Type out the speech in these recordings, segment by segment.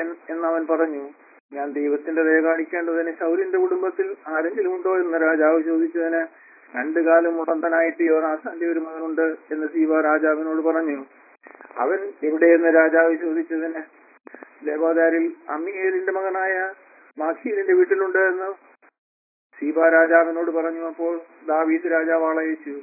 അടിയൻ എന്നവൻ പറഞ്ഞു ഞാൻ ദൈവത്തിന്റെ ദയ കാണിക്കേണ്ടതിന് ശൗലിന്റെ കുടുംബത്തിൽ ആരെങ്കിലും ഉണ്ടോ എന്ന് രാജാവ് ചോദിച്ചതിന് രണ്ടു കാലം മുടന്തനായിട്ട് യോനാസാന്റെ ഒരു മകനുണ്ട് എന്ന് സീവ രാജാവിനോട് പറഞ്ഞു അവൻ എവിടെയെന്ന് രാജാവ് ചോദിച്ചതിന് ദേവാദാരിൽ അമ്മിയേലിന്റെ മകനായ മാഖീലിന്റെ വീട്ടിലുണ്ട് എന്ന് സീബ രാജാവിനോട് പറഞ്ഞു അപ്പോൾ ദാവീദ് രാജാവ് ആളയച്ചു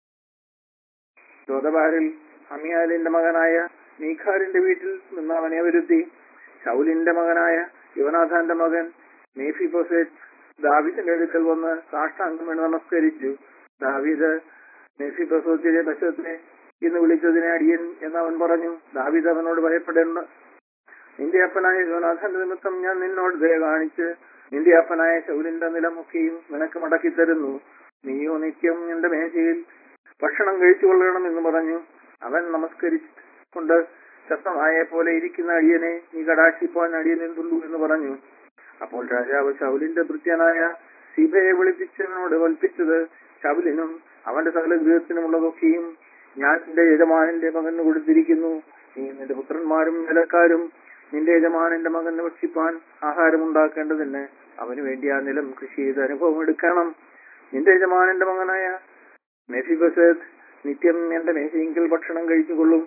ദോദബാരിൽ അമിയാലിന്റെ മകനായ മീഖാലിന്റെ വീട്ടിൽ നിന്ന് അവനെ വരുത്തി ശൗലിന്റെ മകനായ യുവനാഥാന്റെ മകൻ മേഫിബോസെറ്റ് ദാവീദിന്റെ അടുക്കൽ വന്ന് സാഷ്ടാംഗം വീണ് നമസ്കരിച്ചു ദാവീദ് മേഫിബോസത്തിലെ ബസത്തെ ഇന്ന് വിളിച്ചതിനെ അടിയൻ എന്ന് അവൻ പറഞ്ഞു ദാവീദ് അവനോട് ഭയപ്പെടേണ്ട നിന്റെ അപ്പനായ യോനാഥന്റെ നിമിത്തം ഞാൻ നിന്നോട് ദയ കാണിച്ച് നിന്റെ അപ്പനായ ശൗലിന്റെ നിലമൊക്കെയും നിനക്ക് മടക്കി തരുന്നു നീയോ നിത്യം എന്റെ മേശയിൽ ഭക്ഷണം കഴിച്ചു കൊള്ളണം എന്ന് പറഞ്ഞു അവൻ നമസ്കരിച്ചുകൊണ്ട് ശക്തമായ പോലെ ഇരിക്കുന്ന അടിയനെ നീ കടാക്ഷിപ്പാൻ അടിയൻ എന്തുള്ളൂ എന്ന് പറഞ്ഞു അപ്പോൾ രാജാവ് ശൗലിന്റെ ഭൃത്യനായ സീബയെ വിളിപ്പിച്ചവനോട് കൽപ്പിച്ചത് ശൗലിനും അവന്റെ സകല ഗൃഹത്തിനുമുള്ളതൊക്കെയും ഞാൻ നിന്റെ യജമാനന്റെ മകന് കൊടുത്തിരിക്കുന്നു നീ നിന്റെ പുത്രന്മാരും നിലക്കാരും നിന്റെ യജമാനന്റെ മകന് ഭക്ഷിപ്പാൻ ആഹാരം ഉണ്ടാക്കേണ്ടതിന് അവന് വേണ്ടി ആ നിലം കൃഷി ചെയ്ത് അനുഭവം എടുക്കണം നിന്റെ യജമാനന്റെ മകനായ മെഫിബസേത്ത് നിത്യം എന്റെ മേശയെങ്കിൽ ഭക്ഷണം കഴിച്ചുകൊള്ളും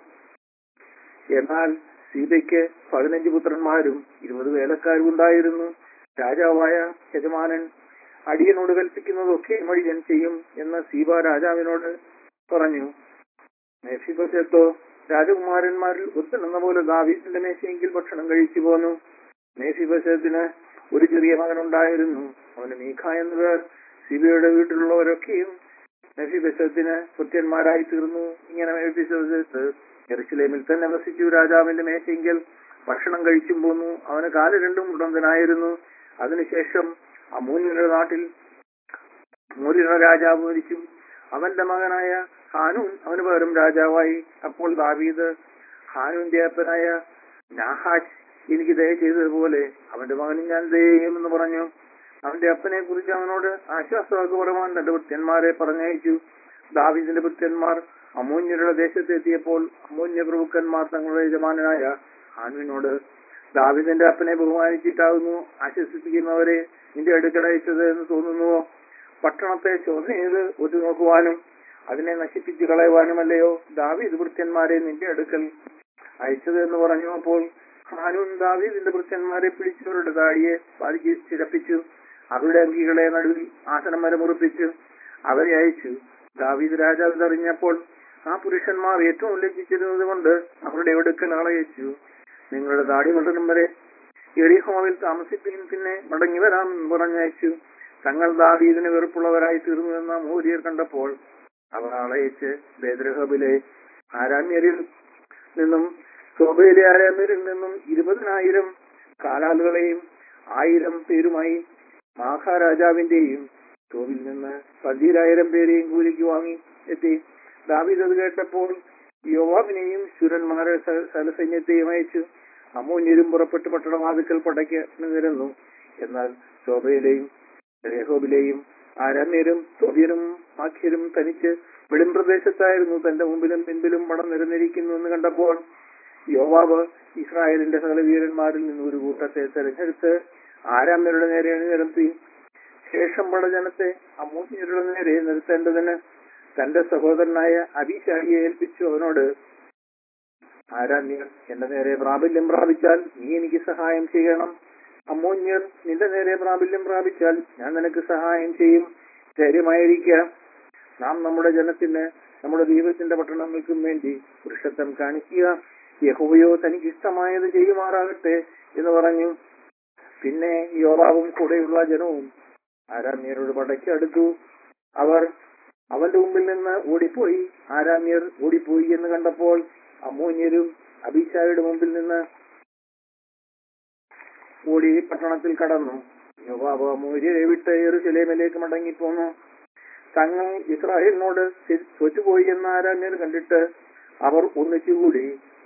എന്നാൽ സീതയ്ക്ക് പതിനഞ്ച് പുത്രന്മാരും ഇരുപത് വേലക്കാരും ഉണ്ടായിരുന്നു രാജാവായ യജമാനൻ അടിയനോട് കൽപ്പിക്കുന്നതൊക്കെ അടിയൻ ചെയ്യും എന്ന് സീബ രാജാവിനോട് പറഞ്ഞു മെഫിബസേത്തോ രാജകുമാരന്മാരിൽ ഒത്തുനിന്ന പോലെ ദാവീദിന്റെ മേശയെങ്കിൽ ഭക്ഷണം കഴിച്ചു പോന്നു മേഫിബസേത്തിന് ഒരു ചെറിയ മകനുണ്ടായിരുന്നു അവന് മീഖ എന്ന പേർ സീബയുടെ വീട്ടിലുള്ളവരൊക്കെയും മെഫിബസത്തിന് പുത്യന്മാരായി തീർന്നു ഇങ്ങനെ മെഫിബസത്ത് എറുസലേമിൽ തന്നെ വസിച്ചു രാജാവിന്റെ മേശയെങ്കിൽ ഭക്ഷണം കഴിച്ചും പോന്നു അവന് കാല് രണ്ടും ഉടന്തനായിരുന്നു അതിനുശേഷം അമൂന്യരുടെ നാട്ടിൽ മൂര്യരുടെ രാജാവ് മരിച്ചു അവന്റെ മകനായ ഹാനൂൻ അവന് പകരം രാജാവായി അപ്പോൾ ദാവീദ് ഹാനൂന്റെ അപ്പനായ നാഹാജ് എനിക്ക് ദയ ചെയ്തതുപോലെ അവന്റെ മകനും ഞാൻ ദയ ചെയ്യുമെന്ന് പറഞ്ഞു അവന്റെ അപ്പനെ കുറിച്ച് അവനോട് ആശ്വാസവാക്ക് പറയുവാൻ തന്റെ ഭൃത്യന്മാരെ പറഞ്ഞയച്ചു ദാവീദിന്റെ ഭൃത്യന്മാർ അമൂന്യരുടെ ദേശത്തെത്തിയപ്പോൾ അമൂന്യ പ്രഭുക്കന്മാർ തങ്ങളുടെ യജമാനായ ഹാനുവിനോട് ദാവീദിന്റെ അപ്പനെ ബഹുമാനിച്ചിട്ടാകുന്നു ആശ്വസിപ്പിക്കുന്നവരെ നിന്റെ അടുക്കൽ അയച്ചത് എന്ന് തോന്നുന്നുവോ പട്ടണത്തെ ചോദ്യം ചെയ്ത് ഒത്തു നോക്കുവാനും അതിനെ നശിപ്പിച്ചു കളയുവാനുമല്ലയോ ദാവീദ് ഭൃത്യന്മാരെ നിന്റെ അടുക്കൽ അയച്ചത് എന്ന് പറഞ്ഞു അപ്പോൾ ഹാനൂൻ ദാവീദിന്റെ ഭൃത്യന്മാരെ പിടിച്ചവരുടെ താടിയെ പാലിച്ച് ചിരപ്പിച്ചു അവരുടെ അങ്കികളെ നടുവിൽ ആസനം വരെ മുറിപ്പിച്ചു അവരെ അയച്ചു ദാവീദ് രാജാവ് ഇതറിഞ്ഞപ്പോൾ ആ പുരുഷന്മാർ ഏറ്റവും ലജ്ജിച്ചിരുന്നത് കൊണ്ട് അവരുടെ അടുക്കൽ ആളയച്ചു നിങ്ങളുടെ താടി വളരും വരെ എറിഹോവിൽ താമസിപ്പിക്കും പിന്നെ മടങ്ങി വരാം എന്ന് പറഞ്ഞയച്ചു തങ്ങൾ ദാവീദിന് വെറുപ്പുള്ളവരായി തീർന്നു എന്ന മൂര്യർ കണ്ടപ്പോൾ അവർ ആളയച്ച് ബേദ്രഹബിലെ ആരാമ്യരിൽ നിന്നും സോബയിലെ ആരാമ്യരിൽ നിന്നും ഇരുപതിനായിരം കാലാളുകളെയും ആയിരം പേരുമായി മാഹാരാജാവിന്റെയും തോവിൽ നിന്ന് പതിനായിരം പേരെയും കൂലിക്ക് വാങ്ങി എത്തി ദാവീദ് അത് കേട്ടപ്പോൾ യോവാബിനെയും ശുരന്മാരെ സലസൈന്യത്തെയും അയച്ചു അമൂന്യരും പുറപ്പെട്ട് പട്ടണവാതിക്കൽ പടയ്ക്ക് നിരന്നു എന്നാൽ ശോഭയിലെയും രേഹോബിലെയും ആരാമ്യരും തോബിയരും ആഖ്യരും തനിച്ച് വെളിം പ്രദേശത്തായിരുന്നു തന്റെ മുമ്പിലും പിൻപിലും പടം നിരന്നിരിക്കുന്നു എന്ന് കണ്ടപ്പോൾ യോവാബ് ഇസ്രായേലിന്റെ സകല വീരന്മാരിൽ നിന്ന് ഒരു കൂട്ടത്തെ തെരഞ്ഞെടുത്ത് ആരാമ്യരുടെ നേരെ നിരത്തി ശേഷം പടജനത്തെ അമൂന്യരുടെ നേരെ നിർത്തേണ്ടതിന് തന്റെ സഹോദരനായ അഭിഷാഹിയെ ഏൽപ്പിച്ചു അവനോട് ആരാമ്യർ എന്റെ നേരെ പ്രാബല്യം പ്രാപിച്ചാൽ നീ എനിക്ക് സഹായം ചെയ്യണം അമ്മോന്യർ നിന്റെ നേരെ പ്രാബല്യം പ്രാപിച്ചാൽ ഞാൻ നിനക്ക് സഹായം ചെയ്യും ധൈര്യമായിരിക്കുക നാം നമ്മുടെ ജനത്തിന് നമ്മുടെ ദൈവത്തിന്റെ പട്ടണങ്ങൾക്കും വേണ്ടി പുരുഷത്വം കാണിക്കുക യഹോവയോ തനിക്ക് ഇഷ്ടമായത് ചെയ്യുമാറാകട്ടെ എന്ന് പറഞ്ഞു പിന്നെ യോവാവും കൂടെയുള്ള ജനവും ആരാമ്യരോട് പടയ്ക്ക് അടുത്തു അവർ അവന്റെ മുമ്പിൽ നിന്ന് ഓടിപ്പോയി ആരാമ്യർ ഓടിപ്പോയി എന്ന് കണ്ടപ്പോൾ അമൂന്യരും അഭിഷായുടെ മുമ്പിൽ നിന്ന് ഓടി പട്ടണത്തിൽ കടന്നു യോവാബ് അമൂര്യരെ വിട്ട് യെറുസലേമിലേക്ക് മടങ്ങിപ്പോന്നു തങ്ങൾ ഇസ്രായേലിനോട് തോറ്റുപോയി എന്ന് ആരാമ്യർ കണ്ടിട്ട് അവർ ഒന്നിച്ചുകൂടി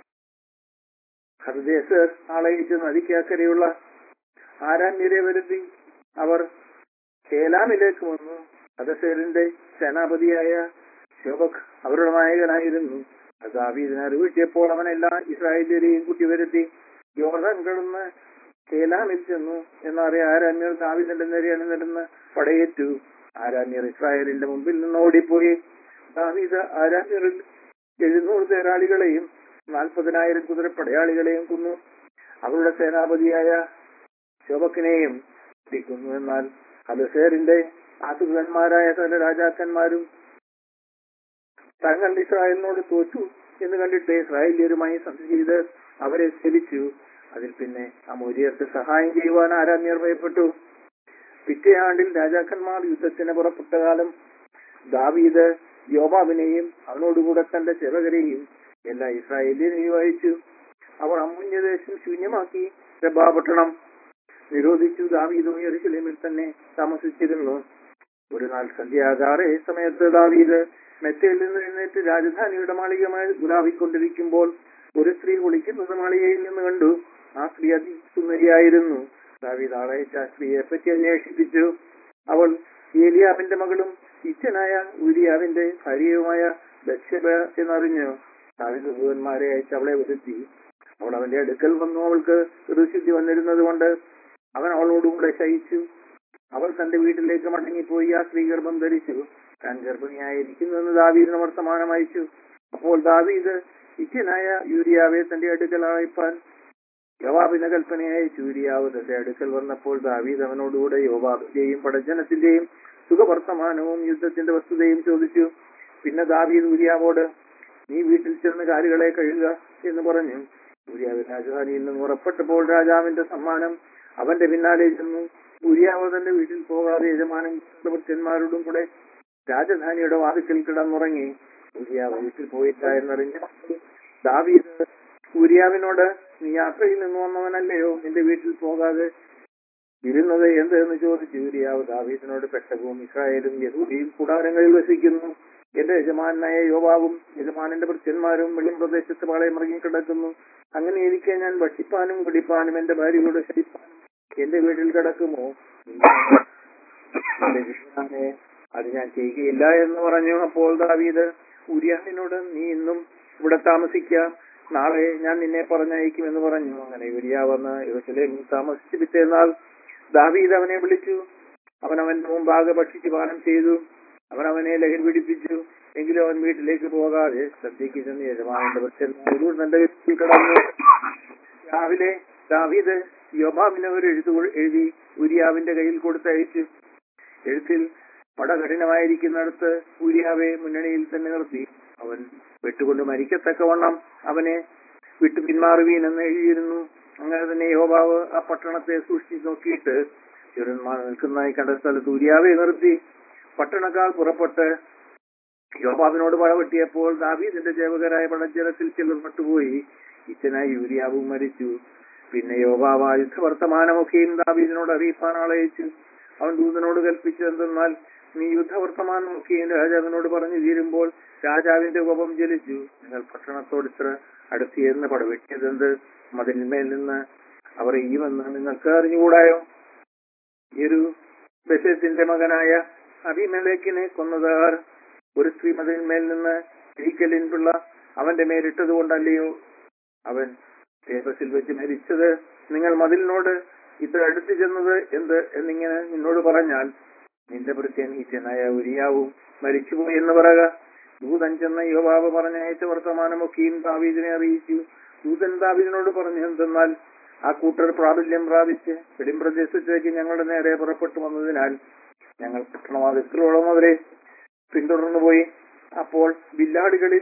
ഹർദേശർ ആളയിച്ച് നദിക്കക്കരെയുള്ള ആരാമ്യരെ വരുത്തി അവർ ഹേലാമിലേക്ക് വന്നു ഹദസേലിന്റെ സേനാപതിയായ ശോഭക് അവരുടെ നായകനായിരുന്നു ദാവീദിനെ അറിവിട്ടിയപ്പോൾ അവൻ എല്ലാ ഇസ്രായേലിയരെയും കൂട്ടി വരുത്തി യോർദാൻ കടന്ന് കേലാമിൽ ചെന്നു എന്നറിയ ആരാമ്യർ ദാവിദിന്റെ നേരെ അണിനിരന്ന് പടയേറ്റു ആരാമ്യർ ഇസ്രായേലിന്റെ മുമ്പിൽ നിന്ന് ഓടിപ്പോയി ദാവീദ് ആരാമ്യറിൽ എഴുന്നൂറ് തേരാളികളെയും നാൽപ്പതിനായിരം കുതിരപ്പടയാളികളെയും കൊന്നു അവരുടെ സേനാപതിയായ ശോഭക്കിനെയും പിടിക്കുന്നു എന്നാൽ ഹദസേറിന്റെ ആസുഖന്മാരായ സകല രാജാക്കന്മാരും തങ്ങൾ ഇസ്രായേലിനോട് തോറ്റു എന്ന് കണ്ടിട്ട് ഇസ്രായേലിയരുമായി സന്ധി ചെയ്ത് അവരെ സേവിച്ചു അതിൽ പിന്നെ അമൂര്യർക്ക് സഹായം ചെയ്യുവാൻ ആരാമ്യർ ഭയപ്പെട്ടു പിറ്റേ ആണ്ടിൽ രാജാക്കന്മാർ യുദ്ധത്തിന് പുറപ്പെട്ട കാലം ദാവീദ് യോബാബിനെയും അവനോടുകൂടെ തന്റെ ചെറുകരെയും എല്ലാ ഇസ്രായേലിനെയും അയച്ചു അവർ അമ്മുന്യദേശം ശൂന്യമാക്കി രബാപട്ടണം നിരോധിച്ചു ദാവീദും യെരുശലേമിൽ തന്നെ താമസിച്ചിരുന്നു ഒരു നാൾ സന്ധ്യാകാറെ സമയത്ത് ദാവീദ് മെത്തയിൽ നിന്ന് എഴുന്നേറ്റ് രാജധാനിയുടെ മാളികമായി ഗുലാവിക്കൊണ്ടിരിക്കുമ്പോൾ ഒരു സ്ത്രീ കുളിക്കുന്നത് മാളികയിൽ നിന്ന് കണ്ടു ആ സ്ത്രീ അതിസുന്ദരിയായിരുന്നു ദാവീദ് ആളയച്ച ആ സ്ത്രീയെ പറ്റി അന്വേഷിപ്പിച്ചു അവൾ ഏലിയാവിന്റെ മകളും ഇച്ഛനായ ഉരിയാവിന്റെ ഭാര്യയുമായ ബത്ശബ എന്നറിഞ്ഞു ദാവീദ് ദൂതന്മാരെ അയച്ച് അവളെ വരുത്തി അവൾ അവന്റെ അടുക്കൽ വന്നു അവൾക്ക് ഋഷിദ്ധി വന്നിരുന്നത് കൊണ്ട് അവൻ അവളോടുകൂടെ ശയിച്ചു അവൾ തന്റെ വീട്ടിലേക്ക് മടങ്ങിപ്പോയി ആ സ്ത്രീ ഗർഭം ധരിച്ചു താൻ ഗർഭിണിയായിരിക്കുന്നുവെന്ന് ദാവീദിന് വർത്തമാനം അയച്ചു അപ്പോൾ ദാവീദ് ഇച്ഛനായ യൂരിയാവെ തന്റെ അടുക്കൽ അയപ്പാൻ യോവാബിന്റെ കൽപ്പനയായി യൂരിയാവ് തന്റെ അടുക്കൽ വന്നപ്പോൾ ദാവീദ് അവനോടുകൂടെ യോവാബിന്റെയും പടജനത്തിന്റെയും സുഖവർത്തമാനവും യുദ്ധത്തിന്റെ വസ്തുതയും ചോദിച്ചു പിന്നെ ദാവീദ് ഊരിയാവോട് നീ വീട്ടിൽ ചെന്ന് കാലുകളെ കഴുകുക എന്ന് പറഞ്ഞു ഊരിയാവ് രാജധാനിയിൽ നിന്ന് പുറപ്പെട്ടപ്പോൾ രാജാവിന്റെ സമ്മാനം അവന്റെ പിന്നാലെ ചെന്നു ഊരിയാവ് തന്റെ വീട്ടിൽ പോകാതെ യജമാനൻ ഭൃത്യന്മാരോടും കൂടെ രാജധാനിയുടെ വാതിക്കൽ കിടന്നുറങ്ങി ഊരിയാവ് വീട്ടിൽ പോയില്ല എന്നറിഞ്ഞ ദാവീദ് ഊരിയാവിനോട് നീ യാത്രയിൽ നിന്ന് വന്നവനല്ലയോ നിന്റെ വീട്ടിൽ പോകാതെ ഇരുന്നത് എന്ത് എന്ന് ചോദിച്ചു യൂരിയാവ് ദാവീദിനോട് പെട്ടകവും ഇസ്രായേലും യഹൂദിയും കൂടാരങ്ങളിൽ വസിക്കുന്നു എന്റെ യജമാനായ യോവാവും യജമാനന്റെ ഭൃത്യന്മാരും വെളിം പ്രദേശത്ത് പാളയം ഇറങ്ങി കിടക്കുന്നു അങ്ങനെ ഇരിക്കെ ഞാൻ ഭക്ഷിപ്പാനും കുടിപ്പാനും എന്റെ ഭാര്യയോട് ശരിപ്പാനും എന്റെ വീട്ടിൽ കിടക്കുമോ എന്റെ യജമാനെ അത് ഞാൻ ചെയ്യുകയില്ല എന്ന് പറഞ്ഞു അപ്പോൾ ദാവീദ് ഉരിയാവിനോട് നീ ഇന്നും ഇവിടെ താമസിക്കാം നാളെ ഞാൻ നിന്നെ പറഞ്ഞയക്കുമെന്ന് പറഞ്ഞു അങ്ങനെ യൂരിയ വന്ന് യെരൂശലേമിൽ താമസിച്ച് പിറ്റേന്നാൾ ദാവീദ് അവനെ വിളിച്ചു അവൻ അവന്റെ മുമ്പാകെ ഭക്ഷിച്ച് പാനം ചെയ്തു അവൻ അവനെ ലഹരി പിടിപ്പിച്ചു എങ്കിലും അവൻ വീട്ടിലേക്ക് പോകാതെ സദ്യക്ക് ചെന്ന് യജമാനന്റെ ഭക്ഷ്യന്മാരോട് തന്റെ വീട്ടിൽ കിടന്നു രാവിലെ ദാവീദ് യോബാബിനെ ഒരു എഴുതു എഴുതി ഉരിയാവിന്റെ കയ്യിൽ കൊടുത്തയച്ചു എഴുത്തിൽ പട കഠിനമായിരിക്കുന്നിടത്ത് ഉരിയാവെ മുന്നണിയിൽ തന്നെ നിർത്തി അവൻ വെട്ടുകൊണ്ട് മരിക്കത്തക്കവണ്ണം അവനെ വിട്ടു പിന്മാറുവീൻ എന്ന് എഴുതിയിരുന്നു അങ്ങനെ തന്നെ യോബാവ് ആ പട്ടണത്തെ സൂക്ഷിച്ചു നോക്കിയിട്ട് ചെറുന്മാർ നിൽക്കുന്നതായി കണ്ട സ്ഥലത്ത് ഉരിയാവെ നിർത്തി പട്ടണക്കാർ പുറപ്പെട്ട് യോബാവിനോട് പടവെട്ടിയപ്പോൾ ദാവീദിന്റെ ജേവകരായ പടജലത്തിൽ ചിലർ പെട്ടുപോയി ഇച്ചനായി യൂരിയാവും മരിച്ചു പിന്നെ യോബാവ് ആ യുദ്ധവർത്തമാനമൊക്കെയും ദാവീദിനോട് അറിയിപ്പാൻ ആളയച്ചു അവൻ ദൂതനോട് കൽപ്പിച്ചതെന്നാൽ നീ യുദ്ധവർത്തമാനമൊക്കെയും രാജാവിനോട് പറഞ്ഞു തീരുമ്പോൾ രാജാവിന്റെ കോപം ജലിച്ചു നിങ്ങൾ പട്ടണത്തോട് ഇത്ര അടുത്തിയെന്ന് പടവെട്ടിയതെന്ത് മതിന്മേൽ നിന്ന് അവർ ഈവെന്ന് നിങ്ങൾക്ക് അറിഞ്ഞുകൂടായോ ഈ ഒരു ബെസത്തിന്റെ മകനായ അഭിമലേക്കിനെ കൊന്നതാർ ഒരു സ്ത്രീ മതിന്മേൽ നിന്ന് ഇരിക്കലിൻ പിള്ള അവന്റെ മേലിട്ടത് കൊണ്ടല്ലയോ അവൻ തേപസിൽ വെച്ച് മരിച്ചത് നിങ്ങൾ മതിലിനോട് ഇത്ര അടുത്ത് ചെന്നത് എന്ത് എന്നിങ്ങനെ നിന്നോട് പറഞ്ഞാൽ നിന്റെ ഭൃത്യൻ ഈറ്റനായ ഉരിയാവും മരിച്ചുപോയി എന്ന് പറയുക ദൂതൻ ചെന്ന യോവാവ് പറഞ്ഞയച്ച വർത്തമാനമൊക്കെയും ദാവീദിനെ അറിയിച്ചു ദൂതൻ ദാവീദിനോട് പറഞ്ഞു എന്തെന്നാൽ ആ കൂട്ടർ പ്രാബല്യം പ്രാപിച്ച് വെളിമ്പ്രദേശത്തേക്ക് ഞങ്ങളുടെ നേരെ പുറപ്പെട്ടു വന്നതിനാൽ ഞങ്ങൾ പട്ടണവാദികളോളം അവരെ പിന്തുടർന്നു പോയി അപ്പോൾ വില്ലാടികളിൽ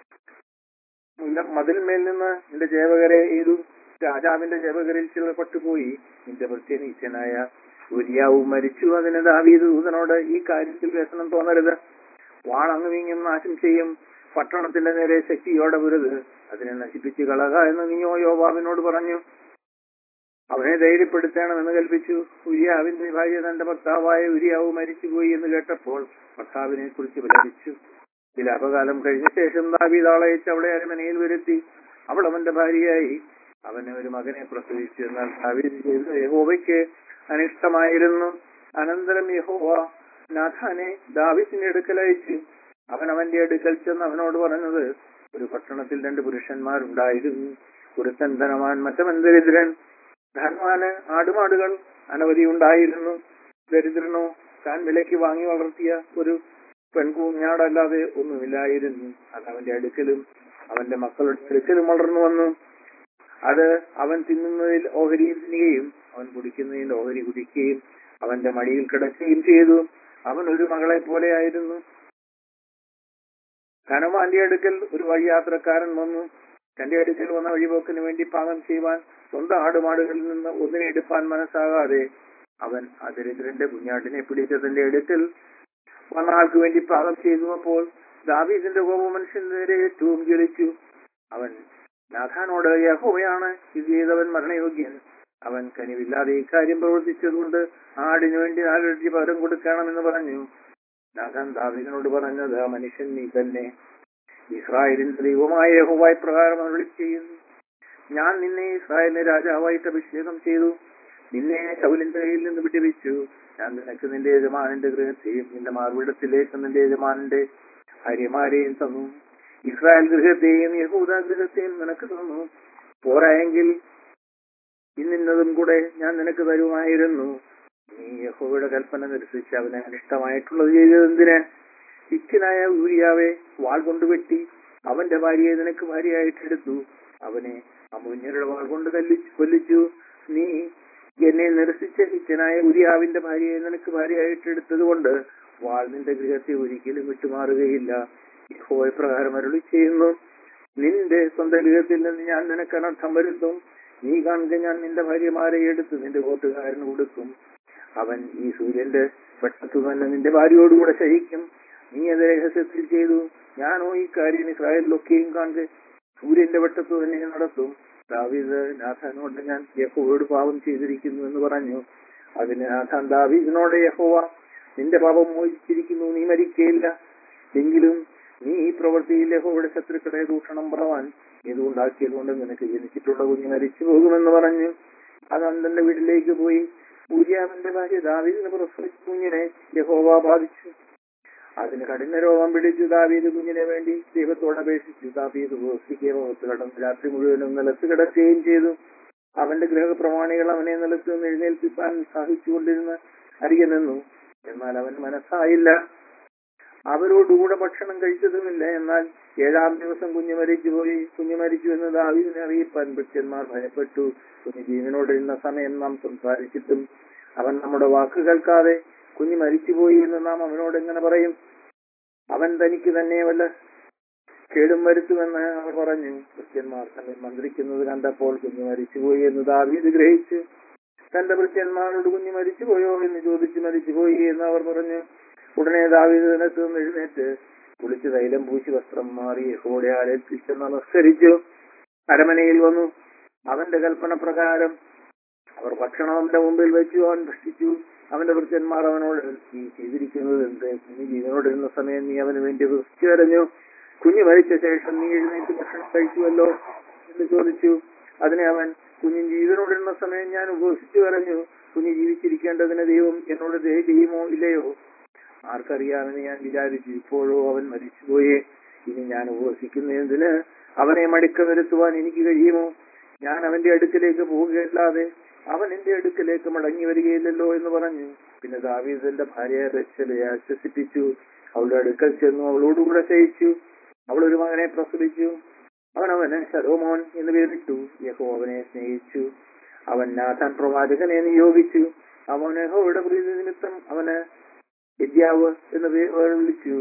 മുല്ല- മതിൽമേൽ നിന്ന് നിന്റെ ജേവകരെ എയ്തു രാജാവിന്റെ ജേവകരിൽ ചിലർ പട്ടുപോയി നിന്റെ പ്രത്യനീച്ചനായ ഉരിയാവും മരിച്ചു അതിന് ദാവീദ് ദൂതനോട് ഈ കാര്യത്തിൽ വ്യസനം തോന്നരുത് വാളങ്ങ് വീങ്ങും നാശം ചെയ്യും പട്ടണത്തിന്റെ നേരെ ശക്തിയോടെ വരുത് അതിനെ നശിപ്പിച്ച് കളക എന്ന് നീയോ യോബാവിനോട് പറഞ്ഞു അവനെ ധൈര്യപ്പെടുത്തണമെന്ന് കൽപ്പിച്ചു ഉരിയാവിന്റെ ഭാര്യ തന്റെ ഭർത്താവായ ഉരിയാവ് മരിച്ചുപോയി എന്ന് കേട്ടപ്പോൾ ഭർത്താവിനെ കുറിച്ച് വിലപിച്ചു ചില അപകാലം കഴിഞ്ഞ ശേഷം ദാവീദ് ആളയച്ച് അവളെ അരമനയിൽ വരുത്തി അവൾ അവന്റെ ഭാര്യയായി അവന് ഒരു മകനെ പ്രസവിച്ചു എന്നാൽ ദാവീദ് ചെയ്തത് യഹോവയ്ക്ക് അനിഷ്ടമായിരുന്നു അനന്തരം യഹോവ നാഥാനെ ദാവീദിന്റെ അടുക്കൽ അയച്ചു അവൻ അവന്റെ അടുക്കൽ ചെന്ന് അവനോട് പറഞ്ഞത് ഒരു പട്ടണത്തിൽ രണ്ട് പുരുഷന്മാരുണ്ടായിരുന്നു ഒരുത്തൻ ധനവാൻ മറ്റവൻ ദരിദ്രൻ ധനവാന് ആടുമാടുകൾ അനവധി ഉണ്ടായിരുന്നു ദരിദ്രനോ താൻ വിലയ്ക്ക് വാങ്ങി വളർത്തിയ ഒരു പെൺകുഞ്ഞാടല്ലാതെ ഒന്നുമില്ലായിരുന്നു അത് അവന്റെ അടുക്കലും അവന്റെ മക്കളുടെ അടുക്കലും വളർന്നു വന്നു അത് അവൻ തിന്നുന്നതിൽ ഓഹരി തിന്നുകയും അവൻ കുടിക്കുന്നതിൽ ഓഹരി കുടിക്കുകയും അവന്റെ മടിയിൽ കിടക്കുകയും ചെയ്തു അവൻ ഒരു മകളെ പോലെയായിരുന്നു ധനവാന്റെ അടുക്കൽ ഒരു വഴിയാത്രക്കാരൻ വന്നു തന്റെ അടുക്കൽ വന്ന വഴിപോക്കിന് വേണ്ടി പാകം ചെയ്യുവാൻ സ്വന്തം ആടുമാടുകളിൽ നിന്ന് ഒന്നിനെ എടുപ്പാൻ മനസ്സാകാതെ അവൻ ആ ദരിദ്രന്റെ കുഞ്ഞാട്ടിനെ പിടിച്ച് തന്റെ അടുക്കൽ വന്ന ആൾക്ക് വേണ്ടി പാകം ചെയ്തു അപ്പോൾ ദാവീദിന്റെ കോപ മനുഷ്യന്റെ നേരെ ഏറ്റവും ജ്വലിച്ചു അവൻ നാഥാനോട് യഹോവയാണ് ഇത് ചെയ്തവൻ മരണയോഗ്യൻ അവൻ കനിവില്ലാതെ ഇക്കാര്യം പ്രവർത്തിച്ചതുകൊണ്ട് ആടിനു വേണ്ടി നാലിരട്ടി പകരം കൊടുക്കണമെന്ന് പറഞ്ഞു നാഥാൻ ദാവീദിനോട് പറഞ്ഞത് ആ മനുഷ്യൻ നീ തന്നെ ഇസ്രായേലിന്റെ ദൈവമായ യഹോവായി പ്രകാരം അരുളി ചെയ്യുന്നു ഞാൻ നിന്നെ ഇസ്രായേലിനെ രാജാവായിട്ട് അഭിഷേകം ചെയ്തു നിന്നെ ശൗലിന്റെ കയ്യിൽ നിന്ന് വിടുവിച്ചു ഞാൻ നിനക്ക് നിന്റെ യജമാനന്റെ ഗൃഹത്തെയും നിന്റെ മാർവിടത്തിലേക്ക് നിന്റെ യജമാനന്റെ ഭാര്യമാരെയും തന്നു ഇസ്രായേൽ ഗൃഹത്തെയും യഹൂദ ഗൃഹത്തെയും നിനക്ക് തന്നു പോരായെങ്കിൽ ഇന്നിന്നതും കൂടെ ഞാൻ നിനക്ക് തരുമായിരുന്നു നീ യഹോവയുടെ കൽപ്പന നിരസിച്ച് അവനെ അനിഷ്ടമായിട്ടുള്ളത് ചെയ്തതെന്തിന് ഇച്ഛനായ ഊരിയാവെ വാൾ കൊണ്ട് വെട്ടി അവന്റെ ഭാര്യയെ നിനക്ക് ഭാര്യയായിട്ട് എടുത്തു അവനെ അമുഞ്ഞരുടെ വാൾ കൊണ്ട് തല്ലിച്ചു കൊല്ലിച്ചു നീ എന്നെ നിരസിച്ച ഹിച്ചനായ ഉരിയാവിന്റെ ഭാര്യയെ നിനക്ക് ഭാര്യയായിട്ട് എടുത്തത് കൊണ്ട് വാൾ നിന്റെ ഗൃഹത്തെ ഒരിക്കലും വിട്ടുമാറുകയില്ല യഹോവ പ്രകാരം അരുളി ചെയ്യുന്നു നിന്റെ സ്വന്തം ഗൃഹത്തിൽ നിന്ന് ഞാൻ നിനക്ക് അനർത്ഥം വരുത്തും നീ കാണുക ഞാൻ നിന്റെ ഭാര്യമാരെ എടുത്ത് നിന്റെ കൂട്ടുകാരന് കൊടുക്കും അവൻ ഈ സൂര്യന്റെ വെട്ടത്തു തന്നെ നിന്റെ ഭാര്യയോടുകൂടെ ശയിക്കും നീ അത് രഹസ്യത്തിൽ ചെയ്തു ഞാനോ ഈ കാര്യം ഇസ്രായേലിലൊക്കെയും കാണുക സൂര്യന്റെ വെട്ടത്തു തന്നെ നടത്തും ദാവീദ് നാഥാനോട് ഞാൻ യഹോവയോട് പാപം ചെയ്തിരിക്കുന്നു എന്ന് പറഞ്ഞു അതിന് നാഥാൻ ദാവീദിനോട് യഹോവ നിന്റെ പാപം മോചിച്ചിരിക്കുന്നു നീ മരിക്കയില്ല എങ്കിലും നീ ഈ പ്രവൃത്തിയിൽ യഹോവയുടെ ശത്രുക്കളെ ദൂഷണം പറവാൻ ഇതുണ്ടാക്കിയതുകൊണ്ട് നിനക്ക് ജനിച്ചിട്ടുള്ള കുഞ്ഞ് മരിച്ചു പോകുമെന്ന് പറഞ്ഞു അത് അന്തന്റെ വീട്ടിലേക്ക് പോയി ഊര്യാവിന്റെ ഭാര്യ ദാവീദിന് പ്രസവിച്ച കുഞ്ഞിനെ യഹോവ ബാധിച്ചു അതിന് കഠിന രോഗം പിടിച്ചു ദാവീദ് കുഞ്ഞിനെ വേണ്ടി ദൈവത്തോട് അപേക്ഷിച്ചു ദാവീദ് ഉപവസിക്കുകയും മുഖത്ത് കടന്ന് രാത്രി മുഴുവനും നിലത്ത് കിടക്കുകയും ചെയ്തു അവന്റെ ഗൃഹപ്രമാണികൾ അവനെ നിലത്ത് നിന്ന് എഴുന്നേൽപ്പിക്കാൻ ഉത്സാഹിച്ചുകൊണ്ടിരുന്ന് അരികെ നിന്നു എന്നാൽ അവൻ മനസ്സായില്ല അവരോടുകൂടെ ഭക്ഷണം കഴിച്ചതുമില്ല എന്നാൽ ഏഴാം ദിവസം കുഞ്ഞു മരിച്ചുപോയി കുഞ്ഞു മരിച്ചു എന്ന് ദാവീദിനെ അറിയിപ്പാൻ ഭൃത്യന്മാർ ഭയപ്പെട്ടു കുഞ്ഞു ജീവനോടിരുന്ന സമയം നാം സംസാരിച്ചിട്ടും അവൻ നമ്മുടെ വാക്ക് കേൾക്കാതെ കുഞ്ഞ് മരിച്ചുപോയി എന്ന് നാം അവനോട് എങ്ങനെ പറയും അവൻ തനിക്ക് തന്നെ വല്ല കേടും വരുത്തുമെന്ന് അവർ പറഞ്ഞു ക്രിസ്ത്യന്മാർ തമ്മിൽ മന്ത്രിക്കുന്നത് കണ്ടപ്പോൾ കുഞ്ഞ് മരിച്ചുപോയി എന്ന് ദാവീദ് ഗ്രഹിച്ചു തന്റെ ഭൃത്യന്മാരോട് കുഞ്ഞ് മരിച്ചുപോയോ എന്ന് ചോദിച്ചു മരിച്ചുപോയി എന്ന് അവർ പറഞ്ഞു ഉടനെ ദാവീദ് നിനക്ക് നിന്ന് എഴുന്നേറ്റ് കുളിച്ച് തൈലം പൂശി വസ്ത്രം മാറി യഹോടെ ആലേൽപ്പിച്ച് നമസ്കരിച്ചു അരമനയിൽ വന്നു അവന്റെ കൽപ്പന പ്രകാരം അവർ ഭക്ഷണം അവന്റെ മുമ്പിൽ വെച്ചു അവൻ ഭക്ഷിച്ചു അവന്റെ വൃത്യന്മാർ അവനോട് നീ ചെയ്തിരിക്കുന്നത് എന്ത് കുഞ്ഞ് ജീവനോടിരുന്ന സമയം നീ അവന് വേണ്ടി വൃത്തി കരഞ്ഞു കുഞ്ഞ് മരിച്ച ശേഷം നീ എഴുന്നേറ്റ് ഭക്ഷണം കഴിച്ചുവല്ലോ എന്ന് ചോദിച്ചു അതിനെ അവൻ കുഞ്ഞ് ജീവനോടിരുന്ന സമയം ഞാൻ ഉപവസിച്ചു കരഞ്ഞു കുഞ്ഞ് ജീവിച്ചിരിക്കേണ്ടതിന് ദൈവം എന്നോട് ദയ ചെയ്യുമോ ഇല്ലയോ ആർക്കറിയാമെന്ന് ഞാൻ വിചാരിച്ചു ഇപ്പോഴോ അവൻ മരിച്ചുപോയി ഇനി ഞാൻ ഉപവസിക്കുന്നതിന് അവനെ മടിക്ക വരുത്തുവാൻ എനിക്ക് കഴിയുമോ ഞാൻ അവന്റെ അടുക്കിലേക്ക് പോവുകയല്ലാതെ അവൻ എന്റെ അടുക്കിലേക്ക് മടങ്ങി വരികയില്ലല്ലോ എന്ന് പറഞ്ഞു പിന്നെ ദാവീദിന്റെ ഭാര്യയെ റച്ചലെ ആശ്വസിപ്പിച്ചു അവളുടെ അടുക്കൽ ചെന്നു അവളോടുകൂടെ ശയിച്ചു അവൾ ഒരു മകനെ പ്രസവിച്ചു അവൻ അവന് ശരോമോൻ എന്ന് പേരിട്ടു യഹോ അവനെ സ്നേഹിച്ചു അവൻ നാഥാൻ പ്രവാചകനെ നിയോഗിച്ചു അവൻ യഹോയുടെ പ്രീതി നിമിത്തം അവന് വിദ്യാവ് എന്ന് പേര് വിളിച്ചു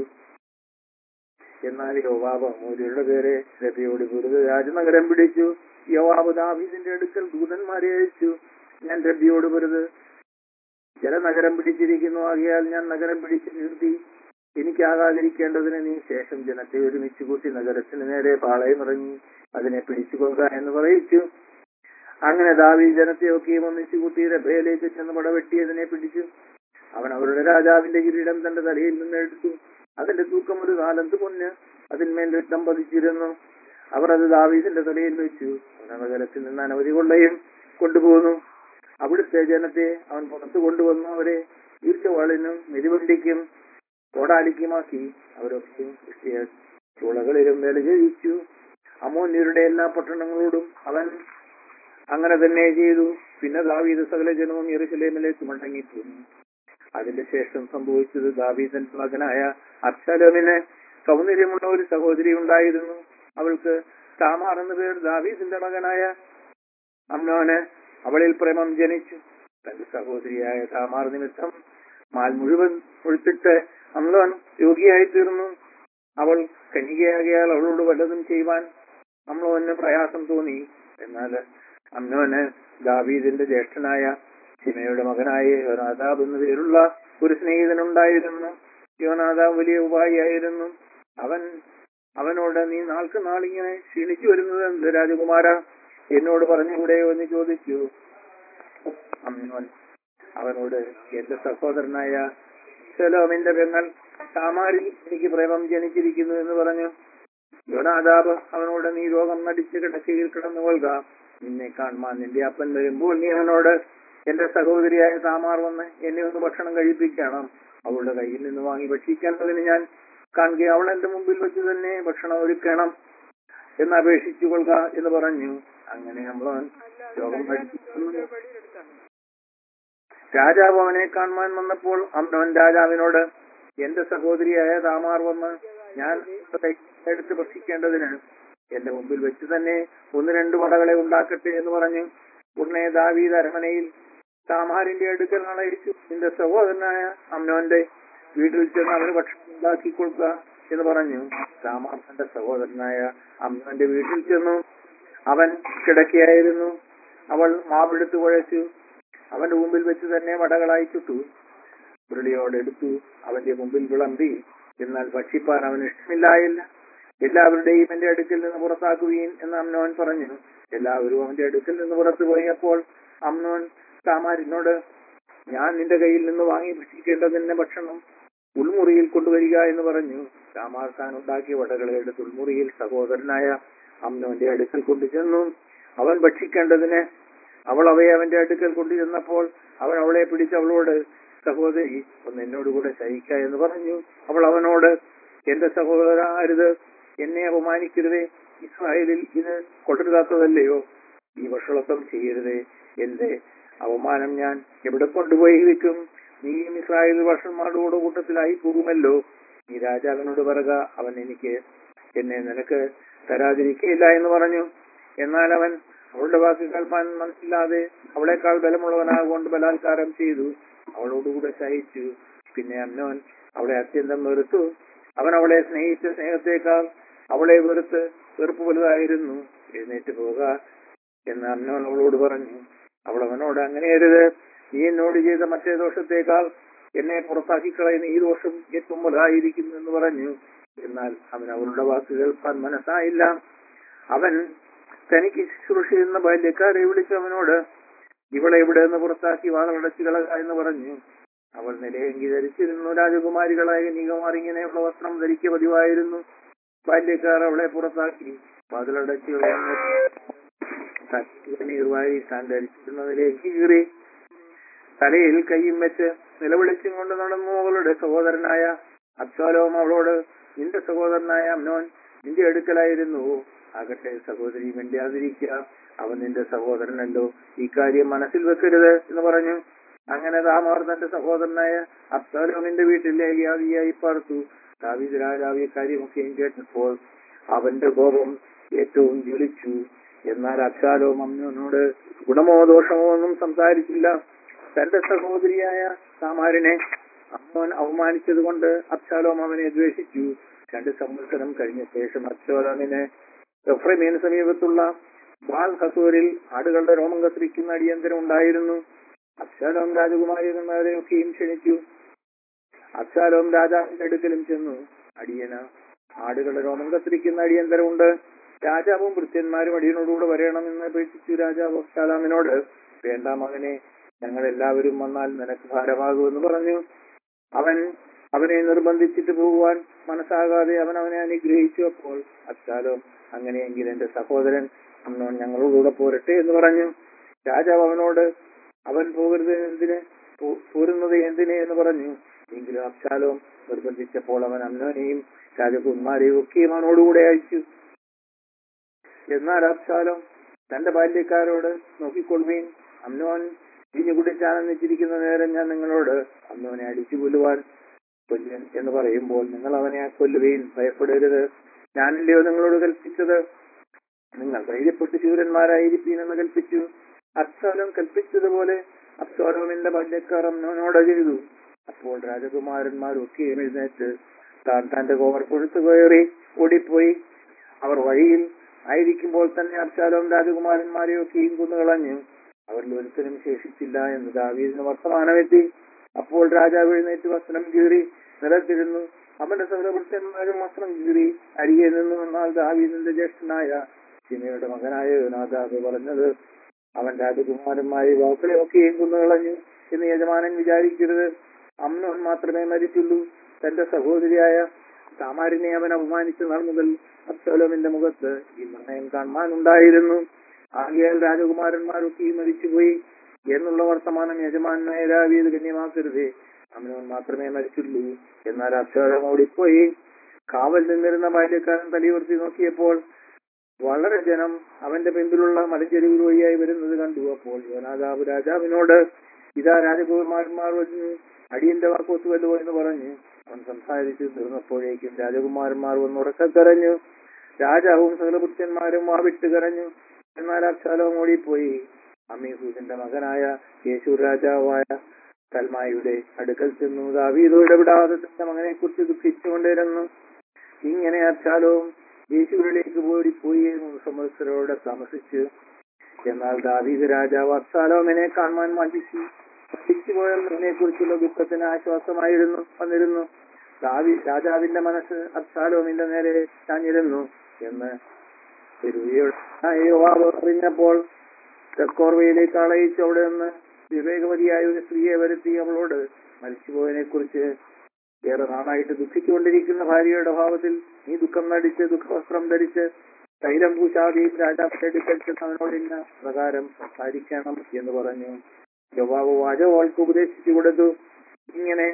എന്നാൽ യോവാബ് അമൂര്യരുടെ പേരെ രഥയോട് വെറുതെ രാജനഗരം പിടിച്ചു യോവാബ് ദാവീദിന്റെ അടുക്കൽ ദൂതന്മാരെ അയച്ചു ഞാൻ രബിയോട് വെറുതെ ജലനഗരം പിടിച്ചിരിക്കുന്നു ആകിയാൽ ഞാൻ നഗരം പിടിച്ചു നിർത്തി എനിക്കാകാതിരിക്കേണ്ടതിന് നീ ശേഷം ജനത്തെ ഒരുമിച്ച് കൂട്ടി നഗരത്തിന് നേരെ പാളയം ഇറങ്ങി അതിനെ പിടിച്ചുകൊള്ളുക എന്ന് പറയിച്ചു അങ്ങനെ ദാവി ജനത്തെയൊക്കെയും ഒന്നിച്ചു കൂട്ടി രഭയിലേക്ക് ചെന്ന് പടവെട്ടിയതിനെ പിടിച്ചു അവൻ അവരുടെ രാജാവിന്റെ കിരീടം തന്റെ തലയിൽ നിന്ന് എടുത്തു അതിന്റെ തൂക്കം ഒരു നാലന്ത് പൊന്ന് അതിന്മേൽ രക്തം പതിച്ചിരുന്നു അവർ അത് ദാവീദിന്റെ തലയിൽ വെച്ചു അവൻ നഗരത്തിൽ നിന്ന് അനവധി കൊള്ളയും കൊണ്ടുപോന്നു അവിടുത്തെ ജനത്തെ അവൻ പുറത്തു കൊണ്ടുവന്നു അവരെ ഈർച്ചവാളിനും മെതിവണ്ടിക്കും കോടാലിക്കുമാക്കി അവരൊക്കെയും ക്രിസ്ത്യ ചുളകളിലും വേല ജയിച്ചു അമോന്യരുടെ എല്ലാ പട്ടണങ്ങളോടും അവൻ അങ്ങനെ തന്നെ ചെയ്തു പിന്നെ ദാവീദ് സകല ജനവും യെറുസലേമിലേക്ക് മടങ്ങിപ്പോന്നു അതിന്റെ ശേഷം സംഭവിച്ചത് ദാവീദന്റെ മകനായ അബ്ശലോമിന് സൗന്ദര്യമുള്ള ഒരു സഹോദരി ഉണ്ടായിരുന്നു അവൾക്ക് താമാർ എന്ന പേർ ദാവീദിന്റെ മകനായ അമ്നോന് അവളിൽ പ്രേമം ജനിച്ചു തന്റെ സഹോദരിയായ താമാർ നിമിത്തം മാൽ മുഴുവൻ ഒഴിച്ചിട്ട് അമ്ലോൻ രോഗിയായി തീർന്നു അവൾ കന്യകയാകിയാൽ അവളോട് വല്ലതും ചെയ്യുവാൻ അമ്ലോന് പ്രയാസം തോന്നി എന്നാൽ അമ്നോന് ദാവീദിന്റെ ജ്യേഷ്ഠനായ ശിമയുടെ മകനായ യോനാദാബ് എന്നു പേരുള്ള ഒരു സ്നേഹിതനുണ്ടായിരുന്നു യോനാദാബ് വലിയ ഉപായിയായിരുന്നു അവൻ അവനോട് നീ നാൾക്ക് നാളിങ്ങനെ ക്ഷീണിച്ചു വരുന്നത് എന്ത് രാജകുമാര എന്നോട് പറഞ്ഞുകൂടെയോ എന്ന് ചോദിച്ചു അമ്നോൻ അവനോട് എന്റെ സഹോദരനായ ശലോമിന്റെ പെങ്ങൾ താമാരിൽ എനിക്ക് പ്രേമം ജനിച്ചിരിക്കുന്നു എന്ന് പറഞ്ഞു യോനാദാബ് അവനോട് നീ രോഗം നടിച്ച് കിടക്കയിൽ കിടന്നു കൊള്ളുക നിന്നെ കാണുവാൻ നിന്റെ അപ്പൻ വരുമ്പോൾ നീ അവനോട് എന്റെ സഹോദരിയായ താമാർ വന്ന് എന്നെ ഒന്ന് ഭക്ഷണം കഴിപ്പിക്കണം അവളുടെ കയ്യിൽ നിന്ന് വാങ്ങി ഭക്ഷിക്കേണ്ടതിന് ഞാൻ കാണുക അവൾ എന്റെ മുമ്പിൽ വെച്ച് തന്നെ ഭക്ഷണം ഒരുക്കണം എന്ന് അപേക്ഷിച്ചു കൊള്ളുക എന്ന് പറഞ്ഞു അങ്ങനെ നമ്മൾ രോഗം കഴിപ്പിക്കുന്നു രാജാവ് അവനെ കാണുവാൻ വന്നപ്പോൾ അമ്നോൻ രാജാവിനോട് എന്റെ സഹോദരിയായ താമാർ വന്ന് ഞാൻ എടുത്ത് ഭക്ഷിക്കേണ്ടതിന് എന്റെ മുമ്പിൽ വെച്ച് തന്നെ ഒന്ന് രണ്ട് വടകളെ ഉണ്ടാക്കട്ടെ എന്ന് പറഞ്ഞു ഉടനെ ദാവീദ് അരമനയിൽ താമാരിന്റെ അടുക്കൽ അയച്ചു നിന്റെ സഹോദരനായ അമ്നോന്റെ വീട്ടിൽ ചെന്ന് അവന് ഭക്ഷണം ഉണ്ടാക്കി കൊടുക്കുക എന്ന് പറഞ്ഞു താമാർ തന്റെ സഹോദരനായ അമ്നോന്റെ വീട്ടിൽ ചെന്നു അവൻ കിടക്കയായിരുന്നു അവൾ മാവെടുത്ത് കുഴച്ചു അവന്റെ മുമ്പിൽ വെച്ച് തന്നെ വടകളായി ചുട്ടു ഉരുളിയോടെടുത്തു അവന്റെ മുമ്പിൽ വിളമ്പി എന്നാൽ ഭക്ഷിപ്പാൻ അവന് ഇഷ്ടമില്ലായില്ല എല്ലാവരുടെയും എന്റെ അടുക്കൽ നിന്ന് പുറത്താക്കുകയും എന്ന് അമ്നോൻ പറഞ്ഞു എല്ലാവരും അവന്റെ അടുക്കൽ നിന്ന് പുറത്തു പോയപ്പോൾ അമ്നോൻ താമാരിനോട് ഞാൻ നിന്റെ കയ്യിൽ നിന്ന് വാങ്ങി ഭക്ഷിക്കേണ്ടതിന്റെ ഭക്ഷണം ഉൾമുറിയിൽ കൊണ്ടുവരിക എന്ന് പറഞ്ഞു താമാർ താൻ ഉണ്ടാക്കിയ വടകളെ എടുത്ത് ഉൾമുറിയിൽ സഹോദരനായ അമ്നോന്റെ അടുക്കൽ കൊണ്ടുചെന്നു അവൻ ഭക്ഷിക്കേണ്ടതിന് അവൾ അവയെ അവന്റെ അടുക്കൽ കൊണ്ടുചെന്നപ്പോൾ അവൻ അവളെ പിടിച്ച് അവളോട് സഹോദരി ഒന്ന് എന്നോട് കൂടെ ശയിക്ക എന്ന് പറഞ്ഞു അവൾ അവനോട് എന്റെ സഹോദര അരുത് എന്നെ അപമാനിക്കരുതേ ഇസ്രായേലിൽ ഇത് കൊണ്ടുവരാത്തതല്ലയോ ഈ വഷളത്വം ചെയ്യരുതേ എന്റെ അവമാനം ഞാൻ എവിടെ കൊണ്ടുപോയി വെക്കും നീയും ഇസ്രായേൽ വർഷന്മാരുടെ കൂട്ടത്തിലായി പോകുമല്ലോ നീ രാജാവിനോട് പറക അവൻ എനിക്ക് എന്നെ നിനക്ക് തരാതിരിക്കയില്ല എന്ന് പറഞ്ഞു എന്നാൽ അവൻ അവളുടെ വാക്ക് കേൾപ്പാൻ മനസ്സില്ലാതെ അവളെക്കാൾ ബലമുള്ളവനാകൊണ്ട് ബലാത്കാരം ചെയ്തു അവളോടുകൂടെ സഹിച്ചു പിന്നെ അമ്നോൻ അവളെ അത്യന്തം വെറുത്തു അവൻ അവളെ സ്നേഹിച്ച സ്നേഹത്തേക്കാൾ അവളെ വെറുത്ത് വെറുപ്പ് വലുതായിരുന്നു എഴുന്നേറ്റ് പോക എന്ന് അമ്നോൻ അവളോട് പറഞ്ഞു അവൾ അവനോട് അങ്ങനെ അരുത് നീ എന്നോട് ചെയ്ത മറ്റേ ദോഷത്തേക്കാൾ എന്നെ പുറത്താക്കി കളയുന്ന ഈ ദോഷം ഏറ്റവും വലുതായിരിക്കുന്നു എന്ന് പറഞ്ഞു എന്നാൽ അവൻ അവളുടെ വാക്ക് കേൾപ്പാൻ മനസ്സായില്ല അവൻ തനിക്ക് ശുശ്രൂഷ ചെയ്യുന്ന ബാല്യക്കാരെ വിളിച്ച് അവനോട് ഇവളെ ഇവിടെ നിന്ന് പുറത്താക്കി വാതളടച്ചു കളക എന്ന് പറഞ്ഞു അവൾ നിലയെങ്കി ധരിച്ചിരുന്നു രാജകുമാരികളായ നീകമാർ ഇങ്ങനെയുള്ള വസ്ത്രം ധരിക്കുക പതിവായിരുന്നു ബാല്യക്കാർ അവളെ പുറത്താക്കി വാതിലടച്ചു കളയുന്നു നീർവാരി താൻ ധരിച്ചിരുന്നതിലേക്ക് കീറി തലയിൽ കൈയും വെച്ച് നിലവിളിച്ചും കൊണ്ട് നടന്നു അവളുടെ സഹോദരനായ അബ്സാലോം അവളോട് നിന്റെ സഹോദരനായ അമ്നോൻ നിന്റെ അടുക്കലായിരുന്നു ആകട്ടെ സഹോദരി മിണ്ടാതിരിക്കുക അവൻ നിന്റെ സഹോദരനല്ലോ ഈ കാര്യം മനസ്സിൽ വെക്കരുത് എന്ന് പറഞ്ഞു അങ്ങനെ താമാർ തന്റെ സഹോദരനായ അബ്സാലോമിന്റെ വീട്ടിൽ ഏലിയാദിയായി പാർത്തു ദാവീദ് രാജാവ് കാര്യമൊക്കെയും കേട്ടപ്പോൾ അവന്റെ കോപം ഏറ്റവും ജ്വലിച്ചു എന്നാൽ അബ്സാലോം അമ്നോനോട് ഗുണമോ ദോഷമോ ഒന്നും സംസാരിച്ചില്ല തന്റെ സഹോദരിയായ താമാരിനെ അമ്മോൻ അവമാനിച്ചത് കൊണ്ട് അബ്സാലോം അവനെ ദ്വേഷിച്ചു രണ്ട് സംവത്സരം കഴിഞ്ഞ ശേഷം അബ്സാലോമിന് എഫ്രമീന് സമീപത്തുള്ള ബാൽ ഹസൂരിൽ ആടുകളുടെ രോമം കത്തിരിക്കുന്ന അടിയന്തരം ഉണ്ടായിരുന്നു അബ്സാലോം രാജകുമാരിമാരെയൊക്കെയും ക്ഷണിച്ചു അബ്സാലോം രാജാവിന്റെ അടുക്കലും ചെന്നു അടിയന് ആടുകളുടെ രോമം കത്തിരിക്കുന്ന അടിയന്തരമുണ്ട് രാജാവും ഭൃത്യന്മാരും അടിയനോടുകൂടെ വരണമെന്ന് അപേക്ഷിച്ചു രാജാവ് അബ്സാലാമിനോട് വേണ്ട മകനെ ഞങ്ങൾ എല്ലാവരും വന്നാൽ നിനക്ക് ഭാരമാകുമെന്ന് പറഞ്ഞു അവൻ അവനെ നിർബന്ധിച്ചിട്ട് പോകുവാൻ മനസ്സാകാതെ അവൻ അവനെ അനുഗ്രഹിച്ചു അപ്പോൾ അബ്സാലോം അങ്ങനെയെങ്കിൽ എന്റെ സഹോദരൻ അന്നോൻ ഞങ്ങളോടുകൂടെ പോരട്ടെ എന്ന് പറഞ്ഞു രാജാവ് അവനോട് അവൻ പോകരുത് എന്തിന് പോ- പോരുന്നത് എന്തിനെ എന്ന് പറഞ്ഞു എങ്കിലും അബ്സാലോം നിർബന്ധിച്ചപ്പോൾ അവൻ അമ്നോനെയും രാജകുമാരെയും ഒക്കെയും അവനോടുകൂടെ അയച്ചു എന്നാൽ അബ്ശാലം തന്റെ ബാല്യക്കാരോട് നോക്കിക്കൊള്ളുവീൻ അമ്നോൻ ഇഞ്ഞു കുടിച്ചാനന്ദിച്ചിരിക്കുന്ന നേരം ഞാൻ നിങ്ങളോട് അമ്നോനെ അടിച്ചു കൊല്ലുവാൻ കൊല്ലുവൻ എന്ന് പറയുമ്പോൾ നിങ്ങൾ അവനെ കൊല്ലുവീൻ ഭയപ്പെടരുത് ഞാനല്ലയോ നിങ്ങളോട് കൽപ്പിച്ചത് നിങ്ങൾ ധൈര്യപ്പെട്ട് ശൂരന്മാരായിരിപ്പീൻ എന്ന് കൽപ്പിച്ചു അബ്സാലോം കൽപ്പിച്ചതുപോലെ അബ്സാലോമിന്റെ ബാല്യക്കാർ അമ്നോനോട് ചെയ്തു അപ്പോൾ രാജകുമാരന്മാരൊക്കെ എഴുന്നേറ്റ് താൻ തന്റെ കോവർ കൊഴുത്തു കയറി ഓടിപ്പോയി അവർ വഴിയിൽ ആയിരിക്കുമ്പോൾ തന്നെ അബ്ശാലോം രാജകുമാരന്മാരെയൊക്കെയും കുന്നുകളഞ്ഞു അവരിൽ ഒരുത്തരും ശേഷിച്ചില്ല എന്ന് ദാവീദിന് വർത്തമാനമെത്തി അപ്പോൾ രാജാവ് എഴുന്നേറ്റ് വസ്ത്രം കീറി നിലത്തിരുന്നു അവന്റെ സകലപുരുഷന്മാരും വസ്ത്രം കീറി അരികെ നിന്നു എന്നാൽ ദാവീദിന്റെ ജ്യേഷ്ഠനായ സിമയുടെ മകനായ യോനാദാബ് പറഞ്ഞത് അവൻ രാജകുമാരന്മാരെ വാക്കുകളെയൊക്കെയും കുന്നുകളഞ്ഞു എന്ന് യജമാനൻ വിചാരിക്കരുത് അമ്നോൻ മാത്രമേ മരിച്ചുള്ളൂ തന്റെ സഹോദരിയായ താമാരിനെ അവൻ അപമാനിച്ച നാൾ മുതൽ അബ്സലോമിന്റെ മുഖത്ത് ഈ നിർണയം കാണുവാനുണ്ടായിരുന്നു ആകിയാൽ രാജകുമാരന്മാരൊക്കെ മരിച്ചുപോയി എന്നുള്ള വർത്തമാനം യജമാനായ രാവീത് ഗണ്യമാക്കരുതേ അമ്നോൻ മാത്രമേ മരിച്ചുള്ളൂ എന്നാൽ അബ്സലോം ഓടിപ്പോയി കാവൽ നിന്നിരുന്ന ബാല്യക്കാരൻ തലയുയർത്തി നോക്കിയപ്പോൾ വളരെ ജനം അവന്റെ പിമ്പിലുള്ള മലഞ്ചെരുവിൽ വഴിയായി വരുന്നത് കണ്ടു അപ്പോൾ യോനാദാബ് രാജാവിനോട് ഇതാ രാജകുമാരന്മാർ വന്നു അടിയന്റെ വാക്കോത്ത് വല്ലോ എന്ന് പറഞ്ഞ് അവൻ സംസാരിച്ചു തീർന്നപ്പോഴേക്കും രാജകുമാരന്മാർ വന്ന് ഉറക്ക കരഞ്ഞു രാജാവും സകലപുത്രന്മാരും വാവിട്ട് കരഞ്ഞു എന്നാൽ അബ്ശാലോം ഓടിപ്പോയി അമീഹൂദിന്റെ മകനായ യേശു രാജാവായ തൽമായുടെ അടുക്കൽ ചെന്നു ദാവീദോ ഇടപെടാതെ തന്റെ മകനെ കുറിച്ച് ദുഃഖിച്ചുകൊണ്ടിരുന്നു ഇങ്ങനെ അബ്ശാലോം യേശുവിലേക്ക് ഓടിപ്പോയി മൂന്ന് സംവത്സരോടെ താമസിച്ചു എന്നാൽ ദാവീദ് രാജാവ് അബ്സാലോമിനെ കാണുവാൻ മടിച്ചു മടിച്ചുപോയതിനെ കുറിച്ചുള്ള ദുഃഖത്തിന് ആശ്വാസമായിരുന്നു വന്നിരുന്നു ദാവി രാജാവിന്റെ മനസ്സ് അബ്സാലോമിന്റെ നേരെ ചാഞ്ഞിരുന്നു എന്ന് യോവാബ് അറിഞ്ഞപ്പോൾ തെക്കോർവയിലേക്ക് അളയിച്ച് അവിടെ നിന്ന് വിവേകവതിയായ ഒരു സ്ത്രീയെ വരുത്തി അവളോട് മരിച്ചുപോയതിനെ കുറിച്ച് ഏറെ നാളായിട്ട് ദുഃഖിച്ചുകൊണ്ടിരിക്കുന്ന ഭാര്യയുടെ ഭാവത്തിൽ നീ ദുഃഖം നടിച്ച് ദുഃഖവസ്ത്രം ധരിച്ച് തൈലം പൂശാതെയും രാജാവിന്റെ അടുക്കൽ ചെന്ന് അവനോട് ഇന്ന പ്രകാരം സംസാരിക്കണം എന്ന് പറഞ്ഞു യോവാബ് വാചകൾക്ക് ഉപദേശിച്ചു കൊടുത്തു ഇങ്ങനെ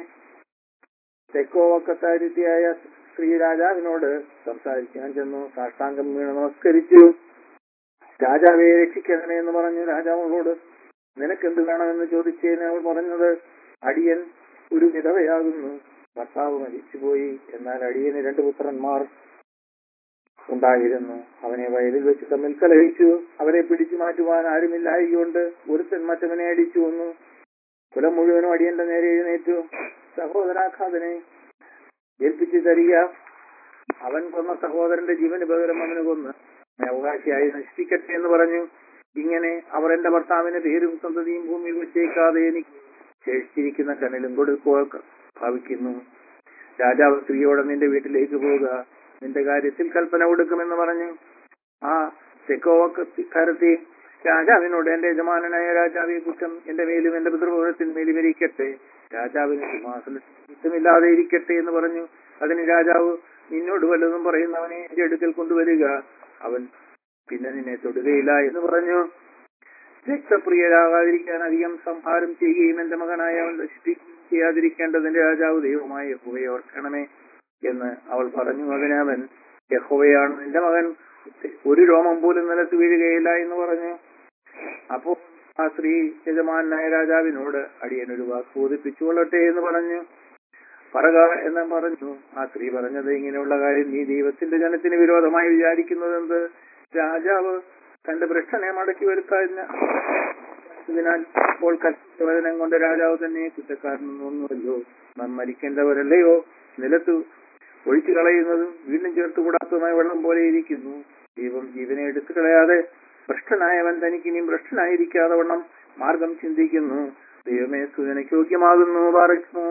തെക്കോവക്കത്താരുത്തിയായ ശ്രീ രാജാവിനോട് സംസാരിക്കാൻ ചെന്നു സാഷ്ടാംഗം വീണ് നമസ്കരിച്ചു രാജാവെ രക്ഷിക്കണമേ എന്ന് പറഞ്ഞു രാജാവിനോട് നിനക്കെന്ത് വേണമെന്ന് ചോദിച്ചതിന് അവൾ പറഞ്ഞത് അടിയൻ ഒരു വിധവയാകുന്നു ഭർത്താവ് മരിച്ചുപോയി എന്നാൽ അടിയന് രണ്ട് പുത്രന്മാർ ഉണ്ടായിരുന്നു അവനെ വയലിൽ വെച്ച് തമ്മിൽ കലഹിച്ചു അവരെ പിടിച്ചു മാറ്റുവാൻ ആരുമില്ലായകൊണ്ട് ഒരുത്തൻ മറ്റവനെ അടിച്ചു വന്നു കുലം മുഴുവനും അടിയന്റെ നേരെ എഴുന്നേറ്റു സഹോദരാഘാതനെ ഏൽപ്പിച്ചു തരിക അവൻ കൊന്ന സഹോദരന്റെ ജീവന് പകരം അവന് കൊന്ന് അവനെ അവകാശിയായി നശിപ്പിക്കട്ടെ എന്ന് പറഞ്ഞു ഇങ്ങനെ അവർ എന്റെ ഭർത്താവിന് പേരും സന്തതിയും ഭൂമിയിൽ വെച്ചേക്കാതെ എനിക്ക് ശേഷിച്ചിരിക്കുന്ന കനലും കൊടുക്കുക ഭാവിക്കുന്നു രാജാവ് സ്ത്രീയോടെ നിന്റെ വീട്ടിലേക്ക് പോവുക നിന്റെ കാര്യത്തിൽ കൽപ്പന കൊടുക്കുമെന്ന് പറഞ്ഞു ആ തെക്കോവക്കാരത്തി രാജാവിനോട് എന്റെ യജമാനായ രാജാവെ കുറ്റം എന്റെ മേലും എന്റെ പിതൃഭവനത്തിന്മേലും ഇരിക്കട്ടെ രാജാവിന് സിംഹാസനമില്ലാതെ ഇരിക്കട്ടെ എന്ന് പറഞ്ഞു അതിന് രാജാവ് നിന്നോട് വല്ലതും പറയുന്നവനെ എന്റെ അടുക്കൽ കൊണ്ടുവരിക അവൻ പിന്നെ നിന്നെ തൊടുകയില്ല എന്ന് പറഞ്ഞു രക്തപ്രിയരാകാതിരിക്കാൻ അധികം സംഹാരം ചെയ്യുകയും എന്റെ മകനായ അവൻ നശിപ്പിക്കുകയും ചെയ്യാതിരിക്കേണ്ടതിന്റെ രാജാവ് ദൈവമായ യഹോവയെ ഓർക്കണമേ എന്ന് അവൾ പറഞ്ഞു അതിന് അവൻ യഹോവയാണ് നിന്റെ മകൻ ഒരു രോമം പോലും നിലത്ത് വീഴുകയില്ല എന്ന് പറഞ്ഞു അപ്പോൾ ആ സ്ത്രീ യജമാനായ രാജാവിനോട് അടിയനൊരു വാക്ക് ബോധിപ്പിച്ചു കൊള്ളട്ടെ എന്ന് പറഞ്ഞു പറക എന്ന് പറഞ്ഞു ആ സ്ത്രീ പറഞ്ഞത് ഇങ്ങനെയുള്ള കാര്യം നീ ദൈവത്തിന്റെ ജനത്തിന് വിരോധമായി വിചാരിക്കുന്നത് എന്ത് രാജാവ് തന്റെ ഭ്രഷ്ടനെ മടക്കി വരുത്താതിനാൽ ഇപ്പോൾ കൽപ്പിച്ച വചനം കൊണ്ട് രാജാവ് തന്നെ കുറ്റക്കാരനൊന്നുമല്ലോ നാം മരിക്കേണ്ടവരല്ലയോ നിലത്ത് ഒഴിച്ചു കളയുന്നതും വീണ്ടും ചേർത്ത് കൂടാത്തതുമായ വെള്ളം പോലെ ഇരിക്കുന്നു ദൈവം ജീവനെ എടുത്തു കളയാതെ ഭ്രഷ്ടനായവൻ തനിക്കിനിയും ഭ്രഷ്ടനായിരിക്കാതെ വണ്ണം മാർഗം ചിന്തിക്കുന്നു ദൈവമേ സൂചനയ്ക്ക് യോഗ്യമാകുന്നു പാറയ്ക്കുന്നു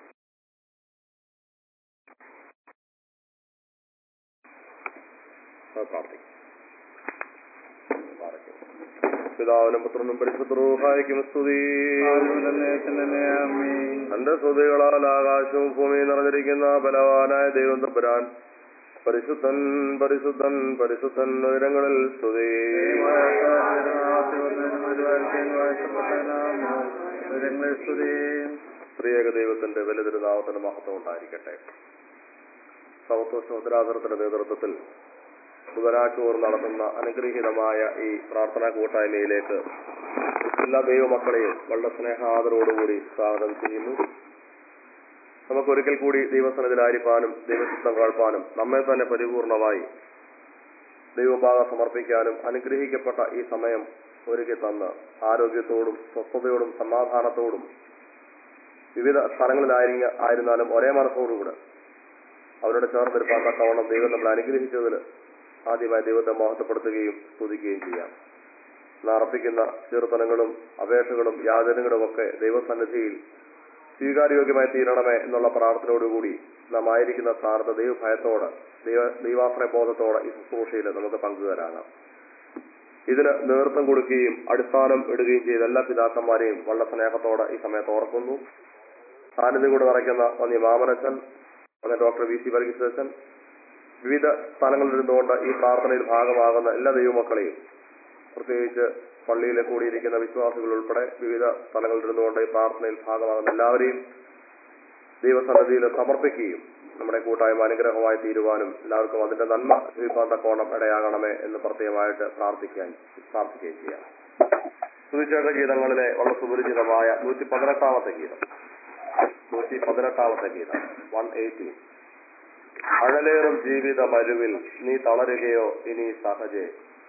പ്രാർത്ഥിക്കും പിതാവിനും പുത്രനും പരിശുദ്ധരൂഹായിക്കും സ്തുതി തന്റെ സ്തുതികളാൽ ആകാശവും ഭൂമിയും നിറഞ്ഞിരിക്കുന്ന ബലവാനായ ദൈവം തമ്പുരാൻ പരിശുദ്ധൻ പരിശുദ്ധൻ പരിശുദ്ധൻ ഉയരങ്ങളിൽ സ്തുതി സ്ത്രീയേക ദൈവത്തിന്റെ വലുതിരുനാമത്തിന് മഹത്വം ഉണ്ടായിരിക്കട്ടെ സൗത്ത് സമുദ്രാതരത്തിന്റെ നേതൃത്വത്തിൽ ബുധനാഴ്ച നടത്തുന്ന അനുഗ്രഹീതമായ ഈ പ്രാർത്ഥനാ കൂട്ടായ്മയിലേക്ക് എല്ലാ ദൈവമക്കളെയും വളരെ സ്നേഹാദരോടുകൂടി സ്വാഗതം ചെയ്യുന്നു നമുക്കൊരിക്കൽ കൂടി ദൈവസനത്തിലായിരിക്കാനും ദൈവശുദ്ധം കേൾപ്പാനും നമ്മെ തന്നെ പരിപൂർണമായി ദൈവഭാഗം സമർപ്പിക്കാനും അനുഗ്രഹിക്കപ്പെട്ട ഈ സമയം ഒരുക്കി തന്ന് ആരോഗ്യത്തോടും സ്വസ്ഥതയോടും സമാധാനത്തോടും വിവിധ സ്ഥലങ്ങളിലായി ആയിരുന്നാലും ഒരേ മനസ്സോടുകൂടെ അവരുടെ ചേർന്നിരിപ്പാൻ തക്കവണ്ണം ദൈവം നമ്മൾ അനുഗ്രഹിച്ചതിൽ ആദ്യമായി ദൈവത്തെ മഹത്വപ്പെടുത്തുകയും സ്തുതിക്കുകയും ചെയ്യാം ഇന്ന് അർപ്പിക്കുന്ന കീർത്തനങ്ങളും അപേക്ഷകളും യാചനകളും ഒക്കെ ദൈവസന്നിധിയിൽ സ്വീകാര്യോഗ്യമായി തീരണമേ എന്നുള്ള പ്രാർത്ഥനയോടുകൂടി നാം ആയിരിക്കുന്ന സ്ഥാനത്ത് ദൈവഭയത്തോട് ദൈവ ദൈവാശ്രയ ബോധത്തോടെ ഈ ശുശ്രൂഷയിൽ നമുക്ക് പങ്കുവരാകാം ഇതിന് നേതൃത്വം കൊടുക്കുകയും അടിസ്ഥാനം ഇടുകയും ചെയ്ത എല്ലാ പിതാക്കന്മാരെയും വളരെ സ്നേഹത്തോടെ ഈ സമയത്ത് ഓർക്കുന്നു സാന്നിധ്യം കൂടെ നിറയ്ക്കുന്ന വന്നി മാമനച്ചൻ അങ്ങനെ ഡോക്ടർ വി സി വർഗീസൻ വിവിധ സ്ഥലങ്ങളിൽ ഇരുന്നുകൊണ്ട് ഈ പ്രാർത്ഥനയിൽ ഭാഗമാകുന്ന എല്ലാ ദൈവമക്കളെയും പ്രത്യേകിച്ച് പള്ളിയിൽ കൂടിയിരിക്കുന്ന വിശ്വാസികൾ ഉൾപ്പെടെ വിവിധ സ്ഥലങ്ങളിൽ ഇരുന്നുകൊണ്ട് ഈ പ്രാർത്ഥനയിൽ ഭാഗമാകുന്ന എല്ലാവരെയും ദൈവസന്നിധിയിൽ സമർപ്പിക്കുകയും നമ്മുടെ കൂട്ടായ്മ അനുഗ്രഹമായി തീരുവാനും എല്ലാവർക്കും അതിന്റെ നന്മ ലഭിക്കാൻ തക്കോണം ഇടയാകണമേ എന്ന് പ്രത്യേകമായിട്ട് പ്രാർത്ഥിക്കാൻ പ്രാർത്ഥിക്കുകയും ചെയ്യാം സുവിശേഷ ഗീതങ്ങളിലെ വളരെ സുപരിചിതമായ നൂറ്റി പതിനെട്ടാമത്തെ ഗീതം നൂറ്റി പതിനെട്ടാമത്തെ ഗീതം വൺ എയ്റ്റി അഴലേറും ജീവിത മരുവിൽ നീ തളരുകയോ ഇനി സഹജേ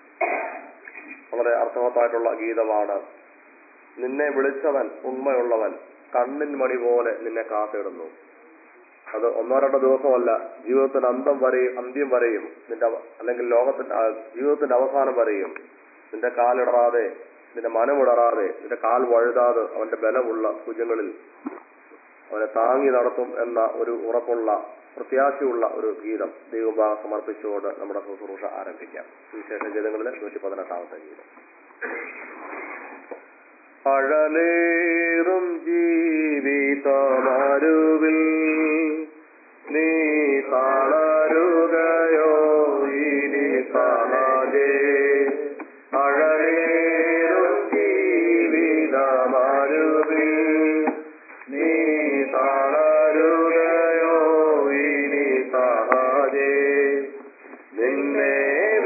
വളരെ അർത്ഥവത്തായിട്ടുള്ള ഗീതമാണ് നിന്നെ വിളിച്ചവൻ ഉണ്മയുള്ളവൻ കണ്ണിൻ മണി പോലെ നിന്നെ കാത്തിടുന്നു അത് ഒന്നോ രണ്ടോ ദിവസമല്ല ജീവിതത്തിന്റെ അന്തം വരെയും അന്ത്യം വരെയും നിന്റെ അവ- അല്ലെങ്കിൽ ലോകത്തിന്റെ ആ, ജീവിതത്തിന്റെ അവസാനം വരെയും നിന്റെ കാലിടറാതെ നിന്റെ മനമിടറാതെ നിന്റെ കാൽ വഴുതാതെ അവന്റെ ബലമുള്ള ഭുജങ്ങളിൽ അവനെ താങ്ങി നടത്തും എന്ന ഒരു ഉറപ്പുള്ള പ്രത്യാശയുള്ള ഒരു ഗീതം ദൈവഭാഗം സമർപ്പിച്ചുകൊണ്ട് നമ്മുടെ ശുശ്രൂഷ ആരംഭിക്കാം വിശേഷ ഗീതങ്ങളിലെ നൂറ്റി പതിനെട്ടാമത്തെ ഗീതം അഴലേറും ജീവിതമരുവിൽ നീ തളരുകയോ ഇനി സഹജേ അഴലേറും ജീവിതമരുവിൽ നീ തളരുകയോ ഇനി സഹജേ നിന്നെ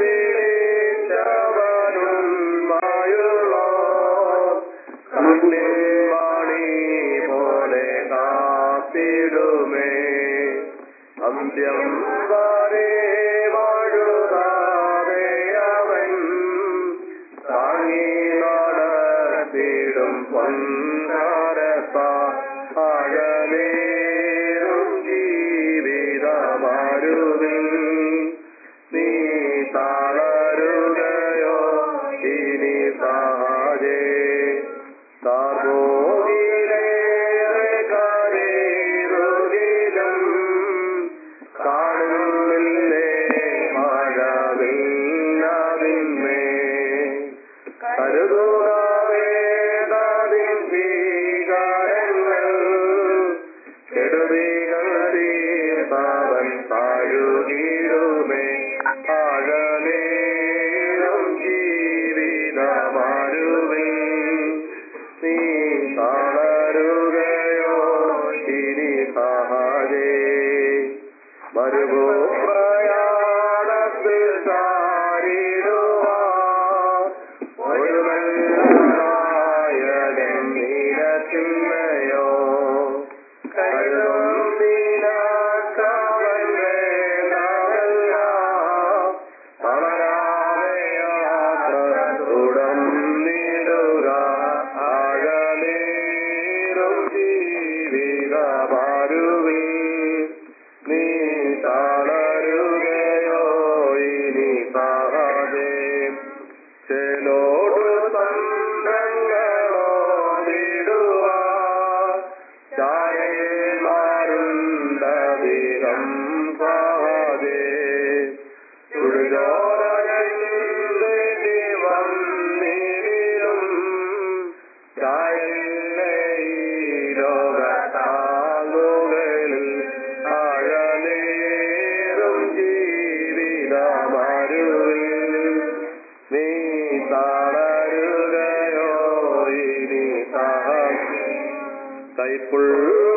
വിളിച്ചവനും മായുള്ളോ കണ്ണിൻ മണി പോലെ കാത്തിടുമേ അന്ത്യം വരെ വാഴുതാതെ അവൻ താങ്ങി നടത്തിടും പൊൻകാരത്താ അഴലേറും ജീവിതമരുവിൽ നീ തളരുകയോ ഇനി സഹജേ താർമോകിലേറെ കരേറുകിലും കാണുന്നില്ലേ മഴവില്ലതിന്മേ കരുതുകവേദാതിൻ ഭീകരങ്ങൾ കെടുതികൾ തീർത്തവൻ താഴുകിടുമേ ആഴലേറും ജീവിതമരുവിൽ നീ തളരുകയോ ഇനി സഹജേ മരുഭൂ പ്രയാണത്തിൽ ചാരിടുവാൻ ഒരു നായകൻ നീരത്തില്ലയോ കരുതും നീനാക്കവൻ വേണ്ടതെല്ലാം തളരാതെ യാത്ര തുടർന്നിടുക ആഴലേറും ജീവിതമാരുവിൽ നീ തളരുകയോ ഇനി സഹജേ ചെലോടു തന്ത്രങ്ങളോ നേടുക ചായന്മാരുണ്ടധികം സഹജേ ചുടുചോരകണ്ടി വന്നിലും ചായല്ലേ ഈ ലോകത്താകുകളിൽ ആഴലേറും ജീവിതമരുവിൽ നീ തളരുകയോ ഇനി സഹജേ കൈപ്പുള്ള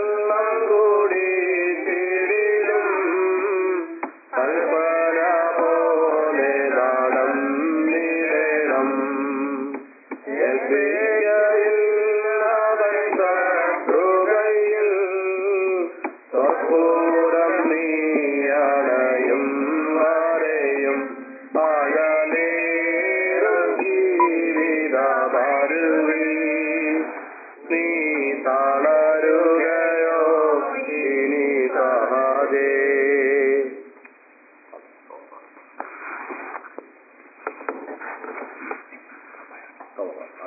വെള്ളം കൂടി തീരിലും കൽപ്പന പോ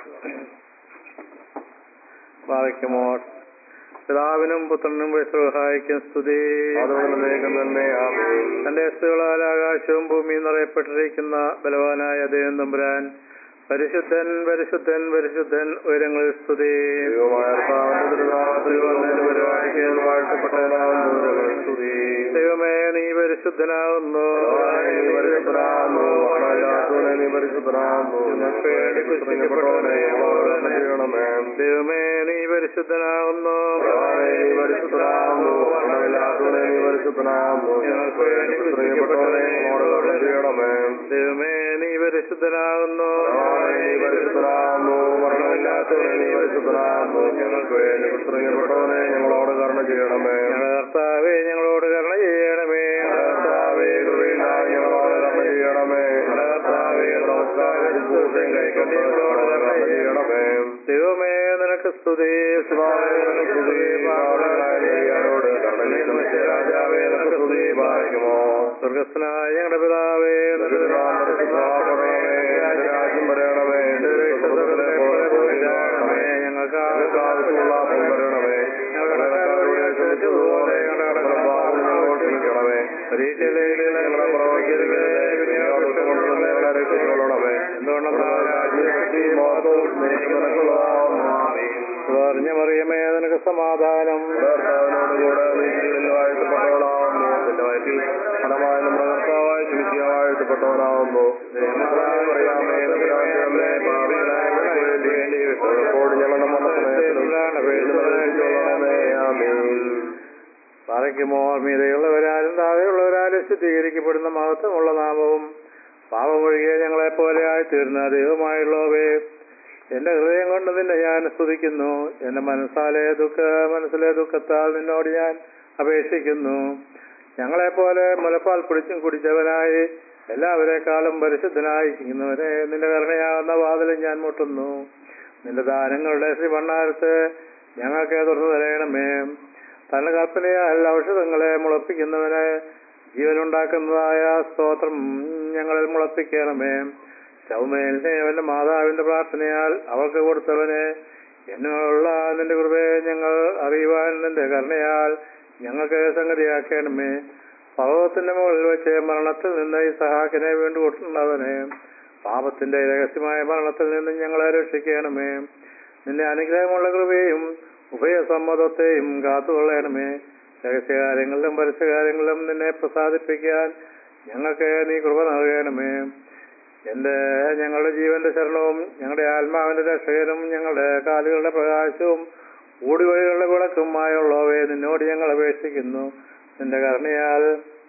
ബാധിക്കുമോ പിതാവിനും പുത്രനും സഹായിക്കും സ്തുതി അതുകൊണ്ടേക്കും തന്നെ ആമേൻ തന്റെ സ്തുകളാൽ ആകാശവും ഭൂമിയും നിറയപ്പെട്ടിരിക്കുന്ന ബലവാനായ ദൈവം തമ്പുരാൻ പരിശുദ്ധൻ പരിശുദ്ധൻ പരിശുദ്ധൻ ഉയരങ്ങളിൽ സ്തുതി ദൈവമായ കർത്താവിന്റെ തിരുനാമത്തിൽ വന്നതിന് പരിപാടിക്ക് വാഴ്ത്തപ്പെട്ടവനാകുന്നു സ്തുതി ദൈവമേ നീ പരിശുദ്ധനാകുന്നു കർത്താവേ, നീ പരിശുദ്ധനാകുന്നു മരണമില്ലാത്തവനെ നീ പരിശുദ്ധനാകുന്നു ഞങ്ങൾക്ക് വേണ്ടി കുസ്തൃക്കപ്പെട്ടവനെ ഞങ്ങളോട് കരുണ ചെയ്യണമേ ദൈവമേ നീ പരിശുദ്ധനാകുന്നു കർത്താവേ, നീ പരിശുദ്ധനാകുന്നു മരണമില്ലാത്തവനെ നീ പരിശുദ്ധനാകുന്നു ഞങ്ങൾക്ക് വേണ്ടി കുസ്തൃക്കപ്പെട്ടവനെ ഞങ്ങളോട് കരുണ ചെയ്യണമേ ദൈവമേ നീ പരിശുദ്ധനാകുന്നു കർത്താവേ, നീ പരിശുദ്ധനാകുന്നു മരണമില്ലാത്തവനെ നീ പരിശുദ്ധനാകുന്നു ഞങ്ങൾക്ക് വേണ്ടി കുസ്തൃക്കപ്പെട്ടവനെ ഞങ്ങളോട് കരുണ ചെയ്യണമേ ഞങ്ങളുടെ കർത്താവേ ഞങ്ങളോട് കരുണ ചെയ്യണമേ കർത്താവേ കൃപയുണ്ടായി ഞങ്ങളോട് കരുണ ചെയ്യണമേ കർത്താവേ നമസ്കാരം ശുശ്രൂഷയും കൈക്കൊണ്ട് ഞങ്ങളോട് കരുണ ചെയ്യണമേ ദൈവമേ നിനക്ക് സ്തുതി കർത്താവേ, നിനക്ക് സ്തുതി, പാവങ്ങളായ ദൈവങ്ങളോട് കരുണ ചെയ്യുന്ന നിത്യരാജാവേ, നിനക്ക് സ്തുതി, ഭാഗ്യമോ. സ്വർഗസ്ഥനായ ഞങ്ങളുടെ പിതാവേ നിനക്ക് നാമം പരിശുദ്ധമാക്കണമേ, നിന്റെ രാജ്യം വരണമേ, നിന്റെ സ്വർഗ്ഗത്തിലെ പോലെ ഭൂമിയിലാകണമേ. ഞങ്ങൾക്ക് ഞങ്ങൾക്ക് ആവശ്യമുള്ള അപ്പം തരണമേ ഞങ്ങളുടെ കടക്കാരോട് ക്ഷമിച്ചതുപോലെ ഞങ്ങളുടെ പാപങ്ങൾ ഞങ്ങളോട് ക്ഷമിക്കണമേ പരീക്ഷയിലേക്ക് ഞങ്ങളെ പ്രവചിക്കരുതേ, ഞങ്ങളെ ദുഷ്ടങ്ങളിൽ നിന്ന് ഞങ്ങളെ രക്ഷിച്ചുകൊള്ളണമേ. എന്തുകൊണ്ടെന്നാൽ രാജ്യശക്തിയും മഹത്വവും നിനക്കുള്ളതാകുന്നു. ആമേൻ. പറഞ്ഞ മറിയമേ നിനക്ക് സമാധാനം കർത്താവിനോടുകൂടെ നീതിയിൽ വാഴ്ത്തപ്പെട്ടവനാവുന്നു നിന്റെ വയറ്റിൽ ഫലമായ നമ്മുടെ കർത്താവായ ശുചിയാവാഴ്ത്തപ്പെട്ടവനാവുന്നു അറിയാമേ നഗരാജയമേ പാപികളായ ഞങ്ങൾക്ക് വേണ്ടി എപ്പോഴും ഞങ്ങളുടെ മരണസമയത്തിലും വേണ്ടിക്കൊള്ളണമേ ആമേൻ പറയുമോ മീതയുള്ളവരാലും താഴെയുള്ളവരാലും ശുദ്ധീകരിക്കപ്പെടുന്ന മഹത്വമുള്ള നാമവും പാപമൊഴികെ ഞങ്ങളെ പോലെയായി തീർന്ന ദൈവമായുള്ളവേ എന്റെ ഹൃദയം കൊണ്ട് നിന്നെ ഞാൻ സ്തുതിക്കുന്നു എന്റെ മനസ്സാലെ ദുഃഖ മനസ്സിലെ ദുഃഖത്താൽ നിന്നോട് ഞാൻ അപേക്ഷിക്കുന്നു ഞങ്ങളെപ്പോലെ മുലപ്പാൽ കുടിച്ചും കുടിച്ചവനായി എല്ലാവരെക്കാളും പരിശുദ്ധനായിരിക്കുന്നവനെ നിന്റെ കരുണയാകുന്ന വാതിലും ഞാൻ മുട്ടുന്നു നിന്റെ ദാനങ്ങളുടെ ശ്രീമണ്ണാരത്ത് ഞങ്ങൾക്ക് തുറന്നു തരയണമേ തന്റെ കൽപ്പനയാൽ ഔഷധങ്ങളെ മുളപ്പിക്കുന്നവനെ ജീവനുണ്ടാക്കുന്നതായ സ്തോത്രം ഞങ്ങളിൽ മുളപ്പിക്കണമേ ചൗമേലിനെ അവന്റെ മാതാവിന്റെ പ്രാർത്ഥനയാൽ അവൾക്ക് കൊടുത്തവനെ എന്നുള്ള നിന്റെ കൃപയെ ഞങ്ങൾ അറിയുവാൻ നിന്റെ കരുണയാൽ ഞങ്ങൾക്ക് സംഗതിയാക്കണമേ പർവ്വതത്തിന്റെ മുകളിൽ വെച്ച് മരണത്തിൽ നിന്ന് ഈ സഹാക്കിനെ വീണ്ടും കൊട്ടുന്നവനെ പാപത്തിന്റെ രഹസ്യമായ മരണത്തിൽ നിന്ന് ഞങ്ങളെ രക്ഷിക്കണമേ നിന്റെ അനുഗ്രഹമുള്ള കൃപയും ഉഭയസമ്മതത്തെയും കാത്തുകൊള്ളണമേ രഹസ്യകാര്യങ്ങളിലും പരസ്യകാര്യങ്ങളിലും നിന്നെ പ്രസാദിപ്പിക്കാൻ ഞങ്ങൾക്ക് നീ കൃപ നൽകണമേ എന്റെ ഞങ്ങളുടെ ജീവന്റെ ശരണവും ഞങ്ങളുടെ ആത്മാവിന്റെ രക്ഷകനും ഞങ്ങളുടെ കാലുകളുടെ പ്രകാശവും ഊടുവഴികളുടെ വിളക്കുമായുള്ളവയെ നിന്നോട് ഞങ്ങൾ അപേക്ഷിക്കുന്നു നിന്റെ കരുണയാൽ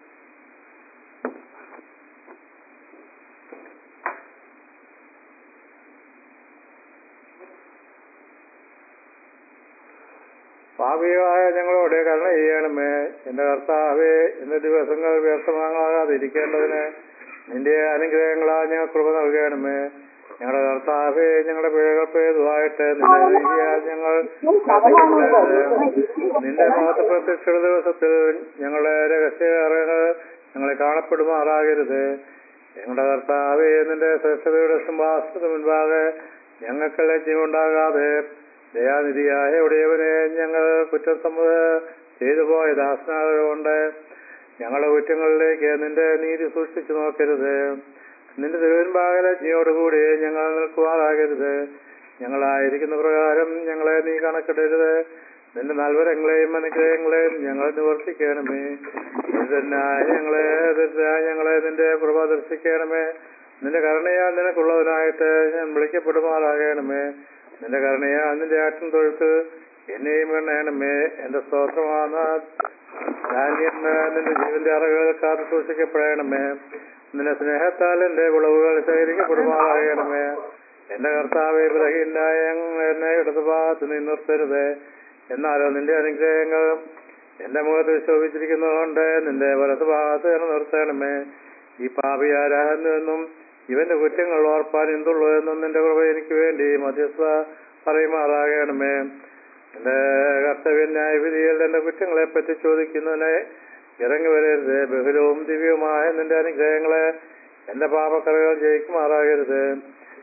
പാപിയായ ഞങ്ങളോട് കരുണ ചെയ്യണമേ എന്റെ കർത്താവേ എന്റെ ദിവസങ്ങൾ വ്യർത്ഥമാകാതിരിക്കേണ്ടതിന് നിന്റെ അനുഗ്രഹങ്ങളാൽ ഞങ്ങൾ കൃപ നൽകണമേ ഞങ്ങളുടെ കർത്താവേ ഞങ്ങളുടെ പിഴകൾ പേതുവായിട്ട് നിന്റെ നീതിയാൽ ഞങ്ങൾ കാത്തിരിക്കണമേ. നിന്റെ മഹത്വ പ്രത്യക്ഷ ദിവസത്തിൽ ഞങ്ങളുടെ രഹസ്യങ്ങൾ ഞങ്ങളെ കാണപ്പെടുമാറാകരുത് ഞങ്ങളുടെ കർത്താവേ നിന്റെ ശ്രേഷ്ഠതയുടെ സിംഹാസനത്തിന് മുൻപാകെ ഞങ്ങൾക്ക് ലജ്ജയുണ്ടാകാതെ ദയാനിധിയായ ഉടയവനെ ഞങ്ങൾ കുറ്റസമ്മത ചെയ്തു പോയ ദാസനാകൊണ്ട് ഞങ്ങളുടെ കുറ്റങ്ങളിലേക്ക് നിന്റെ നീതി സൂക്ഷിച്ചു നോക്കരുത് നിന്റെ തിരുവൻപാകല ലജ്ജയോടുകൂടി ഞങ്ങൾ നിൽക്കുവാറാകരുത് ഞങ്ങളായിരിക്കുന്ന പ്രകാരം ഞങ്ങളെ നീ കണക്കിടരുത് നിന്റെ നൽവരങ്ങളെയും അനുഗ്രഹങ്ങളെയും ഞങ്ങൾ നിവർത്തിക്കണമേ ദരിദ്രനായ ഞങ്ങളെ ദരിദ്രനായ ഞങ്ങളെ നിന്റെ കൃപ ദർശിക്കണമേ നിന്റെ കരുണയാൽ നിനക്കുള്ളവനായിട്ട് ഞാൻ വിളിക്കപ്പെടുമാറാകണമേ നിന്റെ കരുണയാൽ നിന്റെ ആറ്റും തൊഴുത്ത് എന്നെയും എണ്ണയണമേ എന്റെ സ്തോത്രമാണ് ധാന്യം നിന്റെ ജീവന്റെ അറകൾ കാത്തു സൂക്ഷിക്കപ്പെടണമേ നിന്റെ സ്നേഹത്താൽ എന്റെ വിളവുകൾ ശേഖരിക്കപ്പെടുമാറാകണമേ എന്റെ കർത്താവെ ബലഹീനായ എന്നെ ഇടതുഭാഗത്ത് നീ നിർത്തരുത് എന്നാലോ നിന്റെ അനുഗ്രഹങ്ങൾ എന്റെ മുഖത്ത് ശോഭിച്ചിരിക്കുന്നതുകൊണ്ട് നിന്റെ വലതുഭാഗത്ത് എന്നെ നിർത്തണമേ ഈ പാപിയാരാകുന്നുവെന്നും ഇവന്റെ കുറ്റങ്ങൾ ഓർപ്പാൻ എന്തുള്ളൂ എന്നും നിന്റെ കൃപ എനിക്ക് വേണ്ടി മധ്യസ്ഥ പറയുമാറാകണമേ എന്റെ കർത്തവ്യന്യായ വിധിയിൽ എന്റെ കുറ്റങ്ങളെ പറ്റി ചോദിക്കുന്നതിനെ ഇറങ്ങി വരരുത് ബഹുലവും ദിവ്യവുമായ നിന്റെ അനുഗ്രഹങ്ങളെ എന്റെ പാപക്കറകൾ ജയിക്കുമാറാകരുത്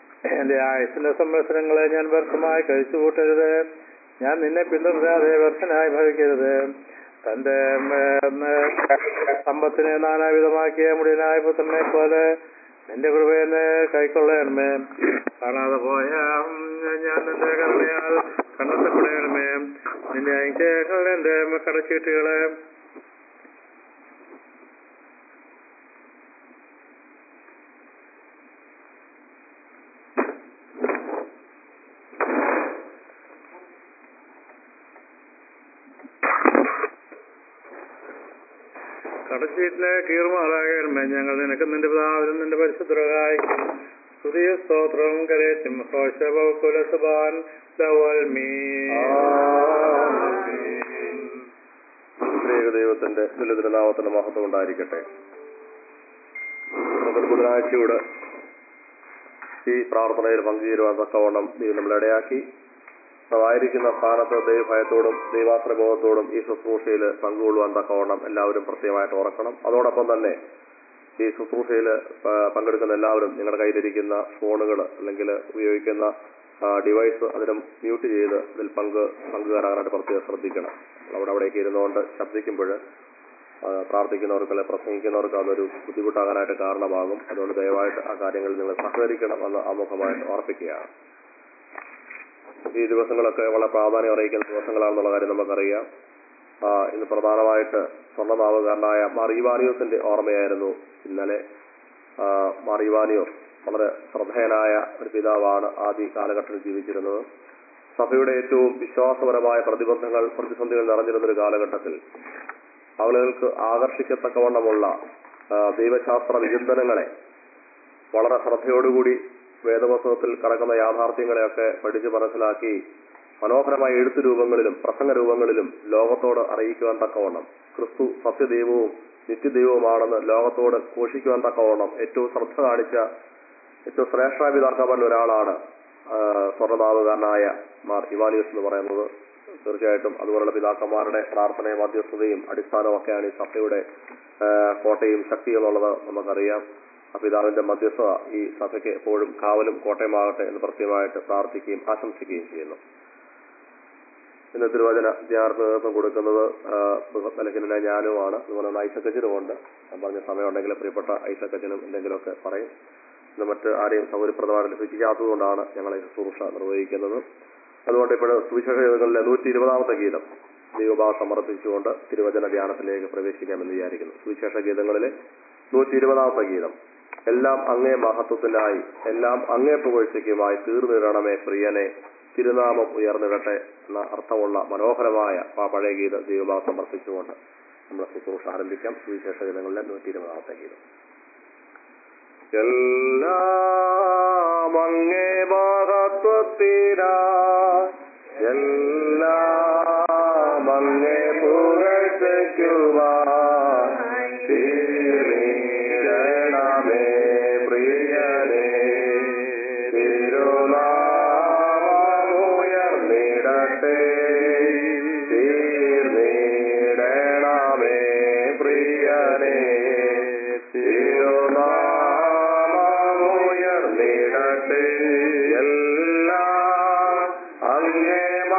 എന്റെ ആയുസിന്റെ സംവത്സരങ്ങളെ ഞാൻ വ്യർത്ഥമായി കഴിച്ചു കൂട്ടരുത് ഞാൻ നിന്നെ പിന്തുടരാതെ വ്യർത്ഥനായി ഭവിക്കരുത് തന്റെ ഉം, സമ്പത്തിനെ നാനാവിധമാക്കിയ മുടിയനായ പുത്രനെ പോലെ നിന്റെ കൃപയെന്ന് കൈക്കൊള്ളണമേ കാണാതെ പോയ ഉം, ഞാൻ നിന്റെ കരുണയാൽ കണ്ടെത്തപ്പെടണമേ നിന്റെ അയച്ചേക്കൾ എന്റെ കടച്ചീട്ടുകളെ കടച്ചീട്ടിലെ കീർമാറാകണമേ ഞങ്ങൾ നിനക്ക് നിന്റെ പിതാവിനും നിന്റെ പരിശുദ്ധരായി സ്തുതിയ സ്തോത്രവും കരേറ്റും ഹോശബുലസുബാൻ സ്ത്രീക ദൈവത്തിന്റെ ദുരിതനാമത്തിന്റെ മഹത്വം ഉണ്ടായിരിക്കട്ടെ നമുക്ക് ബുധനാഴ്ചയോട് ഈ പ്രാർത്ഥനയിൽ പങ്കുചേരുവാൻ തക്കവണ്ണം ദൈവം നമ്മളെ ഇടയാക്കി അതായിരിക്കുന്ന സ്ഥാനത്ത് ദൈവഭയത്തോടും ദൈവാശ്രബോധത്തോടും ഈ ശുശ്രൂഷയിൽ പങ്കുകൊള്ളുവാൻ തക്കവണ്ണം എല്ലാവരും പ്രത്യേകമായിട്ട് ഓർക്കണം അതോടൊപ്പം തന്നെ ഈ ശുശ്രൂഷയിൽ പങ്കെടുക്കുന്ന എല്ലാവരും നിങ്ങളുടെ കയ്യിലിരിക്കുന്ന ഫോണുകൾ അല്ലെങ്കിൽ ഉപയോഗിക്കുന്ന ഡിവൈസ് അതിനെ മ്യൂട്ട് ചെയ്ത് അതിൽ പങ്ക് പങ്കുകാരാകാനായിട്ട് പ്രത്യേകം ശ്രദ്ധിക്കണം അവിടെ അവിടേക്ക് ഇരുന്നുകൊണ്ട് ശബ്ദിക്കുമ്പോൾ പ്രാർത്ഥിക്കുന്നവർക്ക് അല്ലെങ്കിൽ പ്രസംഗിക്കുന്നവർക്ക് അതൊരു ബുദ്ധിമുട്ടാകാനായിട്ട് കാരണമാകും അതുകൊണ്ട് ദയവായിട്ട് ആ കാര്യങ്ങളിൽ നിങ്ങൾ സഹകരിക്കണം എന്ന് ആമുഖമായിട്ട് ഓർപ്പിക്കുകയാണ് ഈ ദിവസങ്ങളൊക്കെ വളരെ പ്രാധാന്യം അറിയിക്കുന്ന ദിവസങ്ങളാണെന്നുള്ള കാര്യം നമുക്കറിയാം ആ, ഇന്ന് പ്രധാനമായിട്ട് സ്വർണ്ണനാമകാരനായ മാറിവാനിയോസിന്റെ ഓർമ്മയായിരുന്നു ഇന്നലെ ആ, മാറിവാനിയോസ് വളരെ ശ്രദ്ധേയനായ ഒരു പിതാവാണ് ആദ്യ കാലഘട്ടത്തിൽ ജീവിച്ചിരുന്നത് സഭയുടെ ഏറ്റവും വിശ്വാസപരമായ പ്രതിബന്ധങ്ങൾ പ്രതിസന്ധികൾ നിറഞ്ഞിരുന്ന ഒരു കാലഘട്ടത്തിൽ ആളുകൾക്ക് ആകർഷിക്കത്തക്കവണ്ണമുള്ള ആ, ദൈവശാസ്ത്ര വിചിന്തനങ്ങളെ വളരെ ശ്രദ്ധയോടുകൂടി വേദപുസ്തകത്തിൽ കിടക്കുന്ന യാഥാർത്ഥ്യങ്ങളെയൊക്കെ പഠിച്ച് മനസ്സിലാക്കി മനോഹരമായ എഴുത്തു രൂപങ്ങളിലും പ്രസംഗ രൂപങ്ങളിലും ലോകത്തോട് അറിയിക്കുവാൻ തക്കവണ്ണം ക്രിസ്തു സത്യദൈവവും നിത്യദൈവവുമാണെന്ന് ലോകത്തോട് ഘോഷിക്കുവാൻ തക്കവണ്ണം ഏറ്റവും ശ്രദ്ധ കാണിച്ച ഏറ്റവും ശ്രേഷ്ഠാപിതാക്കന്മാരിൽ ഒരാളാണ് ആ, സ്വർണ്ണനാമകാരനായ മാർ ഇവാനിയസ് എന്ന് പറയുന്നത് തീർച്ചയായിട്ടും അതുപോലുള്ള പിതാക്കന്മാരുടെ പ്രാർത്ഥനയും മധ്യസ്ഥതയും അടിസ്ഥാനവും ഒക്കെയാണ് ഈ സഭയുടെ ആ, കോട്ടയും ശക്തിയും എന്നുള്ളത് നമുക്കറിയാം ആ പിതാവിന്റെ മധ്യസ്ഥത ഈ സഭയ്ക്ക് എപ്പോഴും കാവലും കോട്ടയമാകട്ടെ എന്ന് പ്രത്യേകമായിട്ട് പ്രാർത്ഥിക്കുകയും ആശംസിക്കുകയും ചെയ്യുന്നു ഇന്ന് തിരുവചന ധ്യാനത്തിന് നേതൃത്വം കൊടുക്കുന്നത് ബലഹീനനായ ഞാനുമാണ് അതുപോലെ തന്നെ ഐസക്കച്ചനുമുണ്ട് ഞാൻ പറഞ്ഞ സമയമുണ്ടെങ്കിൽ പ്രിയപ്പെട്ട ഐസക്കച്ചനും എന്തെങ്കിലുമൊക്കെ പറയും ഇന്ന് മറ്റ് ആരെയും സൗകര്യപ്രദമായിട്ട് ലഭിക്കാത്തതുകൊണ്ടാണ് ഞങ്ങൾ ഈ ശുശ്രൂഷ നിർവഹിക്കുന്നത് അതുകൊണ്ട് ഇപ്പോൾ സുവിശേഷ ഗീതങ്ങളിലെ നൂറ്റി ഇരുപതാമത്തെ ഗീതം ദൈവഭാവ സമർപ്പിച്ചുകൊണ്ട് തിരുവചന ധ്യാനത്തിലേക്ക് പ്രവേശിക്കാമെന്ന് വിചാരിക്കുന്നു സുവിശേഷ ഗീതങ്ങളിലെ നൂറ്റി ഇരുപതാമത്തെ ഗീതം എല്ലാം അങ്ങേ മഹത്വത്തിനായി എല്ലാം അങ്ങേ പുകഴ്ചയ്ക്കുമായി തീർന്നിടണമേ പ്രിയനെ തിരുനാമം ഉയർന്നിടട്ടെ എന്ന അർത്ഥമുള്ള മനോഹരമായ ആ പഴയ ഗീത ദൈവഭാവ സമർപ്പിച്ചുകൊണ്ട് നമ്മൾ ശുശ്രൂഷ ആരംഭിക്കാം സുവിശേഷ ഗീതങ്ങളിലെ നൂറ്റി ഇരുപതാമത്തെ ഗീതം എല്ലാം അങ്ങേ മഹത്വത്തിനാ എല്ലാം അങ്ങേ പുകഴ്ചയ്ക്കുമായി തീർന്നിടണമേ പ്രിയനേ തിരുനാമമുയർന്നിടട്ടെ തീർന്നിടണമേ പ്രിയനേ തിരുനാമമുയർന്നിടട്ടെ എല്ലാം അങ്ങേ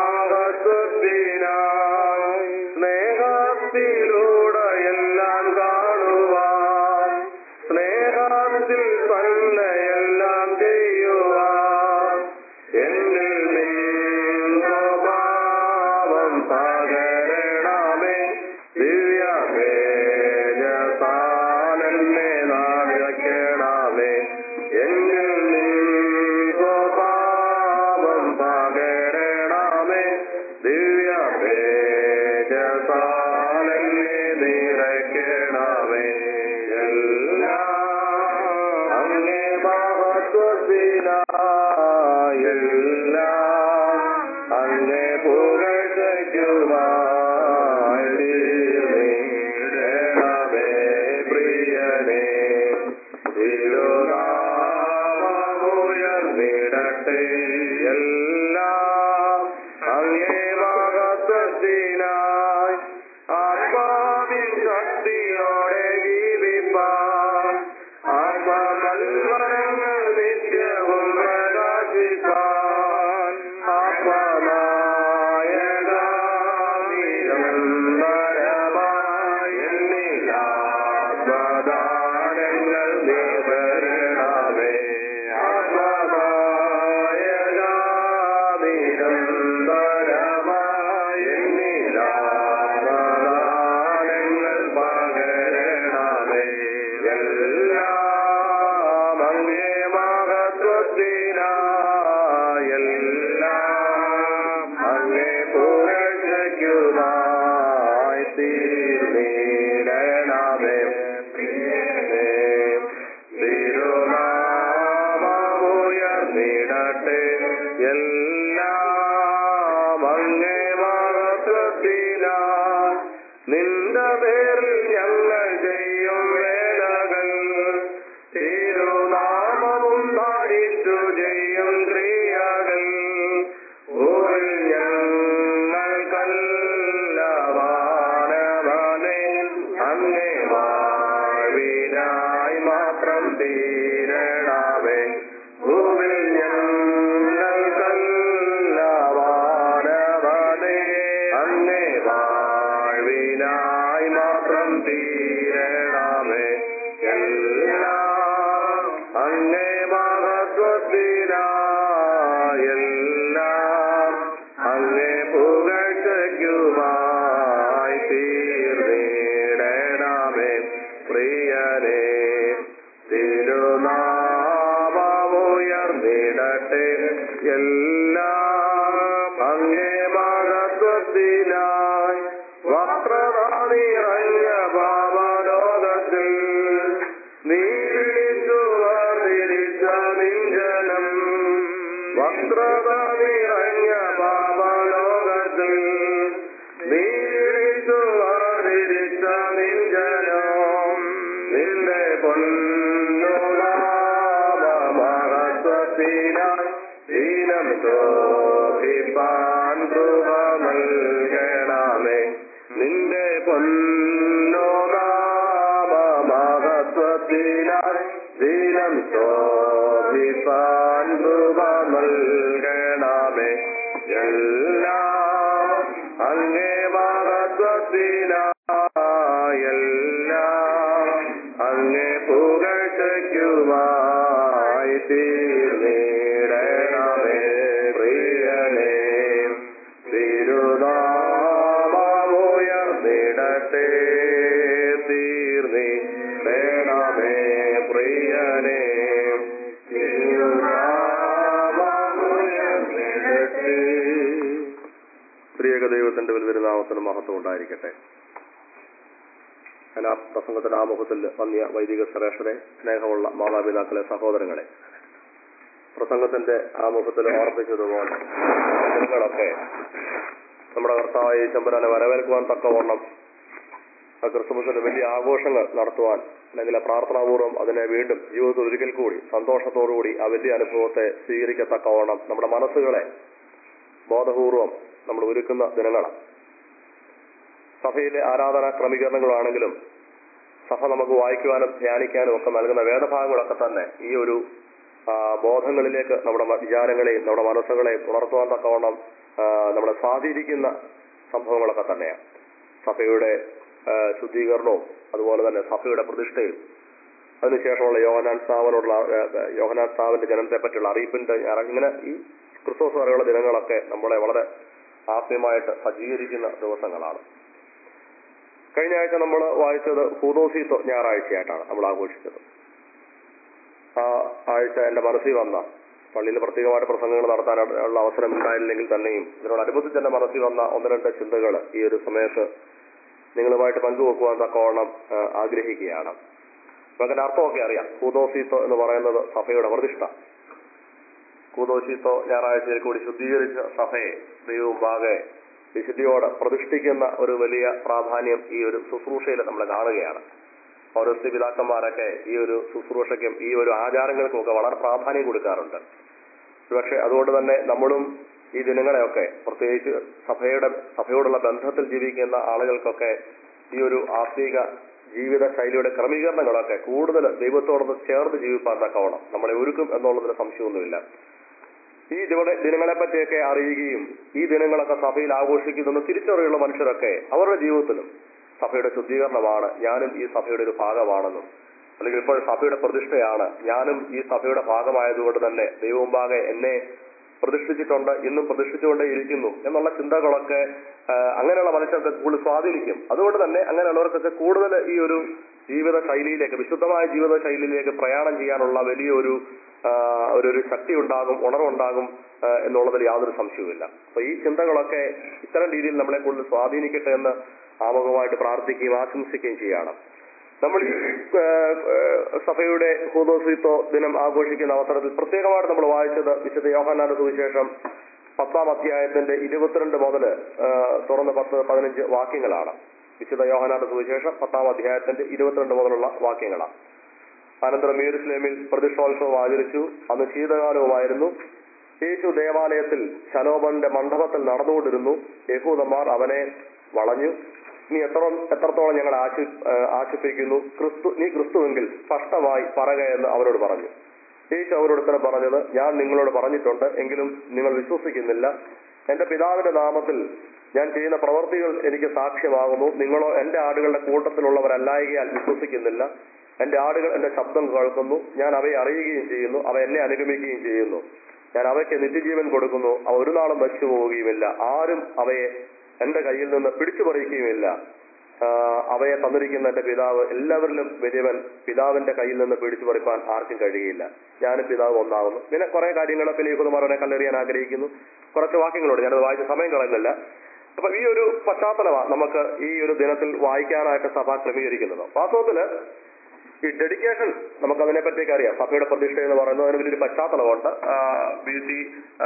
മഹത്വത്തിനായി സ്നേഹത്തിലൂടെ എല്ലാം കാണുവാൻ സ്നേഹത്തിൽ തന്നെ എല്ലാം ചെയ്യുവാൻ എന്നിൽ നിന്നോപാവം പകരണമേ ദിവ്യമേജസാനെന്നെ നാടക്കണമേ എന്നിൽ നിന്നോപാവം പകരണമേ ദിവ്യമേജസാനെന്നെ നിറയ്ക്കണമേ എല്ലാം അങ്ങേ മഹത്വത്തിനായി എല്ലാം അങ്ങേ പുകഴ്ചയ്ക്കുമായി തീർന്നിടണമേ പ്രിയനേ തിരുനാമമുയർന്നിടട്ടെ എല്ലാം അങ്ങേ മഹത്വത്തിനായി ആത്മാവിൻ ശക്തിയോടെ ജീവിപ്പാൻ ആത്മകൽപ്പനങ്ങൾ നിത്യവും പ്രകാശിപ്പാൻ ഉയർന്നിടട്ടെ എല്ലാം അങ്ങേ മഹത്വത്തിനാ നിന്റെ പേരിൽ ഞങ്ങൾ ചെയ്യും വേലകൾ തിരുനാമവും പാടിച്ചു ചെയ്യും ക്രിയകൾ ഊരിൽ ഞങ്ങൾക്കല്ല വാനവനെ അങ്ങേ വാഴ്വിനായി മാത്രം തീരണമേ ഭൂവിൽ ഞങ്ങൾക്കല്ല വാനവനെ അങ്ങേ വാഴ്വിനായി മാത്രം തീരണമേ എല്ലാം അങ്ങേ മഹത്വത്തിനായെല്ലാം അങ്ങേ പുകഴ്ചയ്ക്കുമായി തീർന്നിടണമേ പ്രിയനേ തിരുനാമുയർന്നിടട്ടെ എല്ലാം അങ്ങേ മഹത്വത്തിനായി വക്രത നിറഞ്ഞ പാപലോകത്തിൽ നീ വിളിച്ചു വേർതിരിച്ച നിഞ്ചനം വക്രത നിറഞ്ഞ പാപലോകത്തിൽ നീ വിളിച്ചു വേർതിരിച്ച നിഞ്ചനം നിന്റെ പൊന്നുനാമഹത്വത്തിനായി ദീനം ശോഭിപ്പാൻ കൃപ നൽകണമേ നിന്റെ പൊന്നുനാമഹത്വത്തിനായി ദീനം ശോഭിപ്പാൻ കൃപ നൽകണമേ എല്ലാം അങ്ങേ മഹത്വത്തിനായെല്ലാം അങ്ങേ പുകഴ്ചയ്ക്കുമായി തീർന്നിടണമേ പ്രിയനേ തിരുനാമുയർന്നിടട്ടെ തീർന്നിടണമേ പ്രിയനേ തിരുനാമുയർന്നിടട്ടെ പ്രിയക ദൈവത്തിന്റെ വലിയൊരുനാമത്തിന് മഹത്വം ഉണ്ടായിരിക്കട്ടെ ഞാൻ ആ പ്രസംഗത്തിന്റെ ആമുഖത്തിൽ വന്നിയ വൈദിക ശ്രേഷ്ഠരെ സ്നേഹമുള്ള മാതാപിതാക്കളെ സഹോദരങ്ങളെ പ്രസംഗത്തിന്റെ ആമുഖത്തിൽ ഓർപ്പിച്ചതുപോലെ നിങ്ങളൊക്കെ നമ്മുടെ കർത്താവായ ചമ്പരാനെ വരവേൽക്കുവാൻ തക്കവണ്ണം ആ ക്രിസ്തുമസിന്റെ വലിയ ആഘോഷങ്ങൾ നടത്തുവാൻ അല്ലെങ്കിൽ പ്രാർത്ഥനാപൂർവ്വം അതിനെ വീണ്ടും ജീവിതത്തിൽ ഒരിക്കൽ കൂടി സന്തോഷത്തോടുകൂടി ആ വലിയ അനുഭവത്തെ സ്വീകരിക്കത്തക്കവണ്ണം നമ്മുടെ മനസ്സുകളെ ബോധപൂർവം നമ്മൾ ഒരുക്കുന്ന ദിനങ്ങളാണ് സഭയിലെ ആരാധനാ ക്രമീകരണങ്ങളാണെങ്കിലും സഭ നമുക്ക് വായിക്കുവാനും ധ്യാനിക്കാനും ഒക്കെ നൽകുന്ന വേദഭാഗങ്ങളൊക്കെ തന്നെ ഈ ഒരു ആ, ബോധങ്ങളിലേക്ക് നമ്മുടെ മ- വിചാരങ്ങളെയും നമ്മുടെ മനസ്സുകളെയും ഉണർത്തുവാൻ തക്കവണ്ണം ആ, നമ്മളെ സ്വാധീനിക്കുന്ന സംഭവങ്ങളൊക്കെ തന്നെയാണ് സഭയുടെ ആ, ശുദ്ധീകരണവും അതുപോലെ തന്നെ സഭയുടെ പ്രതിഷ്ഠയും അതിനുശേഷമുള്ള യോഹനാൻ സ്ഥാപനോടുള്ള ആ, യോഹനാൻ സ്ഥാപന്റെ ജനനത്തെ പറ്റിയുള്ള അറിയിപ്പിന്റെ ഞായറാഴ്ച ഇങ്ങനെ ഈ ക്രിസ്തുമസ് വരെയുള്ള ദിനങ്ങളൊക്കെ നമ്മളെ വളരെ ആത്മീയമായിട്ട് സജ്ജീകരിക്കുന്ന ദിവസങ്ങളാണ് കഴിഞ്ഞ ആഴ്ച നമ്മൾ വായിച്ചത് ഹൂദോസീത്തോ ഞായറാഴ്ചയായിട്ടാണ് നമ്മൾ ആഘോഷിച്ചത് ആ ആഴ്ച എന്റെ മനസ്സിൽ വന്ന പള്ളിയിൽ പ്രത്യേകമായിട്ട് പ്രസംഗങ്ങൾ നടത്താനുള്ള അവസരം ഉണ്ടായില്ലെങ്കിൽ തന്നെയും ഇതിനോടനുബന്ധിച്ച് എന്റെ മനസ്സിൽ വന്ന ഒന്ന് രണ്ട് ചിന്തകൾ ഈ ഒരു സമയത്ത് നിങ്ങളുമായിട്ട് പങ്കുവെക്കുവാൻ തക്കവണ്ണം ആ, ആഗ്രഹിക്കുകയാണ് നമുക്കതിന്റെ അർത്ഥമൊക്കെ അറിയാം ഹൂദോസീത്തോ എന്ന് പറയുന്നത് സഭയുടെ പ്രതിഷ്ഠ കൂതോശിത്തോ ഞായറാഴ്ചയിൽ കൂടി ശുദ്ധീകരിച്ച സഭയെ ദൈവമുമ്പാകെ വിശുദ്ധിയോടെ പ്രതിഷ്ഠിക്കുന്ന ഒരു വലിയ പ്രാധാന്യം ഈ ഒരു ശുശ്രൂഷയിൽ നമ്മൾ കാണുകയാണ് പൗരസ്ത്യ പിതാക്കന്മാരൊക്കെ ഈ ഒരു ശുശ്രൂഷയ്ക്കും ഈ ഒരു ആചാരങ്ങൾക്കും ഒക്കെ വളരെ പ്രാധാന്യം കൊടുക്കാറുണ്ട് പക്ഷെ അതുകൊണ്ട് തന്നെ നമ്മളും ഈ ദിനങ്ങളെയൊക്കെ പ്രത്യേകിച്ച് സഭയുടെ സഭയോടുള്ള ബന്ധത്തിൽ ജീവിക്കുന്ന ആളുകൾക്കൊക്കെ ഈ ഒരു ആത്മീക ജീവിത ശൈലിയുടെ ക്രമീകരണങ്ങളൊക്കെ കൂടുതൽ ദൈവത്തോടൊന്ന് ചേർന്ന് ജീവിപ്പാൻ തക്കവണ്ണം നമ്മളെ ഒരുക്കും എന്നുള്ളതിന് സംശയമൊന്നുമില്ല ഈ ദിവ- ദിനങ്ങളെ പറ്റിയൊക്കെ അറിയുകയും ഈ ദിനങ്ങളൊക്കെ സഭയിൽ ആഘോഷിക്കുന്ന തിരിച്ചറിയുള്ള മനുഷ്യരൊക്കെ അവരുടെ ജീവിതത്തിലും സഭയുടെ ശുദ്ധീകരണമാണ് ഞാനും ഈ സഭയുടെ ഒരു ഭാഗമാണെന്നും അല്ലെങ്കിൽ ഇപ്പോൾ സഭയുടെ പ്രതിഷ്ഠയാണ് ഞാനും ഈ സഭയുടെ ഭാഗമായതുകൊണ്ട് തന്നെ ദൈവമുമ്പാകെ എന്നെ പ്രതിഷ്ഠിച്ചിട്ടുണ്ട് ഇന്നും പ്രതിഷ്ഠിച്ചുകൊണ്ടേ ഇരിക്കുന്നു എന്നുള്ള ചിന്തകളൊക്കെ ആ, അങ്ങനെയുള്ള മനുഷ്യർക്ക് കൂടുതൽ സ്വാധീനിക്കും അതുകൊണ്ട് തന്നെ അങ്ങനെയുള്ളവർക്കൊക്കെ കൂടുതൽ ഈ ഒരു ജീവിത ശൈലിയിലേക്ക് വിശുദ്ധമായ ജീവിത ശൈലിയിലേക്ക് പ്രയാണം ചെയ്യാനുള്ള വലിയൊരു ആ, ഒരു ഒരു ശക്തി ഉണ്ടാകും ഉണർവുണ്ടാകും ആ, എന്നുള്ളതിൽ യാതൊരു സംശയവുമില്ല അപ്പൊ ഈ ചിന്തകളൊക്കെ ഇത്തരം രീതിയിൽ നമ്മളെ കൂടുതൽ സ്വാധീനിക്കട്ടെ എന്ന് ആമുഖമായിട്ട് പ്രാർത്ഥിക്കുകയും ആശംസിക്കുകയും ചെയ്യാണ് നമ്മൾ ഈ ആ, ആ, സഭയുടെ ഹൂദോസീത്തോ ദിനം ആഘോഷിക്കുന്ന അവസരത്തിൽ പ്രത്യേകമായിട്ട് നമ്മൾ വായിച്ചത് വിശുദ്ധ യോഹന്നാന്റെ സുവിശേഷം പത്താം അധ്യായത്തിന്റെ ഇരുപത്തിരണ്ട് മുതൽ തുറന്ന് പത്ത് പതിനഞ്ച് വാക്യങ്ങളാണ് വിശുദ്ധ യോഹന്നാന്റെ സുവിശേഷം പത്താം അധ്യായത്തിന്റെ ഇരുപത്തിരണ്ട് മുതലുള്ള വാക്യങ്ങളാണ് അനന്തരം യെരുസലേമിൽ പ്രതിഷ്ഠോത്സവം ആചരിച്ചു അന്ന് ശീതകാലവുമായിരുന്നു യേശു ദേവാലയത്തിൽ ശലോമന്റെ മണ്ഡപത്തിൽ നടന്നുകൊണ്ടിരുന്നു യഹൂദന്മാർ അവനെ വളഞ്ഞു നീ എത്ര എത്രത്തോളം ഞങ്ങൾ ആശി ആ, ആശിപ്പിക്കുന്നു ക്രിസ്തു നീ ക്രിസ്തുവെങ്കിൽ സ്പഷ്ടമായി പറക എന്ന് അവരോട് പറഞ്ഞു യേശു അവരോട് ഉത്തരം പറഞ്ഞത് ഞാൻ നിങ്ങളോട് പറഞ്ഞിട്ടുണ്ട് എങ്കിലും നിങ്ങൾ വിശ്വസിക്കുന്നില്ല എന്റെ പിതാവിന്റെ നാമത്തിൽ ഞാൻ ചെയ്യുന്ന പ്രവർത്തികൾ എനിക്ക് സാക്ഷ്യമാകുന്നു നിങ്ങളോ എന്റെ ആടുകളുടെ കൂട്ടത്തിലുള്ളവരല്ലായകയാൽ വിശ്വസിക്കുന്നില്ല എന്റെ ആടുകൾ എന്റെ ശബ്ദം കേൾക്കുന്നു ഞാൻ അവയെ അറിയുകയും ചെയ്യുന്നു അവ എന്നെ അനുഗമിക്കുകയും ചെയ്യുന്നു ഞാൻ അവയ്ക്ക് നിത്യജീവൻ കൊടുക്കുന്നു അവ ഒരു നാളും നശിച്ചു പോവുകയുമില്ല ആരും അവയെ എന്റെ കയ്യിൽ നിന്ന് പിടിച്ചു പറിക്കുകയുമില്ല ആ, അവയെ തന്നിരിക്കുന്ന എന്റെ പിതാവ് എല്ലാവരിലും വലിയവൻ പിതാവിന്റെ കയ്യിൽ നിന്ന് പിടിച്ചു പറിപ്പാൻ ആർക്കും കഴിയില്ല ഞാനും പിതാവ് ഒന്നാകുന്നു പിന്നെ കുറെ കാര്യങ്ങൾ പിന്നെ യുഹുദമാരനെ കല്ലെറിയാൻ ആഗ്രഹിക്കുന്നു കുറച്ച് വാക്യങ്ങളുണ്ട് ഞാനത് വായിച്ച സമയം കളയുന്നില്ല അപ്പൊ ഈ ഒരു പശ്ചാത്തലമാണ് നമുക്ക് ഈ ഒരു ദിനത്തിൽ വായിക്കാനായിട്ട് സഭ ക്രമീകരിക്കുന്നത് വാസ്തവത്തില് ഈ ഡെഡിക്കേഷൻ നമുക്ക് അതിനെ പറ്റിയൊക്കെ അറിയാം സഭയുടെ പ്രതിഷ്ഠ എന്ന് പറയുന്നത് അതിന് വലിയൊരു പശ്ചാത്തലമുണ്ട് ബി സി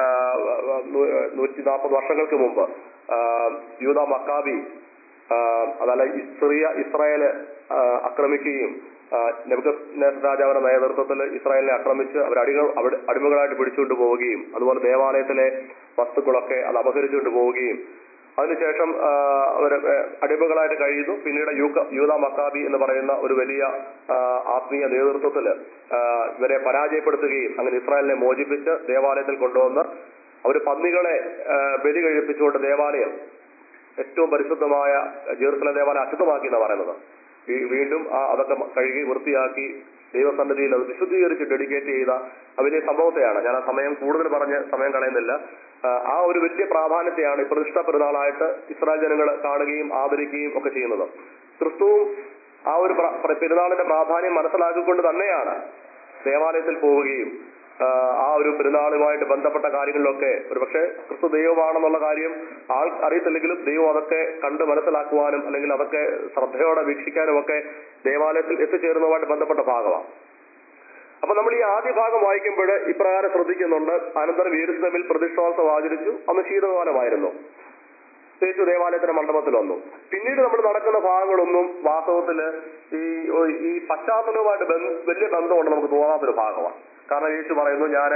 നൂറ്റി നാൽപ്പത് വർഷങ്ങൾക്ക് മുമ്പ് ആ, യൂത മക്കാബി ആ, അതല്ല ഈ സിറിയ ഇസ്രായേല് ആ, ആക്രമിക്കുകയും നെബുക്കദ്നേസർ രാജാവിന്റെ നേതൃത്വത്തിൽ ഇസ്രായേലിനെ ആക്രമിച്ച് അവർ അടികൾ അവിടെ അടിമകളായിട്ട് പിടിച്ചുകൊണ്ട് പോവുകയും അതുപോലെ ദേവാലയത്തിലെ വസ്തുക്കളൊക്കെ അത് അപഹരിച്ചുകൊണ്ട് പോവുകയും അതിനുശേഷം ആ, അവർ അടിമകളായിട്ട് കഴിയുന്നു പിന്നീട് യൂക യൂത മക്കാബി എന്ന് പറയുന്ന ഒരു വലിയ ആ, ആത്മീയ നേതൃത്വത്തിൽ ഇവരെ പരാജയപ്പെടുത്തുകയും അങ്ങനെ ഇസ്രായേലിനെ മോചിപ്പിച്ച് ദേവാലയത്തിൽ കൊണ്ടുവന്ന് അവർ പന്നികളെ ആ, ബലി കഴിപ്പിച്ചുകൊണ്ട് ദേവാലയം ഏറ്റവും പരിശുദ്ധമായ ജെറുസലം ദേവാലയം അശുദ്ധമാക്കി എന്ന് പറയുന്നത് വീ- വീണ്ടും ആ അതൊക്കെ മ- കഴുകി വൃത്തിയാക്കി ദൈവസന്നിധിയിൽ അത് വിശുദ്ധീകരിച്ച് ഡെഡിക്കേറ്റ് ചെയ്ത ആ വലിയ സംഭവത്തെയാണ് ഞാൻ ആ സമയം കൂടുതൽ പറഞ്ഞ് സമയം കളയുന്നില്ല ആ, ആ ഒരു വലിയ പ്രാധാന്യത്തെയാണ് ഈ പ്രതിഷ്ഠ പെരുന്നാളായിട്ട് ഇസ്രായേൽ ജനങ്ങൾ കാണുകയും ആദരിക്കുകയും ഒക്കെ ചെയ്യുന്നത് ക്രിസ്തുവും ആ ഒരു പ്ര- പ്ര- പെരുന്നാളിന്റെ പ്രാധാന്യം മനസ്സിലാക്കിക്കൊണ്ട് തന്നെയാണ് ദേവാലയത്തിൽ പോവുകയും ആ, ആ ഒരു പെരുന്നാളുമായിട്ട് ബന്ധപ്പെട്ട കാര്യങ്ങളിലൊക്കെ ഒരുപക്ഷെ ക്രിസ്തു ദൈവമാണെന്നുള്ള കാര്യം ആൾ അറിയത്തില്ലെങ്കിലും ദൈവം അതൊക്കെ കണ്ട് മനസ്സിലാക്കുവാനും അല്ലെങ്കിൽ അതൊക്കെ ശ്രദ്ധയോടെ വീക്ഷിക്കാനും ഒക്കെ ദേവാലയത്തിൽ എത്തിച്ചേരുന്നതുമായിട്ട് ബന്ധപ്പെട്ട ഭാഗമാണ് അപ്പൊ നമ്മൾ ഈ ആദ്യ ഭാഗം വായിക്കുമ്പോൾ ഇപ്രകാരം ശ്രദ്ധിക്കുന്നുണ്ട് അനന്തരം യേരുസലമിൽ പ്രതിഷ്ഠോത്സവം ആചരിച്ചു അന്ന് ശീതകാലമായിരുന്നു യേശു ദേവാലയത്തിന്റെ മണ്ഡപത്തിൽ വന്നു പിന്നീട് നമ്മൾ നടക്കുന്ന ഭാഗങ്ങളൊന്നും വാസ്തവത്തില് ഈ ഈ പശ്ചാത്തലവുമായിട്ട് ബന്ധ- വലിയ ബന്ധമുണ്ട് നമുക്ക് തോന്നാത്തൊരു ഭാഗമാണ് കാരണം യേശു പറയുന്നു ഞാൻ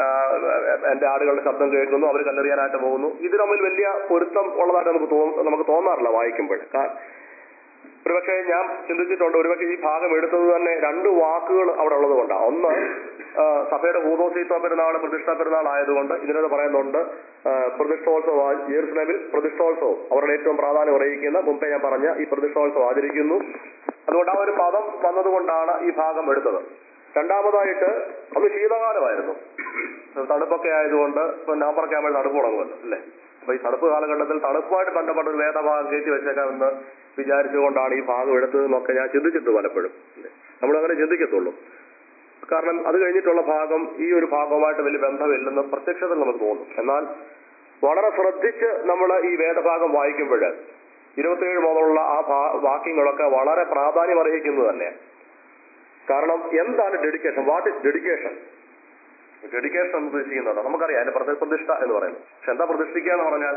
എന്റെ ആടുകളുടെ ശബ്ദം കേൾക്കുന്നു അവർ കല്ലെറിയാനായിട്ട് പോകുന്നു ഇത് തമ്മിൽ വലിയ പൊരുത്തം ഉള്ളതായിട്ട് നമുക്ക് തോന്ന നമുക്ക് തോന്നാറില്ല വായിക്കുമ്പോൾ കാ- ഒരുപക്ഷെ ഞാൻ ചിന്തിച്ചിട്ടുണ്ട് ഒരുപക്ഷെ ഈ ഭാഗം എടുത്തത് തന്നെ രണ്ട് വാക്കുകൾ അവിടെ ഉള്ളത് കൊണ്ടാണ് ഒന്ന് ആ, സഭയുടെ ഭൂതോസീത്വ പെരുന്നാൾ പ്രതിഷ്ഠാ പെരുന്നാൾ ആയതുകൊണ്ട് ഇതിനത് പറയുന്നുണ്ട് ആ, പ്രതിഷ്ഠോത്സവം ആ- ജെറുസലേമിൽ പ്രതിഷ്ഠോത്സവം അവരുടെ ഏറ്റവും പ്രാധാന്യം അറിയിക്കുന്ന മുമ്പേ ഞാൻ പറഞ്ഞ ഈ പ്രതിഷ്ഠോത്സവം ആചരിക്കുന്നു അതുകൊണ്ട് ആ ഒരു പദം വന്നതുകൊണ്ടാണ് ഈ ഭാഗം എടുത്തത് രണ്ടാമതായിട്ട് അന്ന് ശീതകാലമായിരുന്നു തണുപ്പൊക്കെ ആയതുകൊണ്ട് ഇപ്പൊ നവംബറൊക്കെ ആകുമ്പോൾ തണുപ്പ് തുടങ്ങുമല്ലോ അല്ലേ അപ്പൊ ഈ തണുപ്പ് കാലഘട്ടത്തിൽ തണുപ്പുമായിട്ട് ബന്ധപ്പെട്ട ഒരു വേദഭാഗം കയറ്റി വെച്ചേക്കാമെന്ന് വിചാരിച്ചുകൊണ്ടാണ് ഈ ഭാഗം എടുത്തതെന്നൊക്കെ ഞാൻ ചിന്തിച്ചിട്ടുണ്ട് പലപ്പോഴും നമ്മളങ്ങനെ ചിന്തിക്കത്തുള്ളൂ കാരണം അത് കഴിഞ്ഞിട്ടുള്ള ഭാഗം ഈ ഒരു ഭാഗവുമായിട്ട് വലിയ ബന്ധമില്ലെന്ന് പ്രത്യക്ഷത്തിൽ നമുക്ക് തോന്നും എന്നാൽ വളരെ ശ്രദ്ധിച്ച് നമ്മൾ ഈ വേദഭാഗം വായിക്കുമ്പോൾ ഇരുപത്തിയേഴ് മുതലുള്ള ആ ഭാ- വാക്യങ്ങളൊക്കെ വളരെ പ്രാധാന്യം അർഹിക്കുന്നത് തന്നെ കാരണം എന്താണ് dedication what is dedication dedication എന്ന് ഉദ്ദേശിക്കുന്നത് നമുക്കറിയാം അതിന്റെ പ്രതി- പ്രതിഷ്ഠ എന്ന് പറയുന്നത് പക്ഷെ എന്താ പ്രതിഷ്ഠിക്കുക എന്ന് പറഞ്ഞാൽ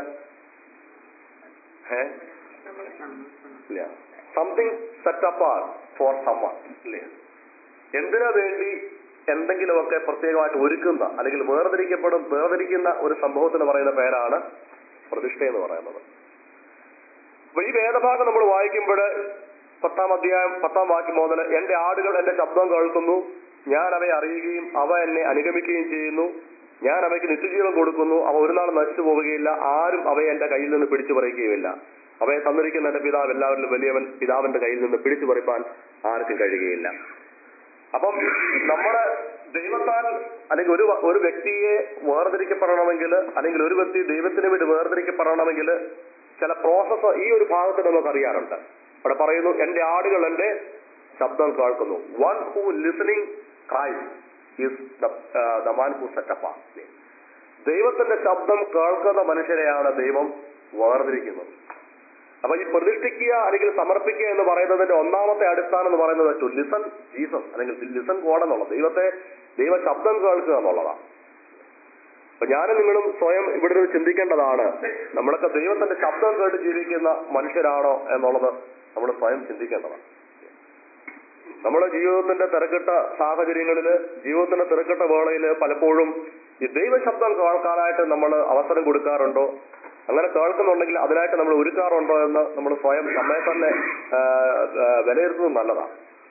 ഏ ഇല്ല something set up for summon ഇല്ലേ എന്തിനു വേണ്ടി എന്തെങ്കിലുമൊക്കെ പ്രത്യേകമായിട്ട് ഒരുക്കുന്ന അല്ലെങ്കിൽ വേർതിരിക്കപ്പെടും വേർതിരിക്കുന്ന ഒരു സംഭവത്തിന് പറയുന്ന പേരാണ് പ്രതിഷ്ഠ എന്ന് പറയുന്നത് അപ്പൊ ഈ വേദഭാഗം നമ്മൾ വായിക്കുമ്പോൾ പത്താം അധ്യായം പത്താം വാക്യം മുതൽ എന്റെ ആടുകൾ എന്റെ ശബ്ദം കേൾക്കുന്നു ഞാൻ അവയെ അറിയുകയും അവ എന്നെ അനുഗമിക്കുകയും ചെയ്യുന്നു ഞാൻ അവയ്ക്ക് നിത്യജീവൻ കൊടുക്കുന്നു അവ ഒരു നാൾ നശിച്ചു പോവുകയില്ല ആരും അവയെ എന്റെ കയ്യിൽ നിന്ന് പിടിച്ചു പറിക്കുകയുമില്ല അവയെ തന്നിരിക്കുന്ന എന്റെ പിതാവ് എല്ലാവരിലും വലിയവൻ പിതാവിന്റെ കയ്യിൽ നിന്ന് പിടിച്ചു പറിപ്പാൻ ആർക്കും കഴിയുകയില്ല അപ്പം നമ്മുടെ ദൈവത്താൽ അല്ലെങ്കിൽ ഒരു വ- ഒരു വ്യക്തിയെ വേർതിരിക്കപ്പെടണമെങ്കിൽ അല്ലെങ്കിൽ ഒരു വ്യക്തി ദൈവത്തിന് വേണ്ടി വേർതിരിക്കപ്പെടണമെങ്കിൽ ചില പ്രോസസ്സ് ഈ ഒരു ഭാഗത്ത് നമുക്ക് അറിയാറുണ്ട് അവിടെ പറയുന്നു എന്റെ ആടുകൾ എന്റെ ശബ്ദം കേൾക്കുന്നു one who listening Christ is the man who set up ദൈവത്തിന്റെ ശബ്ദം കേൾക്കുന്ന മനുഷ്യരെയാണ് ദൈവം വേർതിരിക്കുന്നത് അപ്പൊ ഈ പ്രതിഷ്ഠിക്കുക അല്ലെങ്കിൽ സമർപ്പിക്കുക എന്ന് പറയുന്നതിന്റെ ഒന്നാമത്തെ അടിസ്ഥാനം എന്ന് പറയുന്നത് ടു ലിസൺ ജീസസ് അല്ലെങ്കിൽ ലിസൺ ഗോഡ് എന്നുള്ളത് ദൈവത്തെ ദൈവ ശബ്ദം കേൾക്കുക എന്നുള്ളതാണ് അപ്പൊ ഞാനും നിങ്ങളും സ്വയം ഇവിടെ നിന്ന് ചിന്തിക്കേണ്ടതാണ് നമ്മളൊക്കെ ദൈവത്തിന്റെ ശബ്ദം കേട്ട് ജീവിക്കുന്ന മനുഷ്യരാണോ എന്നുള്ളത് നമ്മൾ സ്വയം ചിന്തിക്കേണ്ടതാണ് നമ്മുടെ ജീവിതത്തിന്റെ തിരക്കിട്ട സാഹചര്യങ്ങളില് ജീവിതത്തിന്റെ തിരക്കിട്ട വേളയില് പലപ്പോഴും ഈ ദൈവശബ്ദം കേൾക്കാനായിട്ട് നമ്മൾ അവസരം കൊടുക്കാറുണ്ടോ അങ്ങനെ കേൾക്കുന്നുണ്ടെങ്കിൽ അതിനായിട്ട് നമ്മൾ ഒരുക്കാറുണ്ടോ എന്ന് നമ്മൾ സ്വയം നമ്മെ തന്നെ ആ, ആ, വിലയിരുത്തുന്നത് നല്ലതാണ്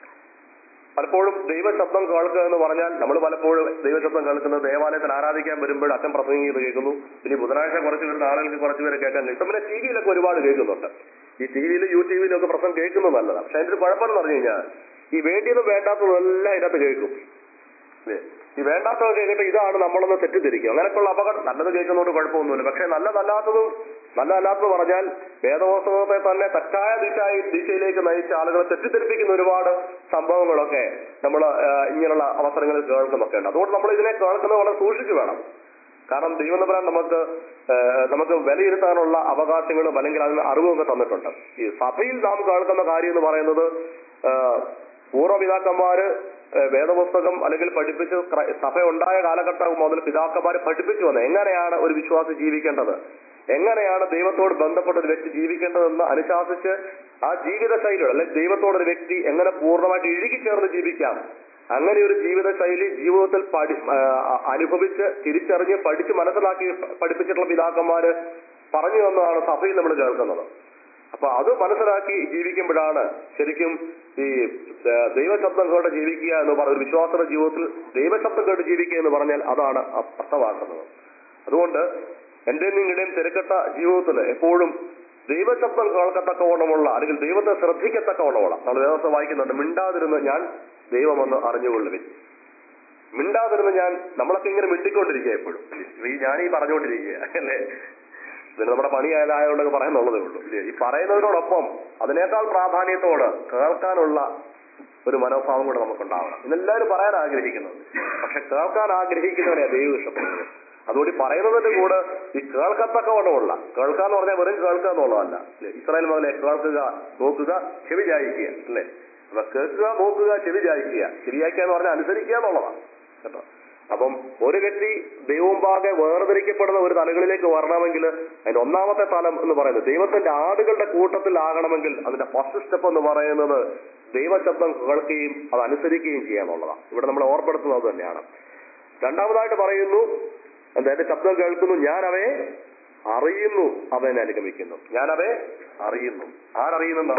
പലപ്പോഴും ദൈവശബ്ദം കേൾക്കുക എന്ന് പറഞ്ഞാൽ നമ്മൾ പലപ്പോഴും ദൈവശബ്ദം കേൾക്കുന്നത് ദേവാലയത്തിൽ ആരാധിക്കാൻ വരുമ്പോൾ അച്ഛൻ പ്രസംഗിക്കുന്നത് കേൾക്കുന്നു ഇനി ബുധനാഴ്ച കുറച്ച് വരുന്ന ആളുകൾക്ക് കുറച്ച് പേര് കേൾക്കാൻ കിട്ടും പിന്നെ ടി വിയിലൊക്കെ ഒരുപാട് കേൾക്കുന്നുണ്ട് ഈ ടി വിയിലും യൂട്യൂബിലും ഒക്കെ പ്രസംഗം കേൾക്കുന്നത് നല്ലതാണ് പക്ഷെ അതിന്റെ ഒരു കുഴപ്പമെന്ന് പറഞ്ഞു കഴിഞ്ഞാൽ ഈ വേണ്ടിയതും വേണ്ടാത്തതും എല്ലാം ഇതിനകത്ത് കേൾക്കും ഇല്ലേ? ഈ വേണ്ടാത്തത് കേട്ടിട്ട് ഇതാണ് നമ്മളൊന്ന് തെറ്റിദ്ധരിക്കും അങ്ങനെയൊക്കെയുള്ള അപകടം നല്ലത് കേൾക്കുന്നതുകൊണ്ട് കുഴപ്പമൊന്നുമില്ല പക്ഷെ നല്ലതല്ലാത്തതും നല്ലതല്ലാത്തത് പറഞ്ഞാൽ വേദവസ്തവത്തെ തന്നെ തെറ്റായ ദിശ ദിശയിലേക്ക് നയിച്ച ആളുകളെ തെറ്റിദ്ധരിപ്പിക്കുന്ന ഒരുപാട് സംഭവങ്ങളൊക്കെ നമ്മൾ ഇങ്ങനെയുള്ള അവസരങ്ങളിൽ കേൾക്കുന്നൊക്കെ ഉണ്ട് അതുകൊണ്ട് നമ്മൾ ഇതിനെ കേൾക്കുന്നത് വളരെ സൂക്ഷിച്ചു വേണം കാരണം ദൈവം തമ്പുരാൻ നമുക്ക് ആ, നമുക്ക് വിലയിരുത്താനുള്ള അവകാശങ്ങളും അല്ലെങ്കിൽ അതിന് അറിവുമൊക്കെ തന്നിട്ടുണ്ട് ഈ സഭയിൽ നാം കേൾക്കുന്ന കാര്യം എന്ന് പറയുന്നത് ആ, പൂർവ്വപിതാക്കന്മാര് ആ, വേദപുസ്തകം അല്ലെങ്കിൽ പഠിപ്പിച്ച് ക്ര- സഭ ഉണ്ടായ കാലഘട്ടം മുതൽ പിതാക്കന്മാര് പഠിപ്പിച്ചു വന്നത് എങ്ങനെയാണ് ഒരു വിശ്വാസി ജീവിക്കേണ്ടത് എങ്ങനെയാണ് ദൈവത്തോട് ബന്ധപ്പെട്ട ഒരു വ്യക്തി ജീവിക്കേണ്ടതെന്ന് അനുശാസിച്ച് ആ ജീവിത ശൈലികൾ അല്ലെങ്കിൽ ദൈവത്തോട് ഒരു വ്യക്തി എങ്ങനെ പൂർണ്ണമായിട്ട് ഇഴുകിച്ചേർന്ന് ജീവിക്കാം അങ്ങനെ ഒരു ജീവിത ശൈലി ജീവിതത്തിൽ പഠി ആ, അനുഭവിച്ച് തിരിച്ചറിഞ്ഞ് പഠിച്ച് മനസ്സിലാക്കി പഠിപ്പിച്ചിട്ടുള്ള പിതാക്കന്മാര് പറഞ്ഞു തന്നതാണ് സഭയിൽ നമ്മൾ കേൾക്കുന്നത് അപ്പൊ അത് മനസ്സിലാക്കി ജീവിക്കുമ്പോഴാണ് ശരിക്കും ഈ ആ, ദൈവശബ്ദം കേട്ട് ജീവിക്കുക എന്ന് പറഞ്ഞ ഒരു വിശ്വാസ ജീവിതത്തിൽ ദൈവശബ്ദം കേട്ട് ജീവിക്കുക എന്ന് പറഞ്ഞാൽ അതാണ് അർത്ഥമാക്കുന്നത് അതുകൊണ്ട് എന്റെയും നിങ്ങളുടെയും തിരക്കട്ട ജീവിതത്തിൽ എപ്പോഴും ദൈവശബ്ദം കേൾക്കത്തക്കവണ്ണമുള്ള അല്ലെങ്കിൽ ദൈവത്തെ ശ്രദ്ധിക്കത്തക്കവണ്ണമുള്ള നമ്മൾ വേദവസ്ഥ വായിക്കുന്നുണ്ട് മിണ്ടാതിരുന്ന് ഞാൻ ദൈവമെന്ന് അറിഞ്ഞുകൊള്ളുവിൻ മിണ്ടാതിരുന്ന് ഞാൻ നമ്മളൊക്കെ ഇങ്ങനെ മിണ്ടിക്കൊണ്ടിരിക്കുക എപ്പോഴും ഈ ഞാൻ ഈ പറഞ്ഞുകൊണ്ടിരിക്കുക അല്ലേ പിന്നെ നമ്മുടെ പണിയായതായതുകൊണ്ടൊക്കെ പറയുന്നുള്ളതേ ഉള്ളൂ ഇല്ലേ? ഈ പറയുന്നതിനോടൊപ്പം അതിനേക്കാൾ പ്രാധാന്യത്തോട് കേൾക്കാനുള്ള ഒരു മനോഭാവം കൂടെ നമുക്കുണ്ടാവണം ഇതെല്ലാവരും പറയാൻ ആഗ്രഹിക്കുന്നത് പക്ഷെ കേൾക്കാൻ ആഗ്രഹിക്കുന്നവരെ ദൈവം ഇഷ്ടപ്പെടുന്നത് അതുകൊണ്ട് ഈ പറയുന്നതിന്റെ കൂടെ ഈ കേൾക്കത്തക്കവണ്ണമുള്ള കേൾക്കുക എന്ന് പറഞ്ഞാൽ വെറും കേൾക്കുക എന്നുള്ളതല്ല ഇല്ലേ? ഇസ്രായേൽ മകളെ കേൾക്കുക നോക്കുക ചെവി ചായിക്കുക അല്ലേ അപ്പൊ കേൾക്കുക നോക്കുക ചെവി ചായിക്കുക ചെവി ചായിക്കുക എന്ന് പറഞ്ഞാൽ അനുസരിക്കുക എന്നുള്ളതാണ് കേട്ടോ അപ്പം ഒരു വ്യക്തി ദൈവമുമ്പാകെ വേർതിരിക്കപ്പെടുന്ന ഒരു തലങ്ങളിലേക്ക് വരണമെങ്കിൽ അതിന്റെ ഒന്നാമത്തെ തലം എന്ന് പറയുന്നത് ദൈവത്തിന്റെ ആടുകളുടെ കൂട്ടത്തിലാകണമെങ്കിൽ അതിന്റെ ഫസ്റ്റ് സ്റ്റെപ്പ് എന്ന് പറയുന്നത് ദൈവശബ്ദം കേൾക്കുകയും അത് അനുസരിക്കുകയും ചെയ്യാന്നുള്ളതാണ് ഇവിടെ നമ്മൾ ഓർപ്പെടുത്തുന്നത് അത് തന്നെയാണ് രണ്ടാമതായിട്ട് പറയുന്നു എന്താ എന്റെ ശബ്ദം കേൾക്കുന്നു ഞാൻ അവയെ അറിയുന്നു അവനെ അനുഗമിക്കുന്നു ഞാൻ അവയെ അറിയുന്നു ആരറിയുന്നെന്താ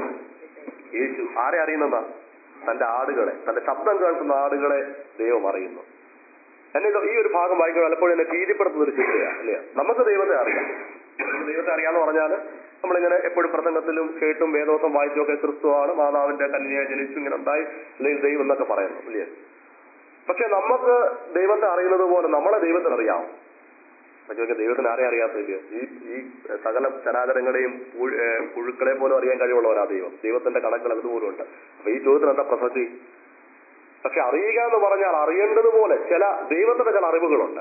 യേശു ആരെ അറിയുന്നെന്താ തന്റെ ആടുകളെ തന്റെ ശബ്ദം കേൾക്കുന്ന ആടുകളെ ദൈവം അറിയുന്നു എന്നെ ഇത് ഈ ഒരു ഭാഗം വായിക്കുമ്പോൾ പലപ്പോഴും എന്നെ ഭീതിപ്പെടുത്തുന്ന ഒരു ചിന്തയാണ് അല്ലേ നമുക്ക് ദൈവത്തെ അറിയാം നമുക്ക് ദൈവത്തെ അറിയാന്ന് പറഞ്ഞാൽ നമ്മളിങ്ങനെ എപ്പോഴും പ്രസംഗത്തിലും കേട്ടും വേദോസം വായിച്ചുമൊക്കെ ക്രിസ്തുവാണ് മാതാവിന്റെ കന്യയെ ജനിച്ചു ഇങ്ങനെ ഉണ്ടായി അല്ലെങ്കിൽ ദൈവം എന്നൊക്കെ പറയുന്നു അല്ലേ പക്ഷെ നമുക്ക് ദൈവത്തെ അറിയുന്നത് പോലെ നമ്മളെ ദൈവത്തിന് അറിയാം അപ്പൊ ചോദിക്കാം ദൈവത്തിന് ആരെ അറിയാത്തില്ല ഈ ഈ സകല ചരാചരങ്ങളെയും പുഴു- ഏ, പുഴുക്കളെ പോലും അറിയാൻ കഴിവുള്ളവരാ ദൈവം ദൈവത്തിന്റെ കണക്കുകൾ അതുപോലും ഉണ്ട് അപ്പൊ ഈ ചോദ്യത്തിന് എന്താ പ്രസക്തി പക്ഷെ അറിയുക എന്ന് പറഞ്ഞാൽ അറിയേണ്ടതുപോലെ ചില ദൈവത്തിന്റെ ചില അറിവുകളുണ്ട്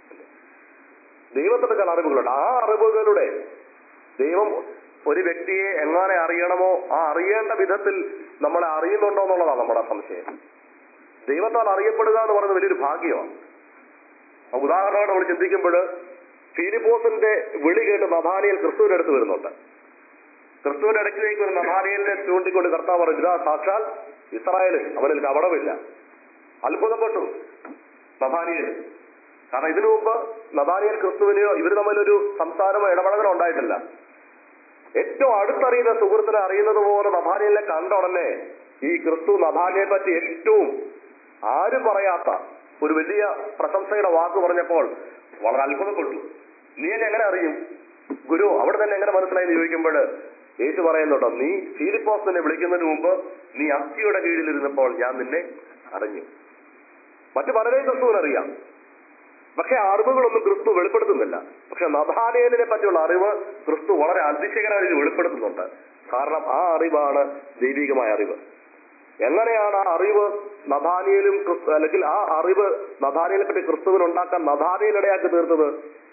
ദൈവത്തിന്റെ ചില അറിവുകളുണ്ട് ആ അറിവുകളുടെ ദൈവം ഒരു വ്യക്തിയെ എങ്ങനെ അറിയണമോ ആ അറിയേണ്ട വിധത്തിൽ നമ്മളെ അറിയുന്നുണ്ടോ എന്നുള്ളതാണ് നമ്മുടെ സംശയം ദൈവത്താൽ അറിയപ്പെടുക എന്ന് പറയുന്നത് വലിയൊരു ഭാഗ്യമാണ് അപ്പൊ ഉദാഹരണമായിട്ട് നമ്മൾ ചിന്തിക്കുമ്പോൾ ഫിലിപ്പോസിന്റെ വിളി കേട്ട് നഥാനിയൽ ക്രിസ്തുവിന്റെ അടുത്ത് വരുന്നുണ്ട് ക്രിസ്തുവിന്റെ അടുക്കിലേക്ക് ഒരു നഥാനിയലിനെ ചൂണ്ടിക്കൊണ്ട് കർത്താവ് പറഞ്ഞു ഇതാ സാക്ഷാൽ ഇസ്രായേലിൽ അവനിൽ കപടമില്ല അത്ഭുതപ്പെട്ടു നഥാനിയൽ കാരണം ഇതിനു മുമ്പ് നഥാനിയൽ ക്രിസ്തുവിനെയോ ഇവർ തമ്മിലൊരു സംസാരമോ ഇടപെടലോ ഉണ്ടായിട്ടില്ല ഏറ്റവും അടുത്തറിയുന്ന സുഹൃത്തിനെ അറിയുന്നത് പോലെ നഥാനിയലിനെ കണ്ട ഉടനെ ഈ ക്രിസ്തു നഥാനിയെ പറ്റി ഏറ്റവും ആരും പറയാത്ത ഒരു വലിയ പ്രശംസയുടെ വാക്ക് പറഞ്ഞപ്പോൾ വളരെ അത്ഭുതപ്പെട്ടു നീ എന്നെ എങ്ങനെ അറിയും ഗുരു അവിടെ തന്നെ എങ്ങനെ മനസ്സിലായി എന്ന് ചോദിക്കുമ്പോൾ യേശു പറയുന്നുണ്ടോ നീ ഫീലിപ്പോസ് നിന്നെ വിളിക്കുന്നതിന് മുമ്പ് നീ അസ്ഥിയുടെ കീഴിലിരുന്നപ്പോൾ ഞാൻ നിന്നെ അറിഞ്ഞു മറ്റു പലരെയും ക്രിസ്തുവിനറിയാം പക്ഷെ ആ അറിവുകളൊന്നും ക്രിസ്തു വെളിപ്പെടുത്തുന്നില്ല പക്ഷെ നഥാനിയലിനെ പറ്റിയുള്ള അറിവ് ക്രിസ്തു വളരെ അതിശയകരമായി വെളിപ്പെടുത്തുന്നുണ്ട് കാരണം ആ അറിവാണ് ദൈവികമായ അറിവ് എങ്ങനെയാണ് ആ അറിവ് നഥാനിയലും ക്രിസ്തു അല്ലെങ്കിൽ ആ അറിവ് നഥാനിയലെ പറ്റി ക്രിസ്തുവിന് ഉണ്ടാക്കാൻ നഥാനിയൽ ഇടയാക്കി തീർത്തത്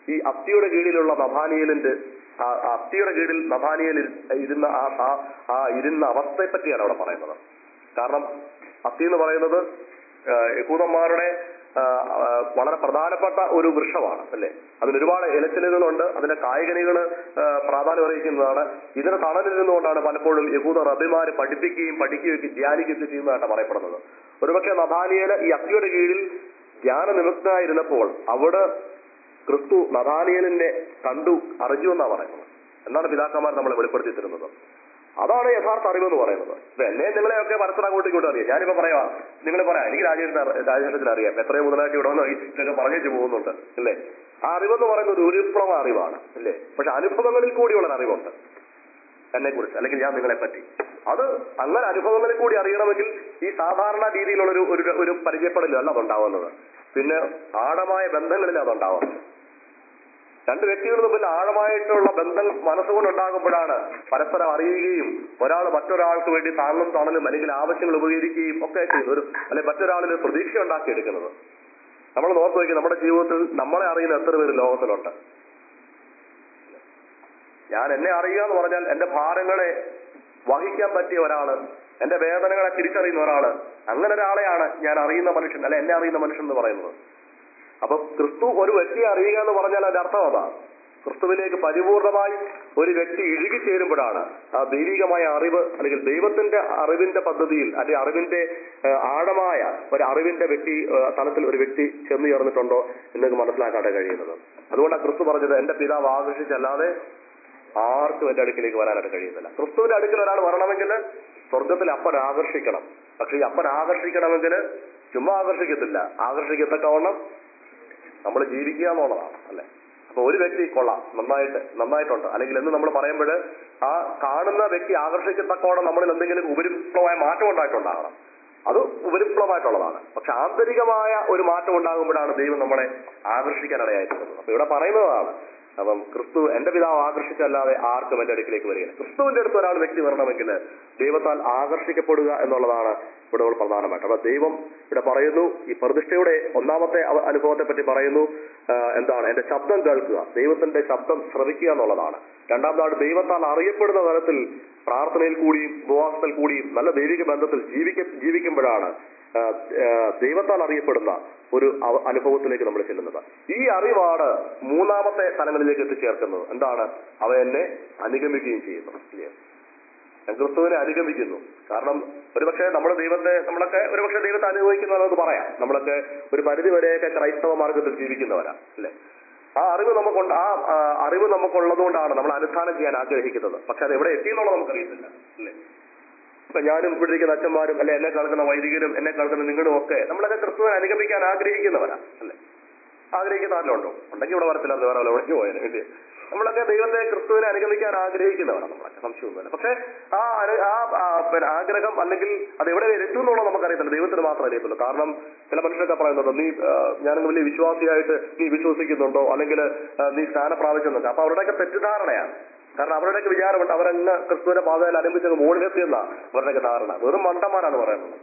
ഈ അത്തിയുടെ കീഴിലുള്ള നഭാനിയലിന്റെ ആ ആ അത്തിയുടെ കീഴിൽ നഭാനിയൽ ഇരു- ഇരുന്ന ആ ആ- ആ ഇരുന്ന അവസ്ഥയെ പറ്റിയാണ് അവിടെ പറയുന്നത് കാരണം അത്തി എന്ന് പറയുന്നത് ആ, യഹൂദന്മാരുടെ ആ, ആ, വളരെ പ്രധാനപ്പെട്ട ഒരു വൃക്ഷമാണ് അല്ലേ അതിന് ഒരുപാട് ഇലച്ചിലുകളുണ്ട് അതിന്റെ കായ്കനികൾ പ്രാധാന്യം അറിയിക്കുന്നതാണ് ഇതിന് തണലിരുന്നുകൊണ്ടാണ് പലപ്പോഴും യഹൂദ റബിമാര് പഠിപ്പിക്കുകയും പഠിക്കുകയൊക്കെ ധ്യാനിക്കുകയൊക്കെ ചെയ്യുന്നതായിട്ട് പറയപ്പെടുന്നത് ഒരുപക്ഷെ നഥാനിയല് ഈ അത്തിയുടെ കീഴിൽ ധ്യാന നിമിത്തനായിരുന്നപ്പോൾ അവിടെ ക്രിസ്തു നഥാനിയലിനെ കണ്ടു അറിഞ്ഞു എന്നാണ് പറയുന്നത് എന്നാണ് പിതാക്കന്മാർ നമ്മളെ വെളിപ്പെടുത്തി തരുന്നത് അതാണ് യഥാർത്ഥ അറിവെന്ന് പറയുന്നത് ഇപ്പൊ എന്നെ നിങ്ങളെയൊക്കെ പരസ്പരം അങ്ങോട്ടും ഇങ്ങോട്ടും അറിയാം ഞാനിപ്പോ പറയാ നിങ്ങൾ പറയാം എനിക്ക് രാജേഷിനെ രാജേഷത്തിന് അറിയാം എത്രയോ മുതലാക്കി ഇവിടെ വന്ന് ഇതൊക്കെ പറഞ്ഞു പോകുന്നുണ്ട് അല്ലേ ആ അറിവെന്ന് പറയുന്നത് ഒരു വിപ്ലവ അറിവാണ് അല്ലേ പക്ഷെ അനുഭവങ്ങളിൽ കൂടിയുള്ള ഒരു അറിവുണ്ട് എന്നെ കുറിച്ച് അല്ലെങ്കിൽ ഞാൻ നിങ്ങളെ പറ്റി അത് അങ്ങനെ അനുഭവങ്ങളിൽ കൂടി അറിയണമെങ്കിൽ ഈ സാധാരണ രീതിയിലുള്ള ഒരു ഒരു ഒരു പരിചയപ്പെടലല്ല അതുണ്ടാവുന്നത് പിന്നെ ആഴമായ ബന്ധങ്ങളിൽ അതുണ്ടാവുന്നത് രണ്ട് വ്യക്തികൾ തമ്മിൽ ആഴമായിട്ടുള്ള ബന്ധം മനസ്സുകൊണ്ടുണ്ടാകുമ്പോഴാണ് പരസ്പരം അറിയുകയും ഒരാൾ മറ്റൊരാൾക്ക് വേണ്ടി താങ്ങും തണലും അല്ലെങ്കിൽ ആവശ്യങ്ങൾ ഉപകരിക്കുകയും ഒക്കെ ചെയ്യുന്നത് ഒരു അല്ലെങ്കിൽ മറ്റൊരാളിൽ ഒരു പ്രതീക്ഷ ഉണ്ടാക്കിയെടുക്കുന്നത് നമ്മൾ നോക്കി നോക്കി നമ്മുടെ ജീവിതത്തിൽ നമ്മളെ അറിയുന്ന എത്ര പേര് ലോകത്തിലുണ്ട് ഞാൻ എന്നെ അറിയുക എന്ന് പറഞ്ഞാൽ എന്റെ ഭാരങ്ങളെ വഹിക്കാൻ പറ്റിയ ഒരാള് എന്റെ വേദനകളെ തിരിച്ചറിയുന്ന ഒരാള് അങ്ങനെ ഒരാളെയാണ് ഞാൻ അറിയുന്ന മനുഷ്യൻ അല്ലെ എന്നെ അറിയുന്ന മനുഷ്യൻ എന്ന് പറയുന്നത് അപ്പൊ ക്രിസ്തു ഒരു വ്യക്തിയെ അറിയുക എന്ന് പറഞ്ഞാൽ അതിന്റെ അർത്ഥം അതാ ക്രിസ്തുവിലേക്ക് പരിപൂർണമായി ഒരു വ്യക്തി ഇഴുകിച്ചേരുമ്പോഴാണ് ആ ദൈവികമായ അറിവ് അല്ലെങ്കിൽ ദൈവത്തിന്റെ അറിവിന്റെ പദ്ധതിയിൽ അല്ലെങ്കിൽ അറിവിന്റെ ആ, ആഴമായ ഒരു അറിവിന്റെ വ്യക്തി ആ, തലത്തിൽ ഒരു വ്യക്തി ചെന്നു ചേർന്നിട്ടുണ്ടോ എന്നൊക്കെ മനസ്സിലാക്കാതെ കഴിയുന്നത് അതുകൊണ്ടാണ് ക്രിസ്തു പറഞ്ഞത് എന്റെ പിതാവ് ആകർഷിച്ചല്ലാതെ ആർക്കും എന്റെ അടുക്കിലേക്ക് വരാനായിട്ട് കഴിയുന്നില്ല ക്രിസ്തുവിന്റെ അടുക്കൽ ഒരാൾ വരണമെങ്കിൽ സ്വർഗത്തിൽ അപ്പൻ ആകർഷിക്കണം പക്ഷെ ഈ അപ്പൻ ആകർഷിക്കണമെങ്കിൽ ചുമ്മാ ആകർഷിക്കത്തില്ല ആകർഷിക്കത്തക്കവണ്ണം നമ്മൾ ജീവിക്കുക എന്നുള്ളതാണ് അല്ലെ അപ്പൊ ഒരു വ്യക്തി കൊള്ളാം നന്നായിട്ട് നന്നായിട്ടുണ്ട് അല്ലെങ്കിൽ എന്ന് നമ്മൾ പറയുമ്പോൾ ആ കാണുന്ന വ്യക്തി ആകർഷിക്കത്തക്കോണം നമ്മളിൽ എന്തെങ്കിലും ഉപരിപ്ലവമായ മാറ്റം ഉണ്ടായിട്ടുണ്ടാകണം അത് ഉപരിപ്ലവമായിട്ടുള്ളതാണ് പക്ഷെ ആന്തരികമായ ഒരു മാറ്റം ഉണ്ടാകുമ്പോഴാണ് ദൈവം നമ്മളെ ആകർഷിക്കാൻ ഇടയായിട്ടുള്ളത് അപ്പൊ ഇവിടെ പറയുന്നതാണ് അപ്പം ക്രിസ്തു എന്റെ പിതാവ് ആകർഷിച്ചല്ലാതെ ആർക്കും എന്റെ അടുക്കിലേക്ക് വരികയില്ല ക്രിസ്തുവിന്റെ അടുത്ത് ഒരാൾ വ്യക്തി വരണമെങ്കിൽ ദൈവത്താൽ ആകർഷിക്കപ്പെടുക എന്നുള്ളതാണ് ഇവിടെ നമ്മൾ പ്രധാനമായിട്ട് അപ്പൊ ദൈവം ഇവിടെ പറയുന്നു ഈ പ്രതിഷ്ഠയുടെ ഒന്നാമത്തെ അവ- അനുഭവത്തെ പറ്റി പറയുന്നു ആ, എന്താണ് എന്റെ ശബ്ദം കേൾക്കുക ദൈവത്തിന്റെ ശബ്ദം ശ്രവിക്കുക എന്നുള്ളതാണ് രണ്ടാമതാണ് ദൈവത്താൽ അറിയപ്പെടുന്ന തലത്തിൽ പ്രാർത്ഥനയിൽ കൂടിയും ഉപവാസത്തിൽ കൂടിയും നല്ല ദൈവിക ബന്ധത്തിൽ ജീവിക്ക ജീവിക്കുമ്പോഴാണ് ആ, ആ, ദൈവത്താൽ അറിയപ്പെടുന്ന ഒരു അവ- അനുഭവത്തിലേക്ക് നമ്മൾ ചെല്ലുന്നത് ഈ അറിവാണ് മൂന്നാമത്തെ തലങ്ങളിലേക്ക് എത്തിച്ചേർക്കുന്നത് എന്താണ് അവ എന്നെ അനുഗമിക്കുകയും ചെയ്യുന്നു ഇല്ലേ? ഞാൻ ക്രിസ്തുവിനെ അനുഗമിക്കുന്നു കാരണം ഒരുപക്ഷെ നമ്മുടെ ദൈവത്തെ നമ്മളൊക്കെ ഒരുപക്ഷെ ദൈവത്തെ അനുഭവിക്കുന്നവരെന്ന് പറയാം നമ്മളൊക്കെ ഒരു പരിധി വരെയൊക്കെ ക്രൈസ്തവ മാർഗത്തിൽ ജീവിക്കുന്നവരാ അല്ലേ ആ അറിവ് നമുക്കുണ്ട് ആ ആ, അറിവ് നമുക്കുള്ളത് കൊണ്ടാണ് നമ്മൾ അനുഷ്ഠാനം ചെയ്യാൻ ആഗ്രഹിക്കുന്നത് പക്ഷെ അത് എവിടെ എത്തിയെന്നുള്ളത് നമുക്കറിയത്തില്ല അല്ലേ ഇപ്പൊ ഞാനും ഇവിടെ ഇരിക്കുന്ന അച്ഛന്മാരും അല്ലെ എന്നെ കേൾക്കുന്ന വൈദികരും എന്നെ കേൾക്കുന്ന നിങ്ങളും ഒക്കെ നമ്മളൊക്കെ ക്രിസ്തുവിനെ അനുഗമിക്കാൻ ആഗ്രഹിക്കുന്നവരാ അല്ലേ ആഗ്രഹിക്കുന്ന ആരിലുണ്ടോ ഉണ്ടെങ്കിൽ ഇവിടെ വരത്തില്ല അത് വേറെ വല്ല എവിടേക്ക് പോയാലും ഇല്ലേ നമ്മളൊക്കെ ദൈവത്തെ ക്രിസ്തുവിനെ അനുഗമിക്കാൻ ആഗ്രഹിക്കുന്നവരാണ് നമ്മളൊക്കെ സംശയമൊന്നുമില്ല പക്ഷെ ആ അനു- ആ ആ, പിന്നെ ആഗ്രഹം അല്ലെങ്കിൽ അത് എവിടെ വരെ എത്തും എന്നുള്ളത് നമുക്കറിയത്തില്ല ദൈവത്തിന് മാത്രമേ അറിയത്തുള്ളൂ കാരണം ചില മനുഷ്യരൊക്കെ പറയുന്നുണ്ട് നീ ആ, ഞാനങ്ങ് വലിയ വിശ്വാസിയായിട്ട് നീ വിശ്വസിക്കുന്നുണ്ടോ അല്ലെങ്കിൽ നീ സ്ഥാനം പ്രാപിച്ചെന്നൊക്കെ അപ്പൊ അവരുടെയൊക്കെ തെറ്റിദ്ധാരണയാണ് കാരണം അവരുടെയൊക്കെ വിചാരമുണ്ട് അവരങ്ങ് ക്രിസ്തുവിന്റെ പാതയിൽ ആരംഭിച്ചങ്ങ് മുകളിലെത്തിയെന്ന അവരുടെയൊക്കെ ധാരണ വെറും മണ്ടന്മാരാണ് പറയുന്നത്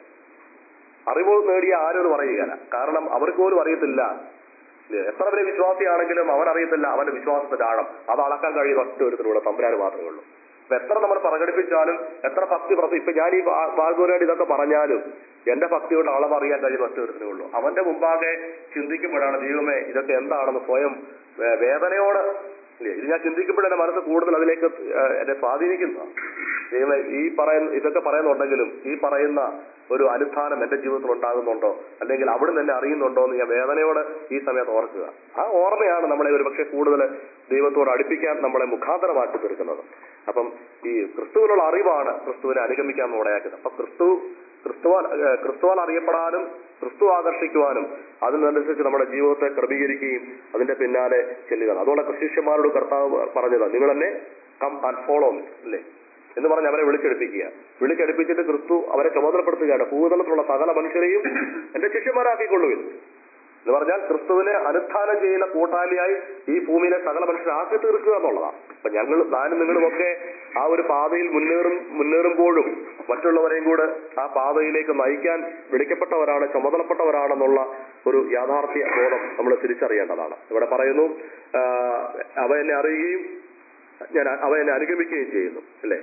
അറിവ് നേടിയ ആരും അത് പറയുകയില്ല കാരണം അവർക്ക് പോലും അറിയത്തില്ല ഇല്ലേ? എത്ര വലിയ വിശ്വാസിയാണെങ്കിലും അവൻ അറിയത്തില്ല അവന്റെ വിശ്വാസത്തിന്റെ ആഴം അത് അളക്കാൻ കഴിയുന്ന ഒറ്റ ഒരുത്തിലൂടെ തമ്പുരാന് മാത്രമേ ഉള്ളൂ അപ്പൊ എത്ര നമ്മൾ പ്രകടിപ്പിച്ചാലും എത്ര ഭക്തി പ്രതി ഇപ്പൊ ഞാൻ ഈ വാഗ്ദൂരായിട്ട് ഇതൊക്കെ പറഞ്ഞാലും എന്റെ ഭക്തിയുടെ അളവ് അറിയാൻ കഴിയുന്ന ഒറ്റ ഒരുത്തിനേ ഉള്ളൂ അവന്റെ മുമ്പാകെ ചിന്തിക്കുമ്പോഴാണ് ദൈവമേ ഇതൊക്കെ എന്താണെന്ന് സ്വയം വേ- വേദനയോട് ഇല്ലേ? ഇത് ഞാൻ ചിന്തിക്കുമ്പോൾ എന്റെ മനസ്സ് കൂടുതൽ അതിലേക്ക് ഏഹ്, എന്നെ സ്വാധീനിക്കുന്ന ദൈവമേ ഈ പറയുന്ന ഇതൊക്കെ പറയുന്നുണ്ടെങ്കിലും ഈ പറയുന്ന ഒരു അനുഷ്ഠാനം എന്റെ ജീവിതത്തിൽ ഉണ്ടാകുന്നുണ്ടോ അല്ലെങ്കിൽ അവിടെ തന്നെ അറിയുന്നുണ്ടോ എന്ന് ഞാൻ വേദനയോട് ഈ സമയത്ത് ഓർക്കുക ആ ഓർമ്മയാണ് നമ്മളെ ഒരു പക്ഷേ കൂടുതൽ ദൈവത്തോട് അടുപ്പിക്കാൻ നമ്മളെ മുഖാന്തരമാക്കി തീർക്കുന്നത് അപ്പം ഈ ക്രിസ്തുവിനുള്ള അറിവാണ് ക്രിസ്തുവിനെ അനുഗമിക്കാൻ ഉടയാക്കുന്നത് അപ്പൊ ക്രിസ്തു ക്രിസ്തുവാൽ ഏഹ്, ക്രിസ്തുവാൽ അറിയപ്പെടാനും ക്രിസ്തു ആകർഷിക്കുവാനും അതിനനുസരിച്ച് നമ്മുടെ ജീവിതത്തെ ക്രമീകരിക്കുകയും അതിന്റെ പിന്നാലെ ചെല്ലുക അതുകൊണ്ട് ശിഷ്യന്മാരോട് കർത്താവ് പറഞ്ഞത് നിങ്ങൾ എന്നെ കം ആൻഡ് ഫോളോ മി അല്ലേ എന്ന് പറഞ്ഞ് അവരെ വിളിച്ചെടുപ്പിക്കുക വിളിച്ചെടുപ്പിച്ചിട്ട് ക്രിസ്തു അവരെ ചുമതലപ്പെടുത്തുകയാണ് ഭൂതലത്തിലുള്ള സകല മനുഷ്യരെയും എന്റെ ശിഷ്യന്മാരാക്കിക്കൊള്ളുവിൻ എന്ന് പറഞ്ഞാൽ ക്രിസ്തുവിനെ അനുഷ്ഠാനം ചെയ്യുന്ന കൂട്ടാളിയായി ഈ ഭൂമിയിലെ സകല മനുഷ്യരെ ആക്കി തീർക്കുക എന്നുള്ളതാണ് അപ്പൊ ഞങ്ങൾ ഞാനും നിങ്ങളുമൊക്കെ ആ ഒരു പാതയിൽ മുന്നേറും മുന്നേറുമ്പോഴും മറ്റുള്ളവരെയും കൂടെ ആ പാതയിലേക്ക് നയിക്കാൻ വിളിക്കപ്പെട്ടവരാണ് ചുമതലപ്പെട്ടവരാണെന്നുള്ള ഒരു യാഥാർത്ഥ്യ ബോധം നമ്മൾ തിരിച്ചറിയേണ്ടതാണ് ഇവിടെ പറയുന്നു ആ, അവ എന്നെ അറിയുകയും ഞാൻ അവ എന്നെ അനുഗമിക്കുകയും ചെയ്യുന്നു അല്ലേ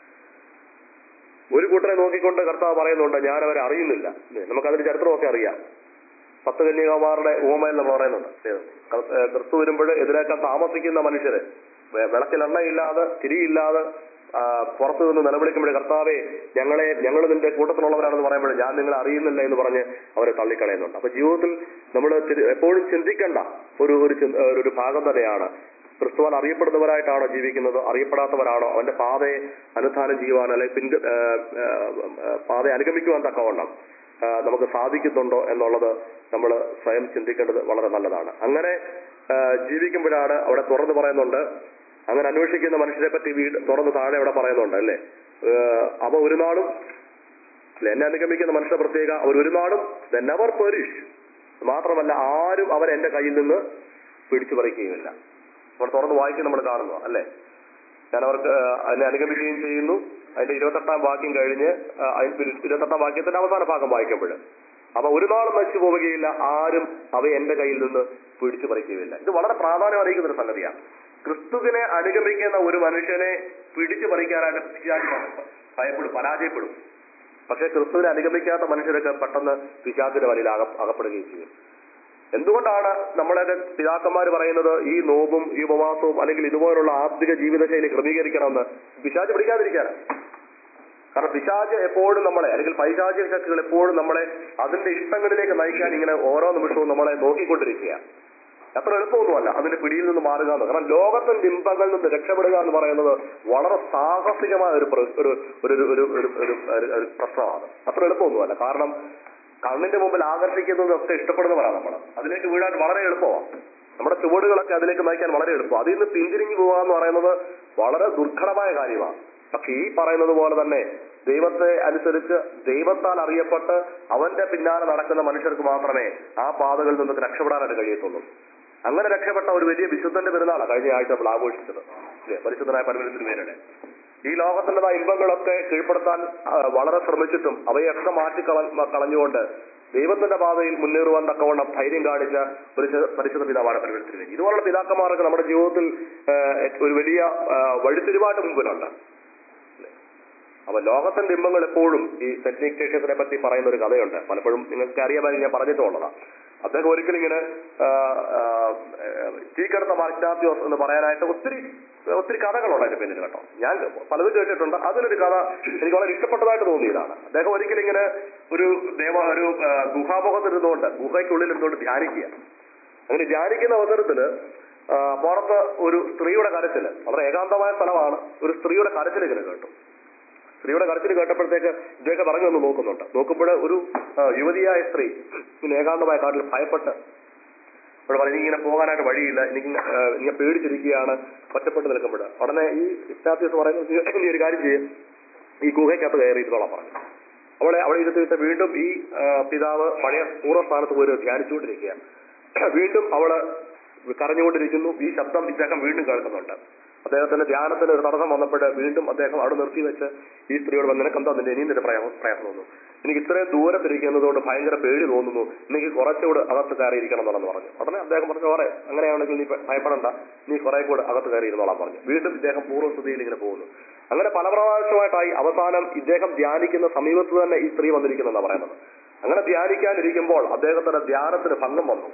ഒരു കൂട്ടരെ നോക്കിക്കൊണ്ട് കർത്താവ് പറയുന്നുണ്ട് ഞാൻ അവരെ അറിയുന്നില്ല ഇല്ലേ? നമുക്കതിന്റെ ചരിത്രമൊക്കെ അറിയാം പത്ത് കന്യകമാരുടെ ഉപമയിൽ നമ്മൾ പറയുന്നുണ്ട് ഏത്? ക- ഏ, ക്രിസ്തു വരുമ്പോൾ എതിരേക്കാൻ താമസിക്കുന്ന മനുഷ്യര് വെ- വിളക്കിൽ എണ്ണയില്ലാതെ തിരിയില്ലാതെ ആ, പുറത്തു നിന്ന് നിലവിളിക്കുമ്പോൾ കർത്താവെ ഞങ്ങളെ ഞങ്ങൾ നിന്റെ കൂട്ടത്തിലുള്ളവരാണെന്ന് പറയുമ്പോൾ ഞാൻ നിങ്ങളെ അറിയുന്നില്ല എന്ന് പറഞ്ഞ് അവരെ തള്ളിക്കളയുന്നുണ്ട് അപ്പൊ ജീവിതത്തിൽ നമ്മൾ എപ്പോഴും ചിന്തിക്കേണ്ട ഒരു ഒരു ചിന്ത- ഒരു ഭാഗം തന്നെയാണ് ക്രിസ്തുവാൻ അറിയപ്പെടുന്നവരായിട്ടാണോ ജീവിക്കുന്നത് അറിയപ്പെടാത്തവരാണോ അവന്റെ പാതയെ അനുധാനം ചെയ്യുവാൻ അല്ലെങ്കിൽ പിൻ പാതയെ അനുഗമിക്കുവാൻ തക്കവണ്ണം ആ, നമുക്ക് സാധിക്കുന്നുണ്ടോ എന്നുള്ളത് നമ്മൾ സ്വയം ചിന്തിക്കേണ്ടത് വളരെ നല്ലതാണ് അങ്ങനെ ആ, ജീവിക്കുമ്പോഴാണ് അവിടെ തുറന്നു പറയുന്നുണ്ട് അങ്ങനെ അന്വേഷിക്കുന്ന മനുഷ്യരെ പറ്റി വീട് തുറന്ന് താഴെ അവിടെ പറയുന്നുണ്ട് അല്ലേ ആ, അവ ഒരു നാളും അല്ലെ, എന്നെ അനുഗമിക്കുന്ന മനുഷ്യ പ്രത്യേക അവർ ഒരു നാളും നെവർ പെരിഷ് മാത്രമല്ല ആരും അവർ എന്റെ കയ്യിൽ നിന്ന് പിടിച്ചു പറിക്കുകയുമില്ല നമ്മൾ തുറന്ന് വായിക്കും നമ്മൾ കാണുന്നു അല്ലേ ഞാൻ അവർക്ക് ആ, അതിനെ അനുഗമിക്കുകയും ചെയ്യുന്നു അതിന്റെ ഇരുപത്തെട്ടാം വാക്യം കഴിഞ്ഞ് ആ, അതിന്റെ ഇരുപത്തെട്ടാം വാക്യത്തിന്റെ അവസാന ഭാഗം വായിക്കുമ്പോൾ അപ്പൊ ഒരു നാളും നശിച്ചു പോവുകയില്ല ആരും അവ എന്റെ കയ്യിൽ നിന്ന് പിടിച്ചു പറിക്കുകയില്ല ഇത് വളരെ പ്രാധാന്യം അറിയിക്കുന്ന ഒരു സംഗതിയാണ് ക്രിസ്തുവിനെ അനുഗമിക്കുന്ന ഒരു മനുഷ്യനെ പിടിച്ചു പറിക്കാനായിട്ട് പിശാച് ഭയപ്പെടും പരാജയപ്പെടും പക്ഷെ ക്രിസ്തുവിനെ അനുഗമിക്കാത്ത മനുഷ്യരൊക്കെ പെട്ടെന്ന് പിശാചിന്റെ വലയിൽ അക അകപ്പെടുകയും ചെയ്യും എന്തുകൊണ്ടാണ് നമ്മളൊക്കെ പിതാക്കന്മാർ പറയുന്നത് ഈ നോമ്പും ഈ ഉപവാസവും അല്ലെങ്കിൽ ഇതുപോലുള്ള ആത്മിക ജീവിതശൈലി ക്രമീകരിക്കണമെന്ന് പിശാച് പിടിക്കാതിരിക്കാനാണ് കാരണം പിശാച് എപ്പോഴും നമ്മളെ അല്ലെങ്കിൽ പൈശാചിക ശക്തികൾ എപ്പോഴും നമ്മളെ അതിന്റെ ഇഷ്ടങ്ങളിലേക്ക് നയിക്കാൻ ഇങ്ങനെ ഓരോ നിമിഷവും നമ്മളെ നോക്കിക്കൊണ്ടിരിക്കുക അത്ര എളുപ്പമൊന്നുമല്ല അതിന്റെ പിടിയിൽ നിന്ന് മാറുക എന്ന് കാരണം ലോകത്തിന്റെ ഇമ്പങ്ങളിൽ നിന്ന് രക്ഷപ്പെടുക എന്ന് പറയുന്നത് വളരെ സാഹസികമായ ഒരു പ്ര- ഒരു ഒരു ഒരു ഒരു ഒരു ഒരു- ഒരു- ഒരു പ്രശ്നമാണ് അത്ര എളുപ്പമൊന്നുമല്ല കാരണം കണ്ണിന്റെ മുമ്പിൽ ആകർഷിക്കുന്നതൊക്കെ ഇഷ്ടപ്പെടുന്നവരാണ് നമ്മൾ അതിലേക്ക് വീഴാൻ വളരെ എളുപ്പമാണ് നമ്മുടെ ചുവടുകളൊക്കെ അതിലേക്ക് നയിക്കാൻ വളരെ എളുപ്പം അതിൽ നിന്ന് പിന്തിരിഞ്ഞു പോവുക എന്ന് പറയുന്നത് വളരെ ദുർഘടമായ കാര്യമാണ് പക്ഷെ ഈ പറയുന്നത് പോലെ തന്നെ ദൈവത്തെ അനുസരിച്ച് ദൈവത്താൽ അറിയപ്പെട്ട് അവന്റെ പിന്നാലെ നടക്കുന്ന മനുഷ്യർക്ക് മാത്രമേ ആ പാതകളിൽ നിന്ന് രക്ഷപ്പെടാനായിട്ട് കഴിയത്തുള്ളൂ അങ്ങനെ രക്ഷപ്പെട്ട ഒരു വലിയ വിശുദ്ധന്റെ പെരുന്നാളാണ് കഴിഞ്ഞ ആഴ്ച നമ്മൾ ആഘോഷിച്ചത് ഇല്ലേ? പരിശുദ്ധനായ പരമേശ്വരൻ പേരുടെ ഈ ലോകത്തിലുള്ള ഇമ്പങ്ങളൊക്കെ കീഴ്പ്പെടുത്താൻ ആ, വളരെ ശ്രമിച്ചിട്ടും അവയൊക്കെ മാറ്റി കള- കളഞ്ഞുകൊണ്ട് ദൈവത്തിന്റെ പാതയിൽ മുന്നേറുവാൻ തക്കവണ്ണം ധൈര്യം കാണിച്ച ഒരു ചെ- പരിശുദ്ധ പിതാവാണ് പരമേശ്വരൻ ഇതുപോലുള്ള പിതാക്കന്മാരൊക്കെ നമ്മുടെ ജീവിതത്തിൽ ആ, ഒരു വലിയ ആ, വഴിത്തിരിവായിട്ട് മുമ്പിലുണ്ട് അപ്പൊ ലോകത്തിന്റെ ബിംബങ്ങൾ എപ്പോഴും ഈ സെന്റ് ഇഗ്നേഷ്യസിനെ പറ്റി പറയുന്ന ഒരു കഥയുണ്ട് പലപ്പോഴും നിങ്ങൾക്ക് അറിയാമായിരിക്കും ഞാൻ പറഞ്ഞിട്ടുള്ളതാണ് അദ്ദേഹം ഒരിക്കലും ഇങ്ങനെ ആ, ആ, ചീക്കടുത്ത മാഗ്നാത്യോസ് എന്ന് പറയാനായിട്ട് ഒത്തിരി ഒത്തിരി കഥകളുണ്ട് അതിന്റെ പിന്നിൽ കേട്ടോ ഞാൻ പലതും കേട്ടിട്ടുണ്ട് അതിലൊരു കഥ എനിക്ക് വളരെ ഇഷ്ടപ്പെട്ടതായിട്ട് തോന്നിയതാണ് അദ്ദേഹം ഒരിക്കലും ഇങ്ങനെ ഒരു ദേവ ഒരു ആ, ഗുഹാമുഖത്തിരുന്നുകൊണ്ട് ഗുഹയ്ക്കുള്ളിൽ ഇരുന്നുകൊണ്ട് ധ്യാനിക്കുക അങ്ങനെ ധ്യാനിക്കുന്ന അവസരത്തില് ആ, പുറത്ത് ഒരു സ്ത്രീയുടെ കരച്ചില് വളരെ ഏകാന്തമായ സ്ഥലമാണ് ഒരു സ്ത്രീയുടെ കരച്ചിൽ ഇങ്ങനെ കേട്ടു സ്ത്രീയുടെ കരച്ചിൽ കേട്ടപ്പോഴത്തേക്ക് ഇദ്ദേഹം ഇറങ്ങി ഒന്ന് നോക്കുന്നുണ്ട് നോക്കുമ്പോൾ ഒരു ആ, യുവതിയായ സ്ത്രീ ഇങ്ങനെ ഏകാന്തമായ കാട്ടിൽ ഭയപ്പെട്ട് ഇവിടെ പറഞ്ഞു ഇങ്ങനെ പോകാനായിട്ട് വഴിയില്ല എനിക്ക് ഇങ്ങ- ആ, ഇങ്ങനെ പേടിച്ചിരിക്കുകയാണ് ഒറ്റപ്പെട്ട് നിൽക്കുമ്പോൾ ഉടനെ ഈ ഇസ്റ്റാത്യസ് പറയുന്നത് "നീ- നീ ഒരു കാര്യം ചെയ്യും ഈ ഗുഹയ്ക്കകത്ത് കയറി ഇരുന്നോളാം പറഞ്ഞു അവളെ അവിടെ ഇരുത്തിയിട്ട് വീണ്ടും ഈ ആ, പിതാവ് പഴയ പൂർവ്വസ്ഥാനത്ത് പോയി ധ്യാനിച്ചുകൊണ്ടിരിക്കുകയാണ് വീണ്ടും അവള് കരഞ്ഞുകൊണ്ടിരിക്കുന്നു ഈ ശബ്ദം ഇദ്ദേഹം വീണ്ടും കേൾക്കുന്നുണ്ട് അദ്ദേഹത്തിന്റെ ധ്യാനത്തിന് ഒരു തടസ്സം വന്നപ്പോൾ വീണ്ടും അദ്ദേഹം അവിടെ നിർത്തി വെച്ച് ഈ സ്ത്രീയോട് വന്ന് നിനക്ക് എന്താ നിന്റെ ഇനിയും നിന്റെ പ്രയാസം പ്രയാസം തോന്നുന്നു എനിക്ക് ഇത്രയും ദൂരത്തിരിക്കുന്നത് കൊണ്ട് ഭയങ്കര പേടി തോന്നുന്നു എനിക്ക് കുറച്ചുകൂടെ അകത്ത് കയറിയിരിക്കണം എന്നുള്ളതെന്ന് പറഞ്ഞു ഉടനെ അദ്ദേഹം പറഞ്ഞു പറയാം അങ്ങനെയാണെങ്കിൽ നീ ഭയപ്പെടണ്ട നീ കുറെ കൂടെ അകത്ത് കയറി ഇരുന്നോളാം പറഞ്ഞു വീണ്ടും ഇദ്ദേഹം പൂർവ്വസ്ഥിതിയിൽ ഇങ്ങനെ പോകുന്നു അങ്ങനെ പല പ്രാവശ്യമായിട്ടായി അവസാനം ഇദ്ദേഹം ധ്യാനിക്കുന്ന സമീപത്ത് തന്നെ ഈ സ്ത്രീ വന്നിരിക്കുന്നെന്നാണ് പറയുന്നത് അങ്ങനെ ധ്യാനിക്കാനിരിക്കുമ്പോൾ അദ്ദേഹത്തിന്റെ ധ്യാനത്തിന് ഭംഗം വന്നു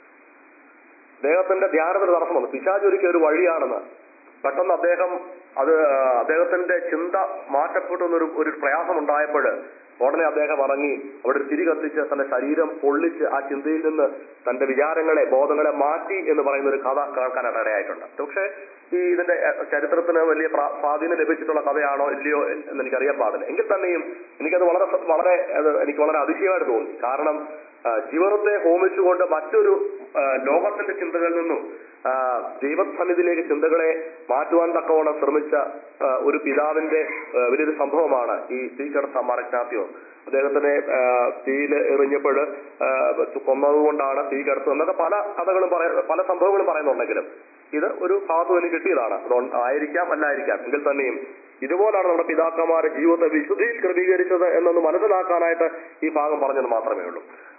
അദ്ദേഹത്തിന്റെ ധ്യാനത്തിന് തടസ്സം വന്നു പിശാച് ഒരിക്കൽ ഒരു വഴിയാണെന്ന് പെട്ടെന്ന് അദ്ദേഹം അത് ആ, അദ്ദേഹത്തിന്റെ ചിന്ത മാറ്റപ്പെട്ടു എന്നൊരു ഒരു പ്രയാസം ഉണ്ടായപ്പോൾ ഉടനെ അദ്ദേഹം ഇറങ്ങി അവിടെ ഒരു തിരി കത്തിച്ച് തന്റെ ശരീരം പൊള്ളിച്ച് ആ ചിന്തയിൽ നിന്ന് തന്റെ വിചാരങ്ങളെ ബോധങ്ങളെ മാറ്റി എന്ന് പറയുന്ന ഒരു കഥ കേൾക്കാനായിട്ട് ഇടയായിട്ടുണ്ട് പക്ഷേ ഈ ഇതിന്റെ അഹ്, ചരിത്രത്തിന് വലിയ പ്രാ- സ്വാധീനം ലഭിച്ചിട്ടുള്ള കഥയാണോ ഇല്ലയോ എന്ന് എനിക്കറിയാൻ പാടില്ല എങ്കിൽ തന്നെയും എനിക്കത് വളരെ സ- വളരെ അത് എനിക്ക് വളരെ അതിശയമായിട്ട് തോന്നി കാരണം ആ, ജീവിതത്തെ ഹോമിച്ചുകൊണ്ട് മറ്റൊരു ആ, ലോകത്തിന്റെ ചിന്തകളിൽ നിന്നും ആ, ദൈവസന്നിധിയിലേക്ക് ചിന്തകളെ മാറ്റുവാൻ തക്കവണ്ണം ശ്രമിച്ച ആ, ഒരു പിതാവിന്റെ ആ, വലിയൊരു സംഭവമാണ് ഈ തീക്കടത്ത മറക്കാത്യോ അദ്ദേഹത്തിനെ ആ, തീയിൽ എറിഞ്ഞപ്പോൾ കൊന്നതുകൊണ്ടാണ് തീ കടത്തത് എന്നൊക്കെ പല കഥകളും പറയ പല സംഭവങ്ങളും പറയുന്നുണ്ടെങ്കിലും ഇത് ഒരു ഭാഗത്ത് നിന്ന് കിട്ടിയതാണ് അതുകൊണ്ട് ആയിരിക്കാം അല്ലായിരിക്കാം എങ്കിൽ തന്നെയും ഇതുപോലാണ് നമ്മുടെ പിതാക്കന്മാരെ ജീവിതത്തെ വിശുദ്ധിയിൽ ക്രമീകരിച്ചത് എന്നൊന്ന് മനസ്സിലാക്കാനായിട്ട് ഈ ഭാഗം പറഞ്ഞത് മാത്രമേ ഉള്ളൂ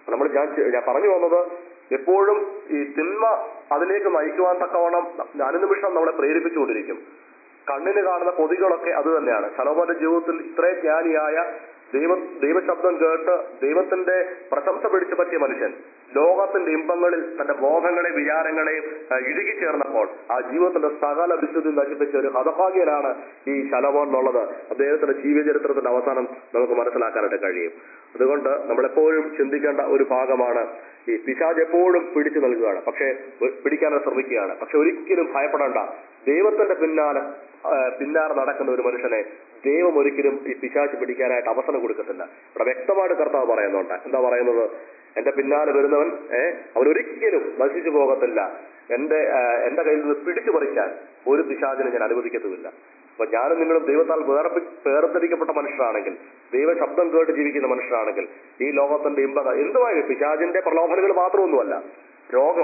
നമ്മൾ ഞാൻ ചെ- ഞാൻ പറഞ്ഞു വന്നത് എപ്പോഴും ഈ തിന്മ അതിലേക്ക് നയിക്കുവാൻ തക്കവണ്ണം അനുനിമിഷം നമ്മളെ പ്രേരിപ്പിച്ചുകൊണ്ടിരിക്കും കണ്ണിന് കാണുന്ന കൊതികളൊക്കെ അത് തന്നെയാണ് ശലോമോന്റെ ജീവിതത്തിൽ ഇത്രയും ജ്ഞാനിയായ ദൈവ ദൈവശബ്ദം കേട്ട് ദൈവത്തിന്റെ പ്രശംസ പിടിച്ചു പറ്റിയ മനുഷ്യൻ ലോകത്തിന്റെ ഇമ്പങ്ങളിൽ തന്റെ ബോധങ്ങളെ വിചാരങ്ങളെയും ആ, ഇഴുകിച്ചേർന്നപ്പോൾ ആ ജീവിതത്തിന്റെ സകല വിശുദ്ധി നശിപ്പിച്ച ഒരു ഹതഭാഗ്യനാണ് ഈ ശലോമോൻ എന്നുള്ളത് അദ്ദേഹത്തിന്റെ ജീവചരിത്രത്തിന്റെ അവസാനം നമുക്ക് മനസ്സിലാക്കാനായിട്ട് കഴിയും അതുകൊണ്ട് നമ്മളെപ്പോഴും ചിന്തിക്കേണ്ട ഒരു ഭാഗമാണ് ഈ പിശാജ് എപ്പോഴും പിടിച്ചു നൽകുകയാണ് പക്ഷേ ഒ- പിടിക്കാനായി ശ്രമിക്കുകയാണ് പക്ഷെ ഒരിക്കലും ഭയപ്പെടേണ്ട ദൈവത്തിന്റെ പിന്നാലെ ആ, പിന്നാലെ നടക്കുന്ന ഒരു മനുഷ്യനെ ദൈവം ഒരിക്കലും ഈ പിശാച് പിടിക്കാനായിട്ട് അവസരം കൊടുക്കത്തില്ല ഇവിടെ വ്യക്തമായിട്ട് കർത്താവ് പറയുന്നുണ്ട് എന്താ പറയുന്നത് എന്റെ പിന്നാലെ വരുന്നവൻ ഏ അവൻ ഒരിക്കലും നശിച്ചു പോകത്തില്ല എന്റെ ആ, എന്റെ കയ്യിൽ നിന്ന് പിടിച്ചു പറിക്കാൻ ഒരു പിശാചിനെ ഞാൻ അനുവദിക്കത്തുമില്ല അപ്പൊ ഞാനും നിങ്ങളും ദൈവത്താൽ വേർപി വേർതിരിക്കപ്പെട്ട മനുഷ്യരാണെങ്കിൽ ദൈവ ശബ്ദം കേട്ട് ജീവിക്കുന്ന മനുഷ്യരാണെങ്കിൽ ഈ ലോകത്തിന്റെ ഇമ്പ എന്തുമായാലും പിശാചിന്റെ പ്രലോഭനങ്ങൾ മാത്രമൊന്നുമല്ല രോഗം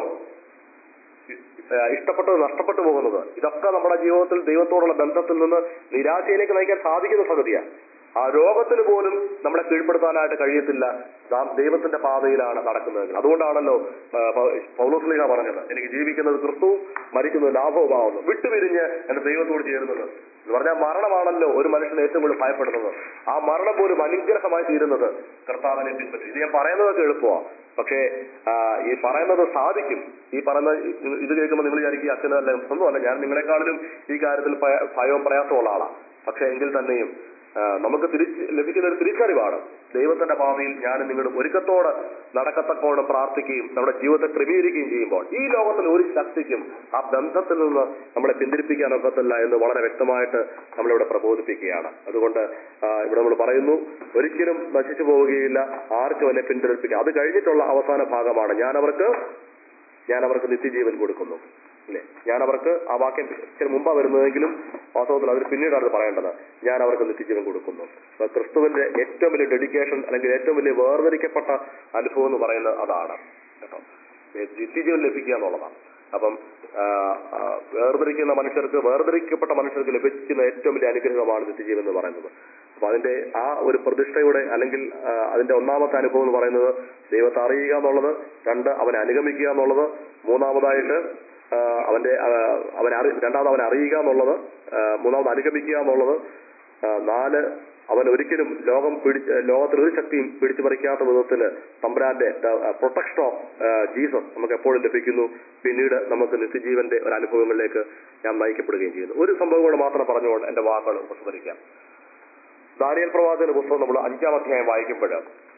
ഏഹ് ഇഷ്ടപ്പെട്ടത് നഷ്ടപ്പെട്ടു പോകുന്നത് ഇതൊക്കെ നമ്മുടെ ജീവിതത്തിൽ ദൈവത്തോടുള്ള ബന്ധത്തിൽ നിന്ന് നിരാശയിലേക്ക് നയിക്കാൻ സാധിക്കുന്ന സംഗതിയാണ് ആ രോഗത്തിന് പോലും നമ്മളെ കീഴ്പ്പെടുത്താനായിട്ട് കഴിയത്തില്ല നാം ദൈവത്തിന്റെ പാതയിലാണ് നടക്കുന്നതെങ്കിൽ അതുകൊണ്ടാണല്ലോ പൗലോസ്ലിഹ പറഞ്ഞത് എനിക്ക് ജീവിക്കുന്നത് ക്രിസ്തുവും മരിക്കുന്നത് ലാഭവുമാവുന്നു വിട്ടുപിരിഞ്ഞ് എന്റെ ദൈവത്തോട് ചേരുന്നത് എന്ന് പറഞ്ഞാൽ മരണമാണല്ലോ ഒരു മനുഷ്യൻ ഏറ്റവും കൂടുതൽ ഭയപ്പെടുന്നത് ആ മരണം പോലും അനുഗ്രഹമായി തീരുന്നത് കർത്താവിനെ പിൻപറ്റി ഇത് ഞാൻ പറയുന്നതൊക്കെ എളുപ്പമാണ് പക്ഷേ ആ, ഈ പറയുന്നത് സാധിക്കും ഈ പറയുന്ന ഇത് ഇത് കേൾക്കുമ്പോൾ നിങ്ങൾ വിചാരിക്കും അച്ഛനല്ല ഒന്നുമല്ല ഞാൻ നിങ്ങളെക്കാളിലും ഈ കാര്യത്തിൽ ഭയ- ഭയവും പ്രയാസമുള്ള ആളാണ് പക്ഷെ എങ്കിൽ തന്നെയും ആ, നമുക്ക് തിരിച്ച് ലഭിക്കുന്ന ഒരു തിരിച്ചറിവാണ് ദൈവത്തിന്റെ ഭാവിയിൽ ഞാൻ നിങ്ങളുടെ ഒരുക്കത്തോട് നടക്കത്തക്കോട് പ്രാർത്ഥിക്കുകയും നമ്മുടെ ജീവിതത്തെ ക്രമീകരിക്കുകയും ചെയ്യുമ്പോൾ ഈ ലോകത്തിൽ ഒരു ശക്തിക്കും ആ ബന്ധത്തിൽ നിന്ന് നമ്മളെ പിന്തിരിപ്പിക്കാൻ ഒക്കത്തില്ല എന്ന് വളരെ വ്യക്തമായിട്ട് നമ്മളിവിടെ പ്രബോധിപ്പിക്കുകയാണ് അതുകൊണ്ട് ആ, ഇവിടെ നമ്മൾ പറയുന്നു ഒരിക്കലും നശിച്ചു പോവുകയില്ല ആർക്കും എന്നെ പിന്തുണപ്പിക്കുക അത് കഴിഞ്ഞിട്ടുള്ള അവസാന ഭാഗമാണ് ഞാൻ അവർക്ക് ഞാൻ അവർക്ക് നിത്യജീവൻ കൊടുക്കുന്നു അല്ലേ ഞാൻ അവർക്ക് ആ വാക്യം ഇച്ചിരി മുമ്പാ വരുന്നതെങ്കിലും വാസ്തവത്തിൽ അതിന് പിന്നീടാണ് ഇത് പറയേണ്ടത് ഞാൻ അവർക്ക് നിത്യജീവൻ കൊടുക്കുന്നു അപ്പൊ ക്രിസ്തുവിന്റെ ഏറ്റവും വലിയ ഡെഡിക്കേഷൻ അല്ലെങ്കിൽ ഏറ്റവും വലിയ വേർതിരിക്കപ്പെട്ട അനുഭവം എന്ന് പറയുന്നത് അതാണ് കേട്ടോ നിത്യജീവൻ ലഭിക്കുക എന്നുള്ളതാണ് അപ്പം ആ, ആ, വേർതിരിക്കുന്ന മനുഷ്യർക്ക് വേർതിരിക്കപ്പെട്ട മനുഷ്യർക്ക് ലഭിക്കുന്ന ഏറ്റവും വലിയ അനുഗ്രഹമാണ് നിത്യജീവൻ എന്ന് പറയുന്നത് അപ്പൊ അതിന്റെ ആ ഒരു പ്രതിഷ്ഠയുടെ അല്ലെങ്കിൽ ആ, അതിന്റെ ഒന്നാമത്തെ അനുഭവം എന്ന് പറയുന്നത് ദൈവത്തെ അറിയുക എന്നുള്ളത് രണ്ട് അവനെ അനുഗമിക്കുക എന്നുള്ളത് മൂന്നാമതായിട്ട് ആ, അവന്റെ ആ, അവനെ അറി രണ്ടാമത് അവനെ അറിയുക എന്നുള്ളത് ആ, മൂന്നാമത് അനുഗമിക്കുക എന്നുള്ളത് ആ, നാല് അവൻ ഒരിക്കലും ലോകം പിടിച്ച് ലോകത്തിൽ ഒരു ശക്തിയും പിടിച്ചു പറിക്കാത്ത വിധത്തിൽ തമ്പുരാന്റെ പ്രൊട്ടക്ഷൻ ഓഫ് ജീസസ് നമുക്ക് എപ്പോഴും ലഭിക്കുന്നു പിന്നീട് നമുക്ക് നിത്യജീവന്റെ ഒരു അനുഭവങ്ങളിലേക്ക് ഞാൻ നയിക്കപ്പെടുകയും ചെയ്യുന്നു ഒരു സംഭവം കൂടെ മാത്രം പറഞ്ഞുകൊണ്ട് എന്റെ വാക്കുകൾ ഉപസ്മരിക്കാം ദാനിയൽ പ്രവാചകന്റെ പുസ്തകം നമ്മൾ അഞ്ചാം അധ്യായം വായിക്കുമ്പോൾ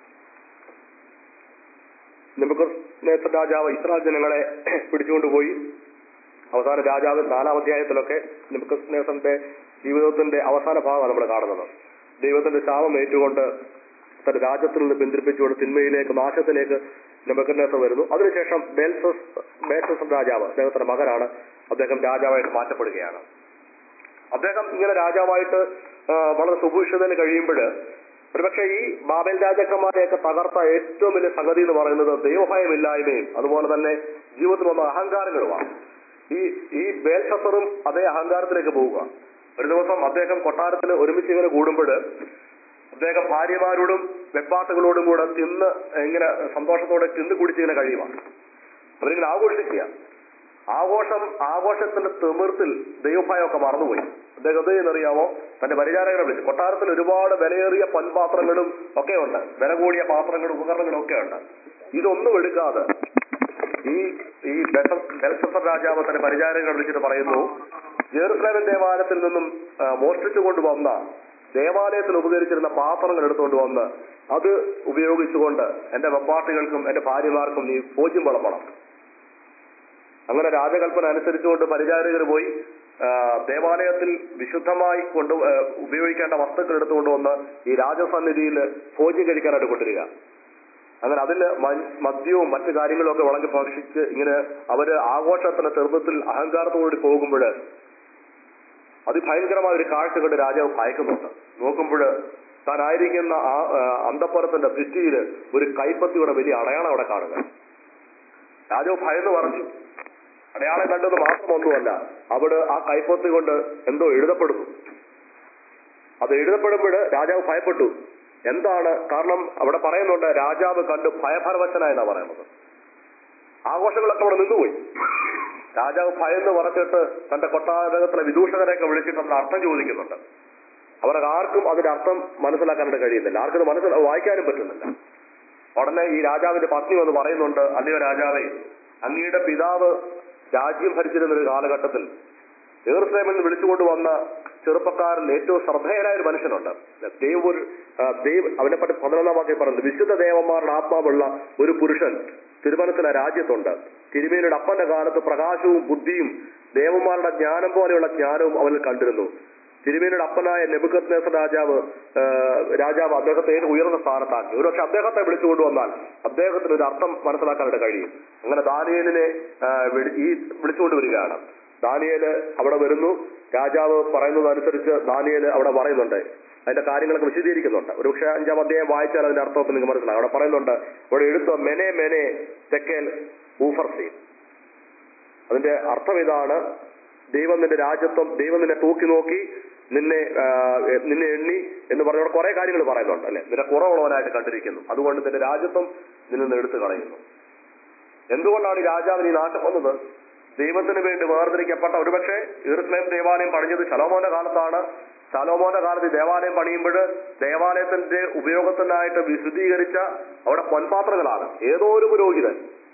നെബുക്കദ്നേസർ രാജാവ് ഇസ്രായേൽ ജനങ്ങളെ പിടിച്ചുകൊണ്ടുപോയി അവസാന രാജാവ് നാലാം അധ്യായത്തിലൊക്കെ നെബുക്കദ്നേസറിന്റെ ജീവിതത്തിന്റെ അവസാന ഭാഗമാണ് നമ്മൾ കാണുന്നത് ദൈവത്തിന്റെ ശാപം ഏറ്റുകൊണ്ട് തന്റെ രാജ്യത്തിൽ നിന്ന് പിന്തിരിപ്പിച്ചുകൊണ്ട് തിന്മയിലേക്ക് നാശത്തിലേക്ക് നെബുക്കദ്നേസർ വരുന്നു അതിനുശേഷം ബേൽസസ് ബേൽസസ് രാജാവ് അദ്ദേഹത്തിന്റെ മകനാണ് അദ്ദേഹം രാജാവായിട്ട് മാറ്റപ്പെടുകയാണ് അദ്ദേഹം ഇങ്ങനെ രാജാവായിട്ട് ആ, വളരെ സുഭൂഷിതന് കഴിയുമ്പോൾ ഒരുപക്ഷെ ഈ ബാബേൽ രാജാക്കന്മാരെയൊക്കെ തകർത്ത ഏറ്റവും വലിയ സംഗതി എന്ന് പറയുന്നത് ദൈവഭയമില്ലായ്മയും അതുപോലെ തന്നെ ജീവിതത്തിൽ വന്ന അഹങ്കാരങ്ങളുമാണ് ഈ ഈ ബേൽസസറും അതേ അഹങ്കാരത്തിലേക്ക് പോവുക ഒരു ദിവസം അദ്ദേഹം കൊട്ടാരത്തിൽ ഒരുമിച്ച് ഇങ്ങനെ കൂടുമ്പോൾ അദ്ദേഹം ഭാര്യമാരോടും വെപ്പാട്ടുകളോടും കൂടെ തിന്ന് ഇങ്ങനെ സന്തോഷത്തോടെ തിന്ന് കുടിച്ച് ഇങ്ങനെ കഴിയുക അവരിങ്ങനെ ആഘോഷിക്കുക ആഘോഷം ആഘോഷത്തിന്റെ തിമിർത്തിൽ ദൈവഭയമൊക്കെ മറന്നുപോയി അദ്ദേഹം എന്നറിയാമോ തന്റെ പരിചാരകരെ വിളിച്ചു കൊട്ടാരത്തിൽ ഒരുപാട് വിലയേറിയ പൊൻപാത്രങ്ങളും ഒക്കെ ഉണ്ട് വില കൂടിയ പാത്രങ്ങളും ഉപകരണങ്ങളും ഒക്കെ ഉണ്ട് ഇതൊന്നും എടുക്കാതെ ഈ ഈ ബെൽസ- ബെൽസസർ രാജാവ് തന്റെ പരിചാരകരെ വിളിച്ചിട്ട് പറയുന്നു ജെറുസലേം ദേവാലയത്തിൽ നിന്നും ആ, മോഷ്ടിച്ചു കൊണ്ടുവന്ന ദേവാലയത്തിൽ ഉപകരിച്ചിരുന്ന പാത്രങ്ങൾ എടുത്തുകൊണ്ട് വന്ന് അത് ഉപയോഗിച്ചുകൊണ്ട് എന്റെ വെപ്പാട്ടികൾക്കും എന്റെ ഭാര്യമാർക്കും നീ ഭോജ്യം വിളമ്പണം അങ്ങനെ രാജകൽപ്പന അനുസരിച്ചുകൊണ്ട് പരിചാരകർ പോയി ആ, ദേവാലയത്തിൽ വിശുദ്ധമായി കൊണ്ട് ആ, ഉപയോഗിക്കേണ്ട വസ്തുക്കൾ എടുത്തുകൊണ്ട് വന്ന് ഈ രാജസന്നിധിയിൽ ഭോജ്യം കഴിക്കാനായിട്ട് കൊണ്ടുവരിക അങ്ങനെ അതിൽ മ- മദ്യവും മറ്റു കാര്യങ്ങളും ഒക്കെ വിളങ്ങി ഭക്ഷിച്ച് ഇങ്ങനെ അവര് ആഘോഷത്തിന്റെ ചെറുപ്പത്തിൽ അഹങ്കാരത്തോടുകൂടി പോകുമ്പോൾ അതിഭയങ്കരമായ ഒരു കാഴ്ച കണ്ട് രാജാവ് ഭയക്കുന്നുണ്ട് നോക്കുമ്പോൾ താൻ ആയിരിക്കുന്ന ആ ആ, അന്തപ്പുറത്തിന്റെ ഭിത്തിയിൽ ഒരു കൈപ്പത്തിയുടെ വലിയ അടയാളം അവിടെ കാണുക രാജാവ് ഭയന്ന് പറഞ്ഞു അടയാളം കണ്ടത് മാത്രമൊന്നുമല്ല അവിടെ ആ കൈപ്പത്തി കൊണ്ട് എന്തോ എഴുതപ്പെടുന്നു അത് എഴുതപ്പെടുമ്പോൾ രാജാവ് ഭയപ്പെട്ടു എന്താണ് കാരണം അവിടെ പറയുന്നുണ്ട് രാജാവ് കണ്ടു ഭയപരവശനായെന്നാ പറയുന്നത് ആഘോഷങ്ങളൊക്കെ അവിടെ നിന്നുപോയി രാജാവ് ഭയന്ന് പറച്ചിട്ട് തന്റെ കൊട്ടാരത്തിലെ വിദൂഷകരെയൊക്കെ വിളിച്ചിട്ട് അതിന്റെ അർത്ഥം ചോദിക്കുന്നുണ്ട് അവർക്ക് ആർക്കും അതിന്റെ അർത്ഥം മനസ്സിലാക്കാനായിട്ട് കഴിയുന്നില്ല ആർക്കും അത് മനസ്സിൽ വായിക്കാനും പറ്റുന്നില്ല ഉടനെ ഈ രാജാവിന്റെ പത്നി വന്ന് പറയുന്നുണ്ട് അല്ലയോ രാജാവേ അങ്ങയുടെ പിതാവ് രാജ്യം ഭരിച്ചിരുന്ന ഒരു കാലഘട്ടത്തിൽ തീർച്ചയായും എന്ന് വിളിച്ചുകൊണ്ട് വന്ന ചെറുപ്പക്കാരൻ ഏറ്റവും ശ്രദ്ധേയനായ ഒരു മനുഷ്യനുണ്ട് ദൈവ ഒരു ആ, ദൈവ അവനെ പറ്റി പതിനൊന്നാം വാക്യം പറയുന്നത് വിശുദ്ധ ദേവന്മാരുടെ ആത്മാവുള്ള ഒരു പുരുഷൻ തിരുമനസിലെ രാജ്യത്തുണ്ട് തിരുമേനിയുടെ അപ്പന്റെ കാലത്ത് പ്രകാശവും ബുദ്ധിയും ദേവന്മാരുടെ ജ്ഞാനം പോലെയുള്ള ജ്ഞാനവും അവനിൽ കണ്ടിരുന്നു തിരുമേനിയുടെ അപ്പനായ നെബുക്കത് നേസർ രാജാവ് ആ, രാജാവ് അദ്ദേഹത്തെ ഏറ്റവും ഉയർന്ന സ്ഥാനത്താക്കി ഒരുപക്ഷെ അദ്ദേഹത്തെ വിളിച്ചുകൊണ്ട് വന്നാൽ അദ്ദേഹത്തിന് ഒരു അർത്ഥം മനസ്സിലാക്കാനായിട്ട് കഴിയും അങ്ങനെ ദാനിയേലിനെ ആ, വിളി- ഈ വിളിച്ചുകൊണ്ട് വരികയാണ് ദാനിയേല് അവിടെ വരുന്നു രാജാവ് പറയുന്നതനുസരിച്ച് ദാനിയേല് അവിടെ പറയുന്നുണ്ട് അതിന്റെ കാര്യങ്ങളൊക്കെ വിശദീകരിക്കുന്നുണ്ട് ഒരുപക്ഷെ അഞ്ചാം അധ്യായം വായിച്ചാൽ അതിന്റെ അർത്ഥമൊക്കെ നിങ്ങൾക്ക് മനസ്സിലാകും അവിടെ പറയുന്നുണ്ട് ഇവിടെ എഴുത്ത മെനെ മെനെ തെക്കേൽ ഊഫർസീൻ അതിന്റെ അർത്ഥം ഇതാണ് ദൈവം നിന്റെ രാജ്യത്വം ദൈവം നിന്നെ തൂക്കി നോക്കി നിന്നെ ആ, എ- നിന്നെ എണ്ണി എന്ന് പറഞ്ഞ അവിടെ കുറെ കാര്യങ്ങൾ പറയുന്നുണ്ട് അല്ലെ നിന്നെ കുറവുള്ളവനായിട്ട് കണ്ടിരിക്കുന്നു അതുകൊണ്ട് നിന്റെ രാജ്യത്വം നിന്നിൽ നിന്ന് എടുത്തു കളയുന്നു എന്തുകൊണ്ടാണ് ഈ രാജാവിന് ഈ നാശം വന്നത് ദൈവത്തിന് വേണ്ടി വേർതിരിക്കപ്പെട്ട ഒരുപക്ഷെ ഈർസ്ലേം ദേവാലയം പണിഞ്ഞത് ശലോമോന്റെ കാലത്താണ് ശലോമോന്റെ കാലത്ത് ഈ ദേവാലയം പണിയുമ്പോൾ ദേവാലയത്തിന്റെ ഉപയോഗത്തിനായിട്ട് വിശുദ്ധീകരിച്ച അവിടെ പൊൻപാത്രങ്ങളാണ് ഏതോ ഒരു പുരോഹിതൻ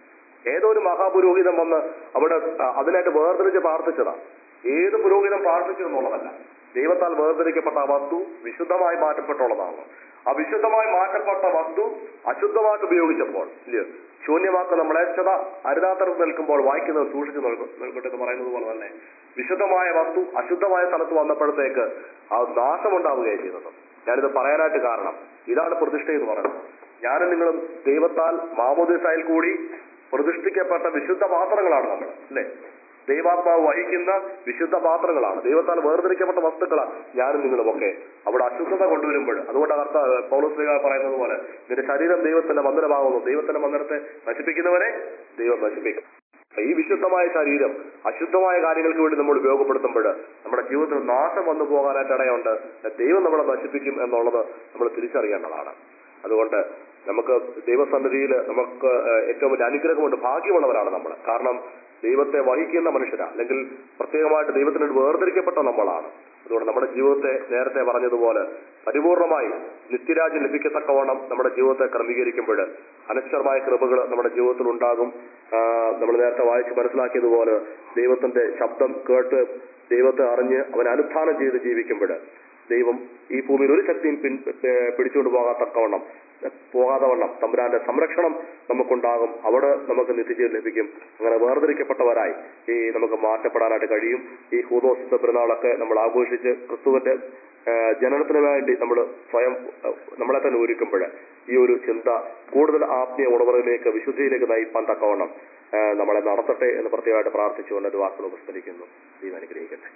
ഏതോ ഒരു മഹാപുരോഹിതൻ വന്ന് അവിടെ ആ, അതിനായിട്ട് വേർതിരിച്ച് പ്രാർത്ഥിച്ചതാണ് ഏത് പുരോഹിതൻ പ്രാർത്ഥിച്ചു എന്നുള്ളതല്ല ദൈവത്താൽ വേർതിരിക്കപ്പെട്ട ആ വസ്തു വിശുദ്ധമായി മാറ്റപ്പെട്ടുള്ളതാണ് ആ വിശുദ്ധമായി മാറ്റപ്പെട്ട വസ്തു അശുദ്ധമായിട്ട് ഉപയോഗിച്ചപ്പോൾ ഇല്ലയോ ശൂന്യമാക്കുന്ന മ്ലേച്ഛത അരുതാത്തരത്ത് നിൽക്കുമ്പോൾ വായിക്കുന്നത് സൂക്ഷിച്ചു നിൽക്കട്ടെ പറയുന്നത് പോലെ തന്നെ വിശുദ്ധമായ വസ്തു അശുദ്ധമായ സ്ഥലത്ത് വന്നപ്പോഴത്തേക്ക് ആ നാശമുണ്ടാവുകയാണ് ചെയ്യുന്നത് ഞാനിത് പറയാനായിട്ട് കാരണം ഇതാണ് പ്രതിഷ്ഠ എന്ന് പറയുന്നത് ഞാനും നിങ്ങളും ദൈവത്താൽ മാമോദിസായിൽ കൂടി പ്രതിഷ്ഠിക്കപ്പെട്ട വിശുദ്ധ പാത്രങ്ങളാണ് നമ്മൾ അല്ലേ ദൈവാത്മാവ് വഹിക്കുന്ന വിശുദ്ധ പാത്രങ്ങളാണ് ദൈവത്താൽ വേർതിരിക്കപ്പെട്ട വസ്തുക്കളാണ് ഞാനും നിങ്ങളുമൊക്കെ അവിടെ അശുദ്ധത കൊണ്ടുവരുമ്പോൾ അതുകൊണ്ട് കർത്ത പൗലോസ്ലിക പറയുന്നത് പോലെ നിന്റെ ശരീരം ദൈവത്തിന്റെ മന്ദിരമാകുന്നു ദൈവത്തിന്റെ മന്ദിരത്തെ നശിപ്പിക്കുന്നവരെ ദൈവം നശിപ്പിക്കും ഈ വിശുദ്ധമായ ശരീരം അശുദ്ധമായ കാര്യങ്ങൾക്ക് വേണ്ടി നമ്മൾ ഉപയോഗപ്പെടുത്തുമ്പോൾ നമ്മുടെ ജീവിതത്തിൽ നാശം വന്നു പോകാനായിട്ട് ഇടയുണ്ട് ദൈവം നമ്മളെ നശിപ്പിക്കും എന്നുള്ളത് നമ്മൾ തിരിച്ചറിയേണ്ടതാണ് അതുകൊണ്ട് നമുക്ക് ദൈവസന്നിധിയിൽ നമുക്ക് ഏഹ്, ഏറ്റവും വലിയ അനുഗ്രഹമുണ്ട് ഭാഗ്യമുള്ളവരാണ് നമ്മൾ കാരണം ദൈവത്തെ വഹിക്കുന്ന മനുഷ്യരാ അല്ലെങ്കിൽ പ്രത്യേകമായിട്ട് ദൈവത്തിന് വേണ്ടി വേർതിരിക്കപ്പെട്ട നമ്മളാണ് അതുകൊണ്ട് നമ്മുടെ ജീവിതത്തെ നേരത്തെ പറഞ്ഞതുപോലെ പരിപൂർണമായി നിത്യരാജ്യം ലഭിക്കത്തക്കവണ്ണം നമ്മുടെ ജീവിതത്തെ ക്രമീകരിക്കുമ്പോൾ അനശ്വരമായ കൃപകൾ നമ്മുടെ ജീവിതത്തിൽ ഉണ്ടാകും നമ്മൾ നേരത്തെ വായിച്ച് മനസ്സിലാക്കിയതുപോലെ ദൈവത്തിന്റെ ശബ്ദം കേട്ട് ദൈവത്തെ അറിഞ്ഞ് അവൻ അനുഷ്ഠാനം ചെയ്ത് ജീവിക്കുമ്പോൾ ദൈവം ഈ ഭൂമിയിൽ ഒരു ശക്തിയും പിൻ ഏഹ് പിടിച്ചുകൊണ്ട് പോകാത്തക്കവണ്ണം പോകാതെ വണ്ണം തമ്പുരാന്റെ സംരക്ഷണം നമുക്കുണ്ടാകും അവിടെ നമുക്ക് നിത്യജീവൻ ലഭിക്കും അങ്ങനെ വേർതിരിക്കപ്പെട്ടവരായി ഈ നമുക്ക് മാറ്റപ്പെടാനായിട്ട് കഴിയും ഈ ഹൂദോസിന്റെ പെരുന്നാളൊക്കെ നമ്മൾ ആഘോഷിച്ച് ക്രിസ്തുവിന്റെ ഏഹ് ജനനത്തിന് വേണ്ടി നമ്മൾ സ്വയം ഏഹ് നമ്മളെ തന്നെ ഒരുക്കുമ്പോൾ ഈ ഒരു ചിന്ത കൂടുതൽ ആത്മീയ ഉണർവിലേക്ക് വിശുദ്ധിയിലേക്ക് നയിപ്പാൻ തക്കവണ്ണം ഏഹ് നമ്മളെ നടത്തട്ടെ എന്ന് പ്രത്യേകമായിട്ട് പ്രാർത്ഥിച്ചുകൊണ്ട് ഒരു വാക്കുകൾ ഉപസ്മരിക്കുന്നു ദൈവം അനുഗ്രഹിക്കട്ടെ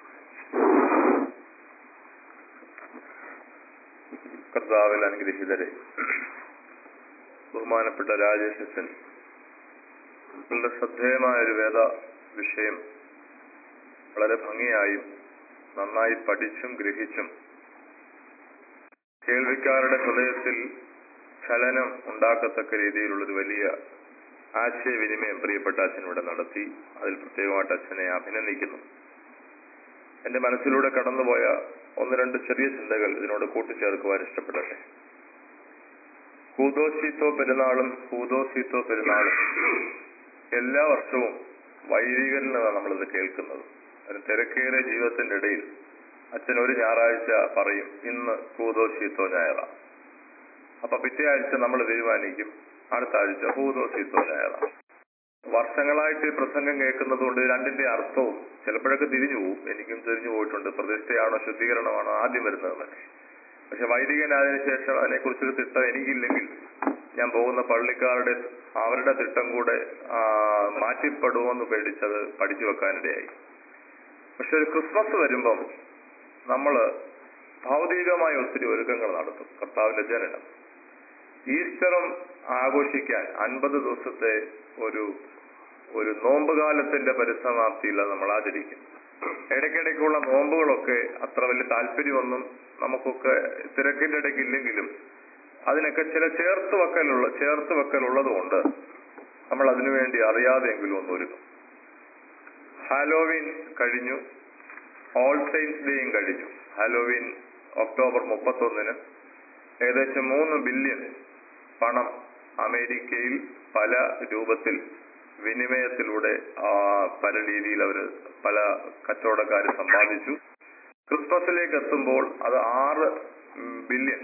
കർത്താവിൽ അനുഗ്രഹീതരെ ബഹുമാനപ്പെട്ട രാജേഷച്ചൻ വളരെ ശ്രദ്ധേയമായ ഒരു വേദ വിഷയം വളരെ ഭംഗിയായും നന്നായി പഠിച്ചും ഗ്രഹിച്ചും കേൾവിക്കാരുടെ ഹൃദയത്തിൽ ചലനം ഉണ്ടാക്കത്തക്ക രീതിയിലുള്ളൊരു വലിയ ആശയവിനിമയം പ്രിയപ്പെട്ട അച്ഛൻ ഇവിടെ നടത്തി അതിൽ പ്രത്യേകമായിട്ട് അച്ഛനെ അഭിനന്ദിക്കുന്നു എന്റെ മനസ്സിലൂടെ കടന്നുപോയ ഒന്ന് രണ്ട് ചെറിയ ചിന്തകൾ ഇതിനോട് കൂട്ടിച്ചേർക്കുവാൻ ഇഷ്ടപ്പെടട്ടെ ഹൂദോസീത്തോ പെരുന്നാളും ഹൂദോസീത്തോ പെരുന്നാളും എല്ലാ വർഷവും വൈദികരിൽ നിന്നാണ് നമ്മളിത് കേൾക്കുന്നത് ഒരു തിരക്കേറിയ ജീവിതത്തിന്റെ ഇടയിൽ അച്ഛൻ ഒരു ഞായറാഴ്ച പറയും ഇന്ന് ഹൂദോസീത്തോ ഞായറ അപ്പൊ പിറ്റേ ആഴ്ച നമ്മൾ തീരുമാനിക്കും അടുത്ത ആഴ്ച ഹൂദോസീത്തോ ഞായറ വർഷങ്ങളായിട്ട് ഈ പ്രസംഗം കേൾക്കുന്നത് കൊണ്ട് രണ്ടിന്റെ അർത്ഥവും ചിലപ്പോഴൊക്കെ തിരിഞ്ഞു പോകും എനിക്കും തിരിഞ്ഞു പോയിട്ടുണ്ട് പ്രതിഷ്ഠയാണോ ശുദ്ധീകരണമാണോ ആദ്യം വരുന്നതെന്നൊക്കെ പക്ഷെ വൈദികനായതിനു ശേഷം അതിനെക്കുറിച്ചൊരു തിട്ടം എനിക്കില്ലെങ്കിൽ ഞാൻ പോകുന്ന പള്ളിക്കാരുടെ അവരുടെ തിട്ടം കൂടെ ആ, മാറ്റിപ്പെടുമോന്ന് പേടിച്ചത് പഠിച്ചു വെക്കാനിടയായി പക്ഷെ ഒരു ക്രിസ്മസ് വരുമ്പം നമ്മള് ഭൗതികമായ ഒത്തിരി ഒരുക്കങ്ങൾ നടത്തും കർത്താവിന്റെ ജനനം ഈസ്റ്ററും ആഘോഷിക്കാൻ അൻപത് ദിവസത്തെ ഒരു ഒരു നോമ്പുകാലത്തിന്റെ പരിസമാപ്തിയില്ല നമ്മൾ ആചരിക്കും ഇടയ്ക്കിടയ്ക്കുള്ള നോമ്പുകളൊക്കെ അത്ര വലിയ താല്പര്യമൊന്നും നമുക്കൊക്കെ തിരക്കിന്റെ ഇടയ്ക്ക് ഇല്ലെങ്കിലും അതിനൊക്കെ ചില ചേർത്ത് വെക്കലുള്ള ചേർത്ത് വെക്കലുള്ളത് കൊണ്ട് നമ്മൾ അതിനുവേണ്ടി അറിയാതെയെങ്കിലും ഒന്ന് ഒരുങ്ങും ഹാലോവിൻ കഴിഞ്ഞു ഓൾ സെയിൻസ് ഡേയും കഴിഞ്ഞു ഹാലോവിൻ ഒക്ടോബർ മുപ്പത്തൊന്നിന് ഏകദേശം മൂന്ന് ബില്യൺ പണം അമേരിക്കയിൽ പല രൂപത്തിൽ വിനിമയത്തിലൂടെ ആ, പല രീതിയിൽ അവർ പല കച്ചവടക്കാർ സമ്പാദിച്ചു ക്രിസ്മസിലേക്ക് എത്തുമ്പോൾ അത് ആറ് ബില്യൺ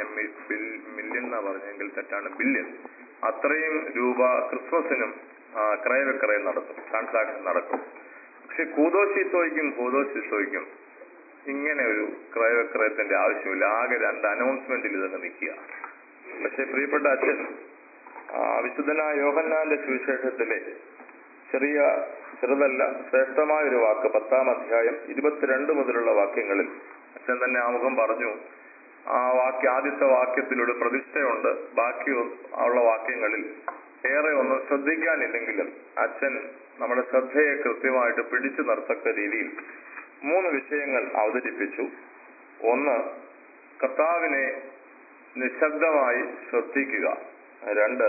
മില്യൺ എന്നാ പറഞ്ഞെങ്കിൽ തെറ്റാണ് ബില്യൺ അത്രയും രൂപ ക്രിസ്മസിനും ആ, ക്രയവിക്രയം നടത്തും ട്രാൻസാക്ഷൻ നടക്കും പക്ഷെ കൂതോശിത്തോയ്ക്കും കൂതോശിത്തോയ്ക്കും ഇങ്ങനെ ഒരു ക്രയവിക്രയത്തിന്റെ ആവശ്യമില്ല ആകെ രണ്ട് അനൗൺസ്മെന്റിൽ ഇതങ്ങ് നിൽക്കുക പക്ഷെ പ്രിയപ്പെട്ട അച്ഛൻ ആ, വിശുദ്ധനായ യോഹന്നാന്റെ സുവിശേഷത്തിലെ ചെറിയ ചെറുതല്ല ശ്രേഷ്ഠമായ ഒരു വാക്ക് പത്താം അധ്യായം ഇരുപത്തിരണ്ട് മുതലുള്ള വാക്യങ്ങളിൽ അച്ഛൻ തന്നെ ആമുഖം പറഞ്ഞു ആ വാക്യ ആദ്യത്തെ വാക്യത്തിലൊരു പ്രതിഷ്ഠയുണ്ട് ബാക്കി ഉള്ള വാക്യങ്ങളിൽ ഏറെ ഒന്നും ശ്രദ്ധിക്കാനില്ലെങ്കിലും അച്ഛൻ നമ്മുടെ ശ്രദ്ധയെ കൃത്യമായിട്ട് പിടിച്ചു നിർത്തക്ക രീതിയിൽ മൂന്ന് വിഷയങ്ങൾ അവതരിപ്പിച്ചു ഒന്ന് കർത്താവിനെ നിശബ്ദമായി ശ്രദ്ധിക്കുക രണ്ട്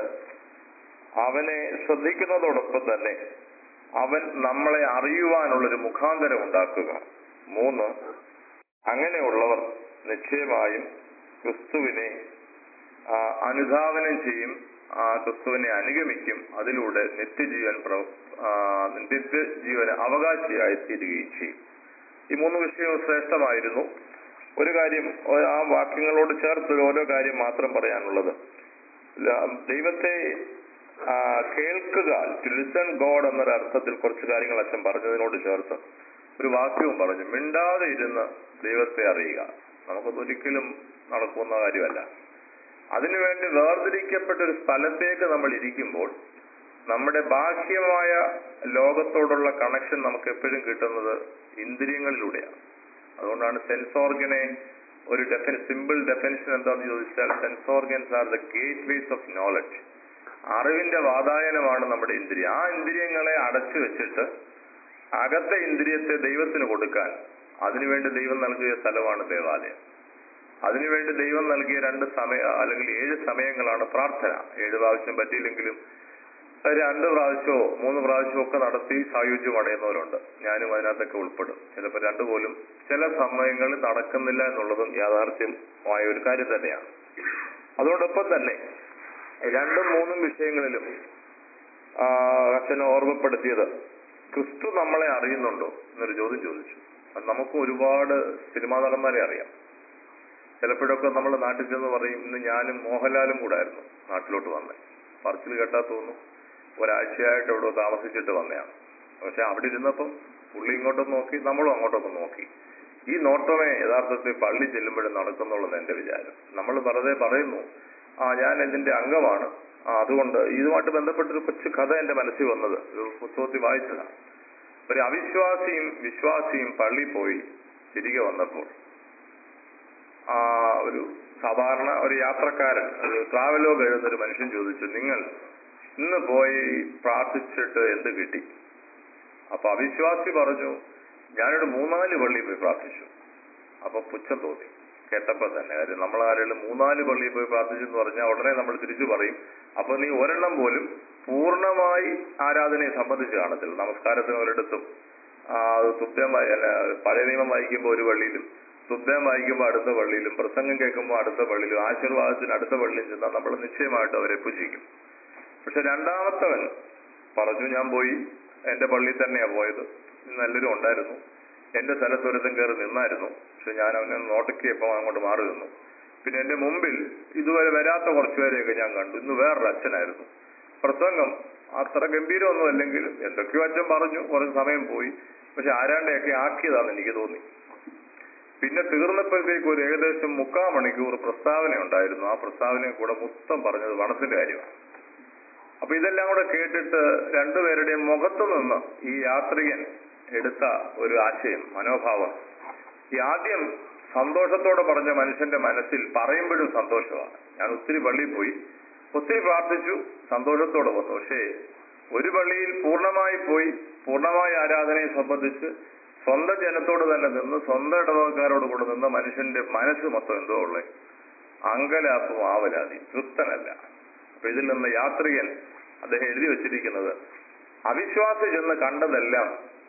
അവനെ ശ്രദ്ധിക്കുന്നതോടൊപ്പം തന്നെ അവൻ നമ്മളെ അറിയുവാനുള്ളൊരു മുഖാന്തരം ഉണ്ടാക്കുക മൂന്ന് അങ്ങനെയുള്ളവർ നിശ്ചയമായും ക്രിസ്തുവിനെ ആ, അനുധാവനം ചെയ്യും ആ ക്രിസ്തുവിനെ അനുഗമിക്കും അതിലൂടെ നിത്യജീവൻ പ്ര- ആ, നിത്യജീവന് അവകാശിയായി തീരുകയും ചെയ്യും ഈ മൂന്ന് വിഷയവും ശ്രേഷ്ഠമായിരുന്നു ഒരു കാര്യം ഒ- ആ വാക്യങ്ങളോട് ചേർത്ത് ഓരോ കാര്യം മാത്രം പറയാനുള്ളത് ല- ദൈവത്തെ ആ, കേൾക്കുക ടു ലിസൺ ഗോഡ് എന്നൊരു അർത്ഥത്തിൽ കുറച്ച് കാര്യങ്ങൾ അച്ഛൻ പറഞ്ഞതിനോട് ചേർത്ത് ഒരു വാക്യവും പറഞ്ഞു മിണ്ടാതെ ഇരുന്ന് ദൈവത്തെ അറിയുക നമുക്കത് ഒരിക്കലും നടക്കുന്ന കാര്യമല്ല അതിനുവേണ്ടി വേർതിരിക്കപ്പെട്ട ഒരു സ്ഥലത്തേക്ക് നമ്മൾ ഇരിക്കുമ്പോൾ നമ്മുടെ ബാഹ്യമായ ലോകത്തോടുള്ള കണക്ഷൻ നമുക്ക് എപ്പോഴും കിട്ടുന്നത് ഇന്ദ്രിയങ്ങളിലൂടെയാണ് അതുകൊണ്ടാണ് സെൻസ് ഓർഗനെ ഒരു ഡെഫിനി സിമ്പിൾ ഡെഫിനിഷൻ എന്താണെന്ന് ചോദിച്ചാൽ sense organs are the gateways of knowledge അറിവിന്റെ വാതായനമാണ് നമ്മുടെ ഇന്ദ്രിയം ആ ഇന്ദ്രിയങ്ങളെ അടച്ചു വെച്ചിട്ട് അകത്തെ ഇന്ദ്രിയത്തെ ദൈവത്തിന് കൊടുക്കാൻ അതിനുവേണ്ടി ദൈവം നൽകിയ സ്ഥലമാണ് ദേവാലയം അതിനുവേണ്ടി ദൈവം നൽകിയ രണ്ട് സമയ അല്ലെങ്കിൽ ഏഴ് സമയങ്ങളാണ് പ്രാർത്ഥന ഏഴ് പ്രാവശ്യം പറ്റിയില്ലെങ്കിലും രണ്ട് പ്രാവശ്യമോ മൂന്ന് പ്രാവശ്യമോ ഒക്കെ നടത്തി സായുജ്യം അടയുന്നവരുണ്ട് ഞാനും അതിനകത്തൊക്കെ ഉൾപ്പെടും ചിലപ്പോൾ രണ്ടു പോലും ചില സമയങ്ങളിൽ നടക്കുന്നില്ല എന്നുള്ളതും യാഥാർത്ഥ്യമായ ഒരു കാര്യം തന്നെയാണ് അതോടൊപ്പം തന്നെ രണ്ടും മൂന്നും വിഷയങ്ങളിലും ആ, അച്ഛൻ ഓർമ്മപ്പെടുത്തിയത് ക്രിസ്തു നമ്മളെ അറിയുന്നുണ്ടോ എന്നൊരു ചോദ്യം ചോദിച്ചു അത് നമുക്കും ഒരുപാട് സിനിമാ നടന്മാരെ അറിയാം ചിലപ്പോഴൊക്കെ നമ്മൾ നാട്ടിൽ ചെന്ന് പറയും ഇന്ന് ഞാനും മോഹൻലാലും കൂടായിരുന്നു നാട്ടിലോട്ട് വന്നത് പറച്ചിൽ കേട്ടാ തോന്നുന്നു ഒരാഴ്ചയായിട്ട് ഇവിടെ താമസിച്ചിട്ട് വന്നതാണ് പക്ഷെ അവിടെ ഇരുന്നപ്പം പുള്ളി ഇങ്ങോട്ടൊന്ന് നോക്കി നമ്മളും അങ്ങോട്ടൊന്ന് നോക്കി ഈ നോട്ടമേ യഥാർത്ഥത്തിൽ പള്ളി ചെല്ലുമ്പോഴും നടക്കുന്നുള്ളൂ എന്റെ വിചാരം നമ്മൾ വെറുതെ പറയുന്നു ആ ഞാൻ ഇതിന്റെ അംഗമാണ് ആ അതുകൊണ്ട് ഇതുമായിട്ട് ബന്ധപ്പെട്ടൊരു കൊച്ചു കഥ എന്റെ മനസ്സിൽ വന്നത് ഒരു പുസ്തകത്തിൽ വായിച്ചതാണ് ഒരു അവിശ്വാസിയും വിശ്വാസിയും പള്ളി പോയി തിരികെ വന്നപ്പോൾ ആ ഒരു സാധാരണ ഒരു യാത്രക്കാരൻ ഒരു ട്രാവലോഗ് എഴുതുന്ന ഒരു മനുഷ്യൻ ചോദിച്ചു നിങ്ങൾ ഇന്ന് പോയി പ്രാർത്ഥിച്ചിട്ട് എന്ത് കിട്ടി അപ്പൊ അവിശ്വാസി പറഞ്ഞു ഞാനൊരു മൂന്നാല് പള്ളി പോയി പ്രാർത്ഥിച്ചു അപ്പൊ പുച്ഛം തോന്നി കേട്ടപ്പോ തന്നെ കാര്യം നമ്മൾ ആരെങ്കിലും മൂന്നാല് പള്ളിയിൽ പോയി പ്രാർത്ഥിച്ചു എന്ന് പറഞ്ഞാൽ ഉടനെ നമ്മൾ തിരിച്ചു പറയും അപ്പൊ നീ ഒരെണ്ണം പോലും പൂർണ്ണമായി ആരാധനയെ സംബന്ധിച്ച് കാണത്തില്ല നമസ്കാരത്തിന് ഒരിടത്തും ആ, അത് തുബ്ദം വായി- അല്ല, പഴയ നിയമം വായിക്കുമ്പോൾ ഒരു പള്ളിയിലും തുബ്ദം വായിക്കുമ്പോൾ അടുത്ത പള്ളിയിലും പ്രസംഗം കേൾക്കുമ്പോൾ അടുത്ത പള്ളിയിലും ആശീർവാദത്തിന് അടുത്ത പള്ളിയിൽ ചെന്നാൽ നമ്മൾ നിശ്ചയമായിട്ട് അവരെ പൂജിക്കും പക്ഷെ രണ്ടാമത്തവൻ പറഞ്ഞു ഞാൻ പോയി എന്റെ പള്ളിയിൽ തന്നെയാ പോയത് ഇന്ന് എല്ലാവരും ഉണ്ടായിരുന്നു എന്റെ സ്ഥലത്തൊരുത്തം കയറി നിന്നായിരുന്നു പക്ഷെ ഞാൻ അവനെ നോട്ടക്കിയപ്പോൾ അങ്ങോട്ട് മാറി നിന്നു പിന്നെ എന്റെ മുമ്പിൽ ഇതുവരെ വരാത്ത കുറച്ചുപേരെയൊക്കെ ഞാൻ കണ്ടു ഇന്ന് വേറൊരു അച്ഛനായിരുന്നു പ്രസംഗം അത്ര ഗംഭീരമൊന്നും അല്ലെങ്കിലും എന്തൊക്കെയോ അച്ഛൻ പറഞ്ഞു കുറച്ച് സമയം പോയി പക്ഷെ ആരാണ്ടെയൊക്കെ ആക്കിയതാണെന്ന് എനിക്ക് തോന്നി പിന്നെ തീർന്നപ്പോഴത്തേക്ക് ഒരു ഏകദേശം മുക്കാൽ മണിക്കൂർ പ്രസ്താവന ഉണ്ടായിരുന്നു ആ പ്രസ്താവനയെ കൂടെ മൊത്തം പറഞ്ഞത് പണത്തിന്റെ കാര്യമാണ് അപ്പൊ ഇതെല്ലാം കൂടെ കേട്ടിട്ട് രണ്ടുപേരുടെയും മുഖത്തു നിന്ന് ഈ യാത്രികൻ എടുത്ത ഒരു ആശയം മനോഭാവം ഈ ആദ്യം സന്തോഷത്തോടെ പറഞ്ഞ മനുഷ്യന്റെ മനസ്സിൽ പറയുമ്പോഴും സന്തോഷമാണ് ഞാൻ ഒത്തിരി പള്ളിയിൽ പോയി ഒത്തിരി പ്രാർത്ഥിച്ചു സന്തോഷത്തോടെ വന്നു പക്ഷേ ഒരു പള്ളിയിൽ പൂർണ്ണമായി പോയി പൂർണ്ണമായ ആരാധനയെ സംബന്ധിച്ച് സ്വന്തം ജനത്തോട് തന്നെ നിന്ന് സ്വന്തം ഇടവകക്കാരോട് കൂടെ നിന്ന് മനുഷ്യന്റെ മനസ്സ് മൊത്തം എന്തോ ഉള്ളേ അങ്കലാപ്പും ആവലാതി തൃപ്തനല്ല അപ്പൊ ഇതിൽ നിന്ന് യാത്രികൻ അദ്ദേഹം എഴുതി വച്ചിരിക്കുന്നത് അവിശ്വാസി ചെന്ന് കണ്ടതെല്ലാം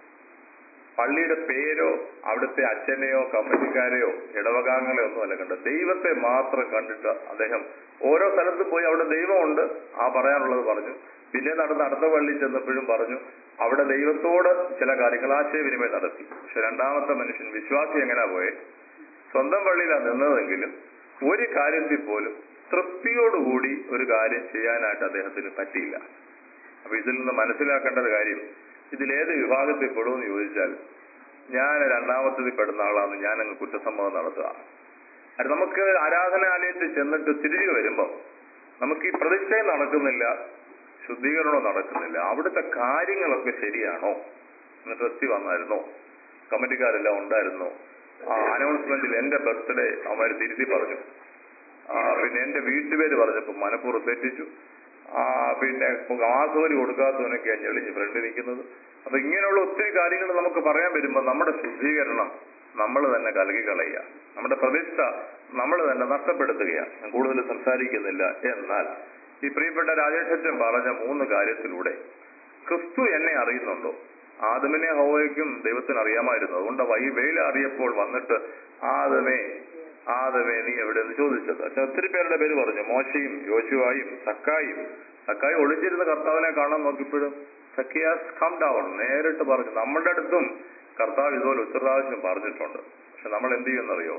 പള്ളിയുടെ പേരോ അവിടുത്തെ അച്ഛനെയോ കമ്മിറ്റിക്കാരെയോ ഇടവകാങ്ങളെയോ ഒന്നുമല്ല കണ്ടത് ദൈവത്തെ മാത്രം കണ്ടിട്ട് അദ്ദേഹം ഓരോ സ്ഥലത്ത് പോയി അവിടെ ദൈവമുണ്ട് ആ പറയാനുള്ളത് പറഞ്ഞു പിന്നെ നടന്ന് അടുത്ത പള്ളി ചെന്നപ്പോഴും പറഞ്ഞു അവിടെ ദൈവത്തോട് ചില കാര്യങ്ങൾ ആശയവിനിമയം നടത്തി പക്ഷെ രണ്ടാമത്തെ മനുഷ്യൻ വിശ്വാസി എങ്ങനെയാ പോയെ സ്വന്തം പള്ളിയിലാണ് നിന്നതെങ്കിലും ഒരു കാര്യത്തിൽ പോലും തൃപ്തിയോടുകൂടി ഒരു കാര്യം ചെയ്യാനായിട്ട് അദ്ദേഹത്തിന് പറ്റിയില്ല അപ്പൊ ഇതിൽ നിന്ന് മനസ്സിലാക്കേണ്ട ഒരു കാര്യം ഇതിലേത് വിഭാഗത്തിൽ പെടുമെന്ന് ചോദിച്ചാൽ ഞാൻ രണ്ടാമത്തതിൽ പെടുന്ന ആളാണ് ഞാൻ അങ്ങ് കുറ്റസമ്മതം നടത്തുക അത് നമുക്ക് ആരാധനാലയത്തിൽ ചെന്നിട്ട് തിരികെ വരുമ്പോൾ നമുക്ക് ഈ പ്രതിഷ്ഠയും നടക്കുന്നില്ല ശുദ്ധീകരണവും നടക്കുന്നില്ല അവിടുത്തെ കാര്യങ്ങളൊക്കെ ശരിയാണോ എന്ന് ട്രസ്റ്റി വന്നായിരുന്നോ കമ്മിറ്റിക്കാരെല്ലാം ഉണ്ടായിരുന്നോ ആ അനൗൺസ്മെന്റിൽ എന്റെ ബർത്ത്ഡേ അവന്മാർ തിരുത്തി പറഞ്ഞു ആ, പിന്നെ എന്റെ വീട്ടുപേര് പറഞ്ഞപ്പോ മനഃപൂർവ്വം തെറ്റിച്ചു ആ പിന്നെ ആസോരി കൊടുക്കാത്തവനൊക്കെയാണ് ഞെളിഞ്ഞ് ഫ്രണ്ട് നിൽക്കുന്നത് അപ്പൊ ഇങ്ങനെയുള്ള ഒത്തിരി കാര്യങ്ങൾ നമുക്ക് പറയാൻ വരുമ്പോൾ നമ്മുടെ ശുദ്ധീകരണം നമ്മൾ തന്നെ കലകി കളയുക നമ്മുടെ പ്രതിഷ്ഠ നമ്മൾ തന്നെ നഷ്ടപ്പെടുത്തുകയാണ് ഞാൻ കൂടുതൽ സംസാരിക്കുന്നില്ല എന്നാൽ ഈ പ്രിയപ്പെട്ട രാജേഷച്ചൻ പറഞ്ഞ മൂന്ന് കാര്യത്തിലൂടെ ക്രിസ്തു എന്നെ അറിയുന്നുണ്ടോ ആദമിനെ ഹോവയ്ക്കും ദൈവത്തിന് അറിയാമായിരുന്നു അതുകൊണ്ട് വൈ വെയിൽ അറിയപ്പോൾ വന്നിട്ട് ആദമേ ആദമേ നീ എവിടെ എന്ന് ചോദിച്ചത് പക്ഷെ ഒത്തിരി പേരുടെ പേര് പറഞ്ഞു മോശയും യോശുവായും സക്കായും സക്കായി ഒളിച്ചിരുന്ന കർത്താവിനെ കാണാൻ നോക്കിയപ്പോഴും സക്കിയാസ് കം ഡൗൺ നേരിട്ട് പറഞ്ഞു നമ്മുടെ അടുത്തും കർത്താവ് ഇതുപോലെ ഒത്തിരി പ്രാവശ്യം പറഞ്ഞിട്ടുണ്ട് പക്ഷെ നമ്മൾ എന്ത് ചെയ്യുമെന്നറിയോ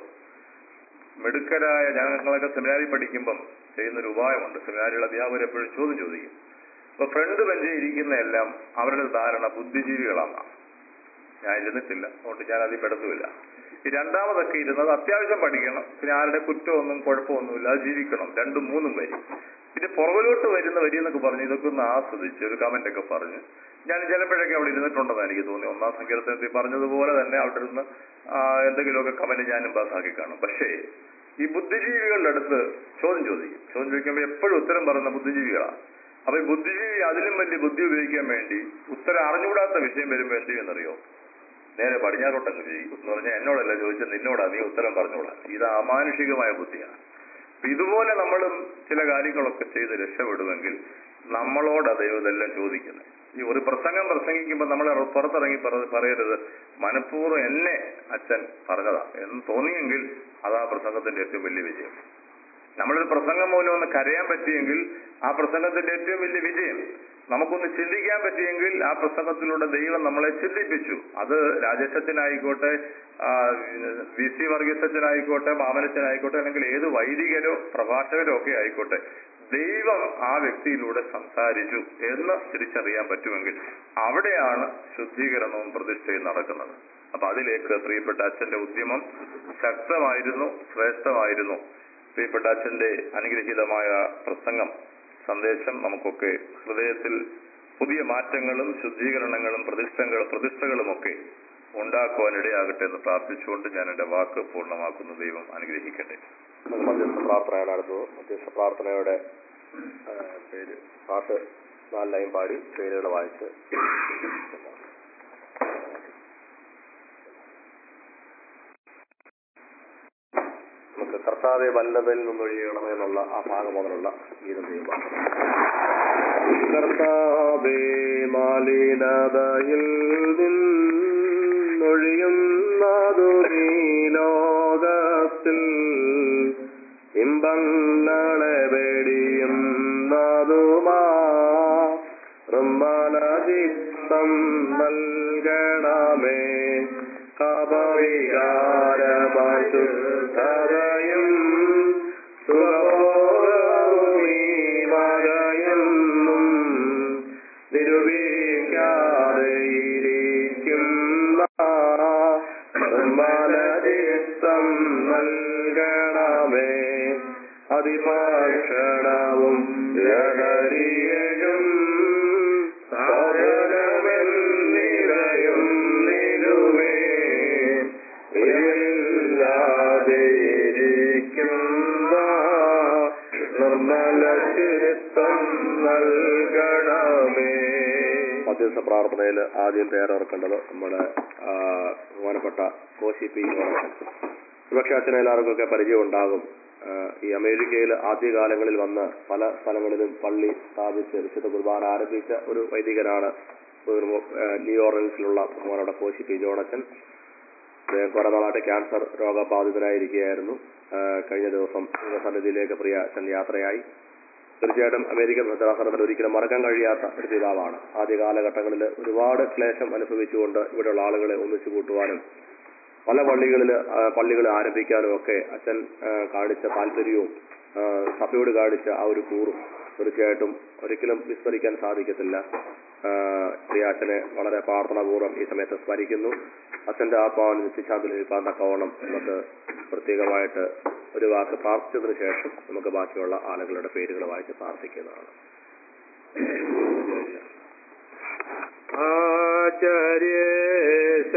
മിടുക്കരായ ഞങ്ങളൊക്കെ സെമിനാരി പഠിക്കുമ്പം ചെയ്യുന്നൊരു ഉപായമുണ്ട് സെമിനാരിയുടെ അധ്യാപകർ എപ്പോഴും ചോദ്യം ചോദിക്കും അപ്പൊ ഫ്രണ്ട് ബെഞ്ചിൽ ഇരിക്കുന്ന എല്ലാം അവരുടെ ധാരണ ബുദ്ധിജീവികളാണ് ഞാൻ ഇരുന്നിട്ടില്ല അതുകൊണ്ട് ഞാൻ അതിൽ പെടുത്തുമില്ല ഈ രണ്ടാമതൊക്കെ ഇരുന്നത് അത്യാവശ്യം പഠിക്കണം പിന്നെ ആരുടെ കുറ്റമൊന്നും കുഴപ്പമൊന്നുമില്ല അത് ജീവിക്കണം രണ്ടും മൂന്നും വരി പിന്നെ പുറകിലോട്ട് വരുന്ന വരി എന്നൊക്കെ പറഞ്ഞ് ഇതൊക്കെ ഒന്ന് ആസ്വദിച്ച് ഒരു കമന്റ് ഒക്കെ പറഞ്ഞ് ഞാൻ ചിലപ്പോഴൊക്കെ അവിടെ ഇരുന്നിട്ടുണ്ടെന്ന് എനിക്ക് തോന്നി ഒന്നാം സങ്കീർത്തനത്തിൽ പറഞ്ഞതുപോലെ തന്നെ അവിടെ ഇരുന്ന് ആ, എന്തെങ്കിലുമൊക്കെ കമന്റ് ഞാനും പാസ്സാക്കി കാണും പക്ഷേ ഈ ബുദ്ധിജീവികളുടെ അടുത്ത് ചോദ്യം ചോദിക്കും ചോദ്യം ചോദിക്കുമ്പോൾ എപ്പോഴും ഉത്തരം പറയുന്ന ബുദ്ധിജീവികളാണ് അപ്പൊ ഈ ബുദ്ധിജീവി അതിലും വലിയ ബുദ്ധി ഉപയോഗിക്കാൻ വേണ്ടി ഉത്തരം അറിഞ്ഞുകൂടാത്ത വിഷയം വരുമ്പോൾ എന്ത് ചെയ്യുമെന്നറിയോ നേരെ പടിഞ്ഞാറോട്ടങ്ങ് ചെയ്യും എന്ന് പറഞ്ഞാൽ എന്നോടല്ല ചോദിച്ചത് നിന്നോടാ നീ ഉത്തരം പറഞ്ഞോളാം ഇത് അമാനുഷികമായ ബുദ്ധിയാണ് അപ്പൊ ഇതുപോലെ നമ്മളും ചില കാര്യങ്ങളൊക്കെ ചെയ്ത് രക്ഷപ്പെടുമെങ്കിൽ നമ്മളോടാ ദൈവം ഇതെല്ലാം ചോദിക്കുന്നത് ഈ ഒരു പ്രസംഗം പ്രസംഗിക്കുമ്പോൾ നമ്മൾ പുറത്തിറങ്ങി പറ- പറയരുത് മനഃപൂർവ്വം എന്നെ അച്ഛൻ പറഞ്ഞതാ എന്ന് തോന്നിയെങ്കിൽ അതാ പ്രസംഗത്തിന്റെ ഏറ്റവും വലിയ വിജയം നമ്മളൊരു പ്രസംഗം മൂലം ഒന്ന് കരയാൻ പറ്റിയെങ്കിൽ ആ പ്രസംഗത്തിന്റെ ഏറ്റവും വലിയ വിജയം നമുക്കൊന്ന് ചിന്തിക്കാൻ പറ്റിയെങ്കിൽ ആ പ്രസംഗത്തിലൂടെ ദൈവം നമ്മളെ ചിന്തിപ്പിച്ചു അത് രാജേഷത്തിനായിക്കോട്ടെ വി സി വർഗീസച്ചനായിക്കോട്ടെ മാമനച്ചനായിക്കോട്ടെ അല്ലെങ്കിൽ ഏത് വൈദികരോ പ്രഭാഷകരോ ഒക്കെ ആയിക്കോട്ടെ ദൈവം ആ വ്യക്തിയിലൂടെ സംസാരിച്ചു എന്ന് തിരിച്ചറിയാൻ പറ്റുമെങ്കിൽ അവിടെയാണ് ശുദ്ധീകരണവും പ്രതിഷ്ഠയും നടക്കുന്നത് അപ്പൊ അതിലേക്ക് പ്രിയപ്പെട്ട അച്ഛന്റെ ഉദ്യമം ശക്തമായിരുന്നു ശ്രേഷ്ഠമായിരുന്നു പ്രിയപ്പെട്ട അച്ഛന്റെ അനുഗ്രഹീതമായ പ്രസംഗം സന്ദേശം നമുക്കൊക്കെ ഹൃദയത്തിൽ പുതിയ മാറ്റങ്ങളും ശുദ്ധീകരണങ്ങളും പ്രതിഷ്ഠകൾ പ്രതിഷ്ഠകളുമൊക്കെ ഉണ്ടാക്കുവാൻ ഇടയാകട്ടെ എന്ന് പ്രാർത്ഥിച്ചുകൊണ്ട് ഞാൻ എന്റെ വാക്ക് പൂർണ്ണമാക്കുന്ന ദൈവം അനുഗ്രഹിക്കട്ടെ നമുക്ക് മധ്യസ്ഥ പ്രാർത്ഥനയാണ് അടുത്തത് മധ്യസ്ഥ പ്രാർത്ഥനയുടെ ആ, പേര് പാട്ട് നാല് ലൈൻ പാടി പേരുകൾ വായിച്ച് നമുക്ക് കർത്താവെ വല്ലതയിൽ നിന്നൊഴിയണമേ എന്നുള്ള ആ ഭാഗം മുതലുള്ള ഗീതം ചെയ്യുമ്പോൾ കർത്താവേ മാലിനതയിൽ നിന്നൊഴിയുന്നതു നീ ലോകത്തിൽ ഇമ്പങ്ങളെ വെടിയുന്നതുമാ ൃംബലചിത്തം നൽകണമേ കപവികാരപശുദ്ധതയും സുഖമകയെന്നും നിരൂപിക്കാതെയിരിക്കുന്ന നിർമ്മലചിത്തം നൽകണമേ അതിഭക്ഷണവും ലഹരിയഴും സാധനമെന്നിവയും നിരുമേ ഇല്ലാതെയിരിക്കുന്ന നിർമ്മല ചിത്തം നൽകണമേ മധ്യസ്ഥ പ്രാർത്ഥനയിൽ ആദ്യം പേരോർക്കേണ്ടത് നമ്മുടെ ആ, ബഹുമാനപ്പെട്ട കോശി പി ജോർജൻ പക്ഷെ അച്ഛനെ എല്ലാവർക്കും ഒക്കെ പരിചയം ഉണ്ടാകും ആ, ഈ അമേരിക്കയിൽ ആദ്യകാലങ്ങളിൽ വന്ന് പല സ്ഥലങ്ങളിലും പള്ളി സ്ഥാപിച്ച് വിശുദ്ധ കുർബാന ആരംഭിച്ച ഒരു വൈദികനാണ് ഒരു, ആ, ന്യൂ ഓർലൻസിലുള്ള ബഹുമാനപ്പെട്ട കോശി പി ജോണച്ചൻ അദ്ദേഹം കുറെ നാളായിട്ട് ക്യാൻസർ രോഗബാധിതനായിരിക്കുകയായിരുന്നു ആ, കഴിഞ്ഞ ദിവസം സന്നിധിയിലേക്ക് പ്രിയ അച്ഛൻ യാത്രയായി തീർച്ചയായിട്ടും അമേരിക്കൻ ഭദ്രാസനത്തിൽ ഒരിക്കലും മറക്കാൻ കഴിയാത്ത ഒരു പിതാവാണ് ആദ്യ കാലഘട്ടങ്ങളിൽ ഒരുപാട് ക്ലേശം അനുഭവിച്ചുകൊണ്ട് ഇവിടെയുള്ള ആളുകളെ ഒന്നിച്ചു കൂട്ടുവാനും പല പള്ളികളിൽ പള്ളികൾ ആരംഭിക്കാനും ഒക്കെ അച്ഛൻ ആ, കാണിച്ച താല്പര്യവും ആ, സഭയോട് കാണിച്ച ആ ഒരു കൂറും തീർച്ചയായിട്ടും ഒരിക്കലും വിസ്മരിക്കാൻ സാധിക്കത്തില്ല ആ, പ്രിയ അച്ഛനെ വളരെ പ്രാർത്ഥനാപൂർവ്വം ഈ സമയത്ത് സ്മരിക്കുന്നു അച്ഛന്റെ ആത്മാവിന് നിശ്ചിച്ചാന്തിൽ നിൽക്കാൻ തക്കവണ്ണം നമുക്ക് പ്രത്യേകമായിട്ട് ഒരു വാക്ക് പ്രാർത്ഥിച്ചതിന് ശേഷം നമുക്ക് ബാക്കിയുള്ള ആളുകളുടെ പേരുകൾ വായിച്ച് പ്രാർത്ഥിക്കുന്നതാണ് ആചാര്യേശ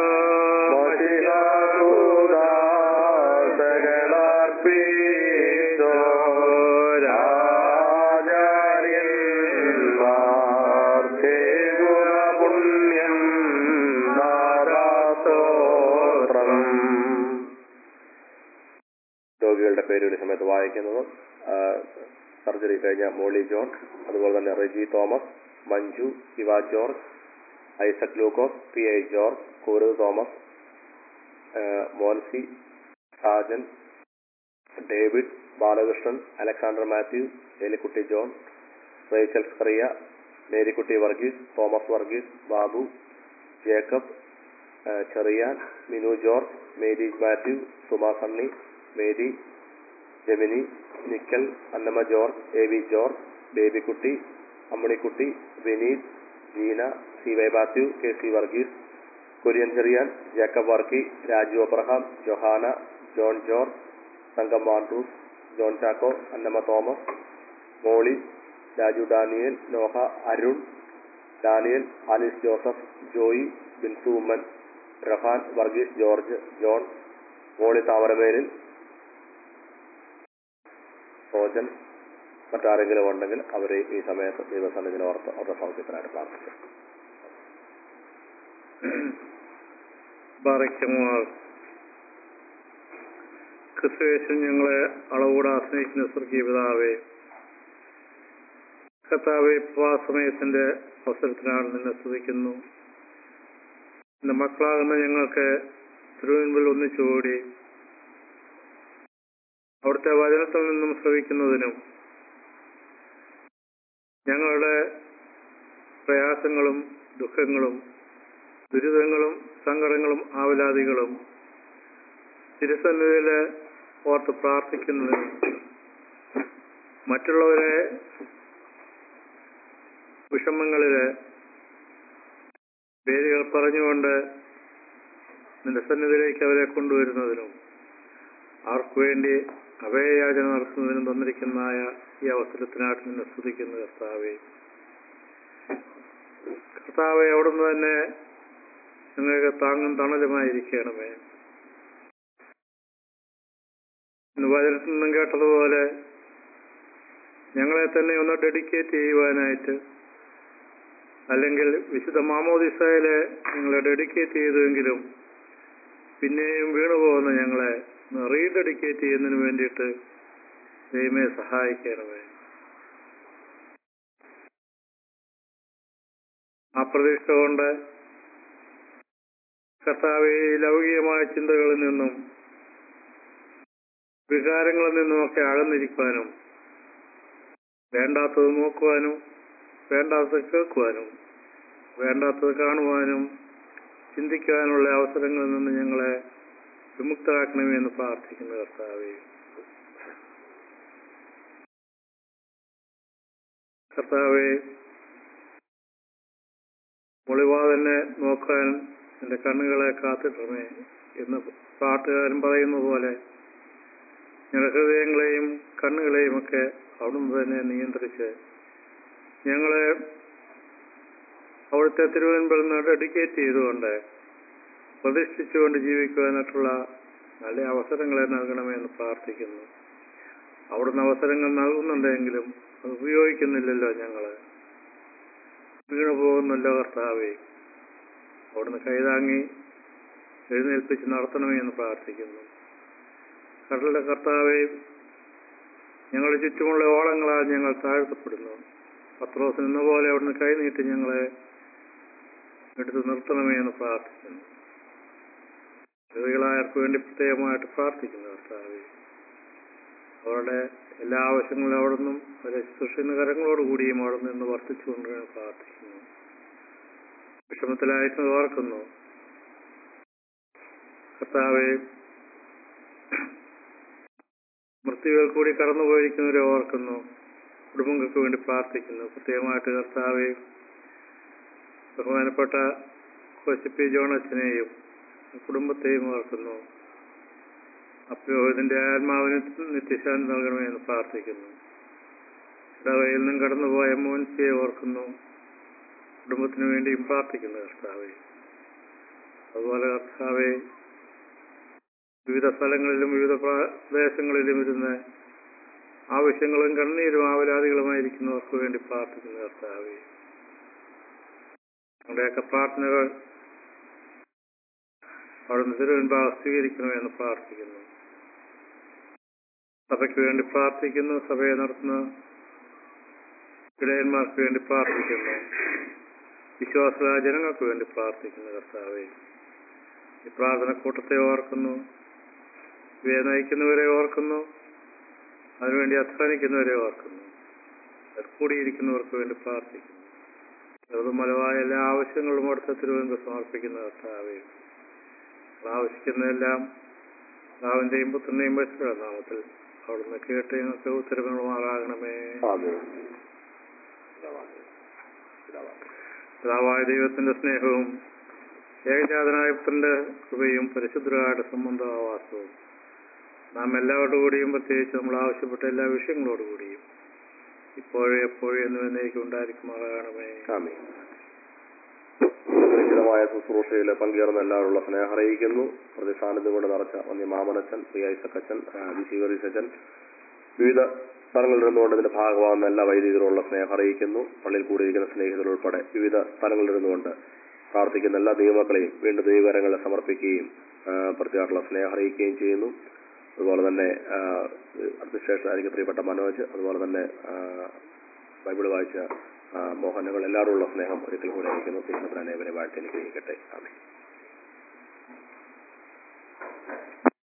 രോഗികളുടെ പേരുകൾ ഈ സമയത്ത് വായിക്കുന്നത് ആ, സർജറി കഴിഞ്ഞ മോളി ജോൺ അതുപോലെ തന്നെ റെജി തോമസ് മഞ്ജു ഇവ ജോർജ് ഐസക് ലൂക്കോസ് പി ഐ ജോർജ് കൂരത് തോമസ് ആ, മോൻസി സാജൻ ഡേവിഡ് ബാലകൃഷ്ണൻ അലക്സാണ്ടർ മാത്യു എലിക്കുട്ടി ജോൺ റേച്ചൽ സ്കറിയ മേരിക്കുട്ടി വർഗീസ് തോമസ് വർഗീസ് ബാബു ജേക്കബ് ആ, ചെറിയാൻ മിനു ജോർജ് മേരി മാത്യു സുമാ സണ്ണി മേരി ജെമിനി നിക്കൽ Annamma George A V George Babykutty Ammanikutty Vineeth Jeena C Y Mathew K C Varghese Kurian Cherian Jacob Varkey Raju Abraham Johana John George സംഘം ആൻഡ്രൂസ് ജോൺ ചാക്കോ അന്നമ്മ തോമസ് മോളി Raju Daniel Noah Arun Daniel Alice Joseph Joy Binsu Oommen Rehan Varghese George John Molly Thamaramelil Sojan മറ്റാരെങ്കിലും ഉണ്ടെങ്കിൽ അവരെ ഈ സമയത്ത് ദൈവസന്നിധിയിൽ ഓർത്ത് അവരുടെ സൗഖ്യത്തിനായിട്ട് പ്രാർത്ഥിക്കും ബാറയ്ക്കുമാർ ക്രിസ്തുവേശൻ ഞങ്ങളെ അളവൂടെ ആശ്രയിക്കുന്ന സ്വർഗീയ പിതാവേ കർത്താവെ സമയത്തിന്റെ അവസരത്തിനാണ് നിന്നെ സ്തുതിക്കുന്നു നിന്റെ മക്കളാകുന്ന ഞങ്ങൾക്ക് തിരുവൻപിൽ ഒന്നിച്ചുകൂടി അവിടുത്തെ വചനത്തിൽ നിന്നും ശ്രവിക്കുന്നതിനും ഞങ്ങളുടെ പ്രയാസങ്ങളും ദുഃഖങ്ങളും ദുരിതങ്ങളും സങ്കടങ്ങളും ആവലാദികളും തിരുസന്നിധിയില് ഓർത്ത് പ്രാർത്ഥിക്കുന്നതിനും മറ്റുള്ളവരെ വിഷമങ്ങളില് പേരുകൾ പറഞ്ഞുകൊണ്ട് നിന്റെ സന്നിധിയിലേക്ക് അവരെ കൊണ്ടുവരുന്നതിനും അവർക്ക് വേണ്ടി അഭയയാചന നടത്തുന്നതിനും തന്നിരിക്കുന്നതായ ഈ അവസരത്തിനായിട്ട് നിന്നെ സ്തുതിക്കുന്നു കർത്താവെ കർത്താവെ അവിടുന്ന് തന്നെ നിങ്ങൾക്ക് താങ്ങും തണലുമായിരിക്കണമേ ഇന്ന് വചനത്തിൽ നിന്നും കേട്ടതുപോലെ ഞങ്ങളെ തന്നെ ഒന്ന് ഡെഡിക്കേറ്റ് ചെയ്യുവാനായിട്ട് അല്ലെങ്കിൽ വിശുദ്ധ മാമോദിസയിലെ ഞങ്ങളെ ഡെഡിക്കേറ്റ് ചെയ്തുവെങ്കിലും പിന്നെയും വീണുപോകുന്ന ഞങ്ങളെ റീഡെഡിക്കേറ്റ് ചെയ്യുന്നതിന് വേണ്ടിയിട്ട് ദൈവമേ സഹായിക്കണമേ ആ പ്രതീക്ഷ കൊണ്ട് കർത്താവെ ഈ ലൗകികമായ ചിന്തകളിൽ നിന്നും വികാരങ്ങളിൽ നിന്നുമൊക്കെ അകന്നിരിക്കുവാനും വേണ്ടാത്തത് നോക്കുവാനും വേണ്ടാത്തത് കേൾക്കുവാനും വേണ്ടാത്തത് കാണുവാനും ചിന്തിക്കാനുള്ള അവസരങ്ങളിൽ നിന്ന് ഞങ്ങളെ വിമുക്തരാക്കണമേ എന്ന് പ്രാർത്ഥിക്കുന്നു കർത്താവെ കർത്താവെ ഒളിവാതന്നെ നോക്കാൻ എന്റെ കണ്ണുകളെ കാത്തിട്ടമേ എന്ന് പാട്ടുകാരൻ പറയുന്ന പോലെ ഞങ്ങളുടെ ഹൃദയങ്ങളെയും കണ്ണുകളെയും ഒക്കെ അവിടുന്ന് തന്നെ നിയന്ത്രിച്ച് ഞങ്ങളെ അവിടുത്തെ തിരുവനന്തപുരം നിന്ന് ഡെഡിക്കേറ്റ് ചെയ്തുകൊണ്ട് പ്രതിഷ്ഠിച്ചുകൊണ്ട് ജീവിക്കുവാനായിട്ടുള്ള നല്ല അവസരങ്ങളെ നൽകണമേ എന്ന് പ്രാർത്ഥിക്കുന്നു അവിടുന്ന് അവസരങ്ങൾ നൽകുന്നുണ്ടെങ്കിലും അത് ഉപയോഗിക്കുന്നില്ലല്ലോ ഞങ്ങള് വീണു പോകുന്നല്ലോ കർത്താവേ അവിടുന്ന് കൈതാങ്ങി എഴുന്നേൽപ്പിച്ച് നടത്തണമേ എന്ന് പ്രാർത്ഥിക്കുന്നു കടലിന്റെ കർത്താവെ ഞങ്ങളുടെ ചുറ്റുമുള്ള ഓളങ്ങളാൽ ഞങ്ങൾ താഴ്ത്തപ്പെടുന്നു പത്രോസ് നിന്ന പോലെ അവിടുന്ന് കൈനീട്ടി ഞങ്ങളെ എടുത്തു നിർത്തണമേ എന്ന് പ്രാർത്ഥിക്കുന്നു രോഗികളായവർക്ക് വേണ്ടി പ്രത്യേകമായിട്ട് പ്രാർത്ഥിക്കുന്നു കർത്താവെ അവരുടെ എല്ലാ ആവശ്യങ്ങളും അവിടെ നിന്നും അവരെ ശുശ്രൂഷിക്കുന്ന കരങ്ങളോടുകൂടിയും അവിടെ നിന്ന് വർദ്ധിച്ചുകൊണ്ട് ഞാൻ പ്രാർത്ഥിക്കുന്നു വിഷമത്തിലായിട്ട് ഓർക്കുന്നു കർത്താവെ മൃത്യുകൾ കൂടി കടന്നുപോയിരിക്കുന്നവരെ ഓർക്കുന്നു കുടുംബങ്ങൾക്ക് വേണ്ടി പ്രാർത്ഥിക്കുന്നു പ്രത്യേകമായിട്ട് കർത്താവെ ബഹുമാനപ്പെട്ട കോശപ്പി ജോണച്ചനെയും കുടുംബത്തെയും ഓർക്കുന്നു അപ്പോ ഇതിന്റെ ആത്മാവിന് നിത്യശാന്തി നൽകണമേ എന്ന് പ്രാർത്ഥിക്കുന്നു ഇടവയിൽ നിന്നും കടന്നുപോയ മോൻസിയെ ഓർക്കുന്നു കുടുംബത്തിന് വേണ്ടിയും പ്രാർത്ഥിക്കുന്നു കർത്താവെ അതുപോലെ കർത്താവെ വിവിധ സ്ഥലങ്ങളിലും വിവിധ പ്രദേശങ്ങളിലും ഇരുന്ന് ആവശ്യങ്ങളും കണ്ണീരും ആവലാദികളുമായിരിക്കുന്നവർക്ക് വേണ്ടി പ്രാർത്ഥിക്കുന്നു കർത്താവെ നമ്മുടെയൊക്കെ പ്രാർത്ഥനകൾ അവിടുന്ന് തിരുവൻപാവ് സ്വീകരിക്കണമെന്ന് പ്രാർത്ഥിക്കുന്നു സഭയ്ക്ക് വേണ്ടി പ്രാർത്ഥിക്കുന്നു സഭയെ നടത്തുന്ന ഇടയന്മാർക്ക് വേണ്ടി പ്രാർത്ഥിക്കുന്നു വിശ്വാസ ജനങ്ങൾക്ക് വേണ്ടി പ്രാർത്ഥിക്കുന്നു കർത്താവെ ഈ പ്രാർത്ഥന കൂട്ടത്തെ ഓർക്കുന്നു ഇവയെ നയിക്കുന്നവരെ ഓർക്കുന്നു അതിനുവേണ്ടി അധ്വാനിക്കുന്നവരെ ഓർക്കുന്നു അതിൽ കൂടിയിരിക്കുന്നവർക്ക് വേണ്ടി പ്രാർത്ഥിക്കുന്നു ചെറുതുമലവായ എല്ലാ ആവശ്യങ്ങളും അടുത്ത തിരുവനന്തപുരം സമർപ്പിക്കുന്ന കർത്താവെ ആവശ്യിക്കുന്നതെല്ലാം രാവിന്റെയും പുത്രന്റെയും പരിശുദ്ധ നാമത്തിൽ അവിടുന്ന് കേട്ട് ഞങ്ങൾക്ക് ഉത്തരവുമാറാകണമേ പിതാവായ ദൈവത്തിന്റെ സ്നേഹവും ഏകജാതനായ പുത്രന്റെ കൃപയും പരിശുദ്ധരായുടെ സംബന്ധവാസവും നാം എല്ലാവരുടെ കൂടിയും പ്രത്യേകിച്ച് നമ്മൾ ആവശ്യപ്പെട്ട എല്ലാ വിഷയങ്ങളോടുകൂടിയും ഇപ്പോഴും എപ്പോഴും എന്നുവെന്നേക്കും ഉണ്ടായിരിക്കുമാറാകണമേ ആമേൻ. പരിചിതമായ ശുശ്രൂഷയിൽ പങ്കുചേർന്ന എല്ലാവരുള്ള സ്നേഹം അറിയിക്കുന്നു പ്രതിസാന്നിധ്യം കൊണ്ട് നിറച്ച വന്യ മാമനച്ചൻ പി ഐസക്കച്ചൻ വിശീകരീസച്ചൻ വിവിധ സ്ഥലങ്ങളിൽ നിന്നുകൊണ്ട് ഇതിന്റെ ഭാഗമാകുന്ന എല്ലാ വൈദികരുള്ള സ്നേഹം അറിയിക്കുന്നു പള്ളിയിൽ കൂടിയിരിക്കുന്ന സ്നേഹിതരുൾപ്പെടെ വിവിധ സ്ഥലങ്ങളിൽ ഇരുന്നുകൊണ്ട് പ്രാർത്ഥിക്കുന്ന എല്ലാ ദൈവമക്കളെയും വീണ്ടും ദൈവകരങ്ങളെ സമർപ്പിക്കുകയും ആ, പ്രത്യേകമായിട്ടുള്ള സ്നേഹം അറിയിക്കുകയും ചെയ്യുന്നു അതുപോലെ തന്നെ ആ, അഡ്മിനിസ്ട്രേഷൻ പ്രിയപ്പെട്ട മനോജ് അതുപോലെ തന്നെ ആ, ബൈബിൾ വായിച്ച ആ, മോഹനങ്ങൾ എല്ലാവരുമുള്ള സ്നേഹം ഒരിക്കൽ കൂടെ അയക്കുന്നു ദൈവത്തിന് അനേവരെ വാഴ്ത്തി അനുഗ്രഹിക്കട്ടെ ആമേ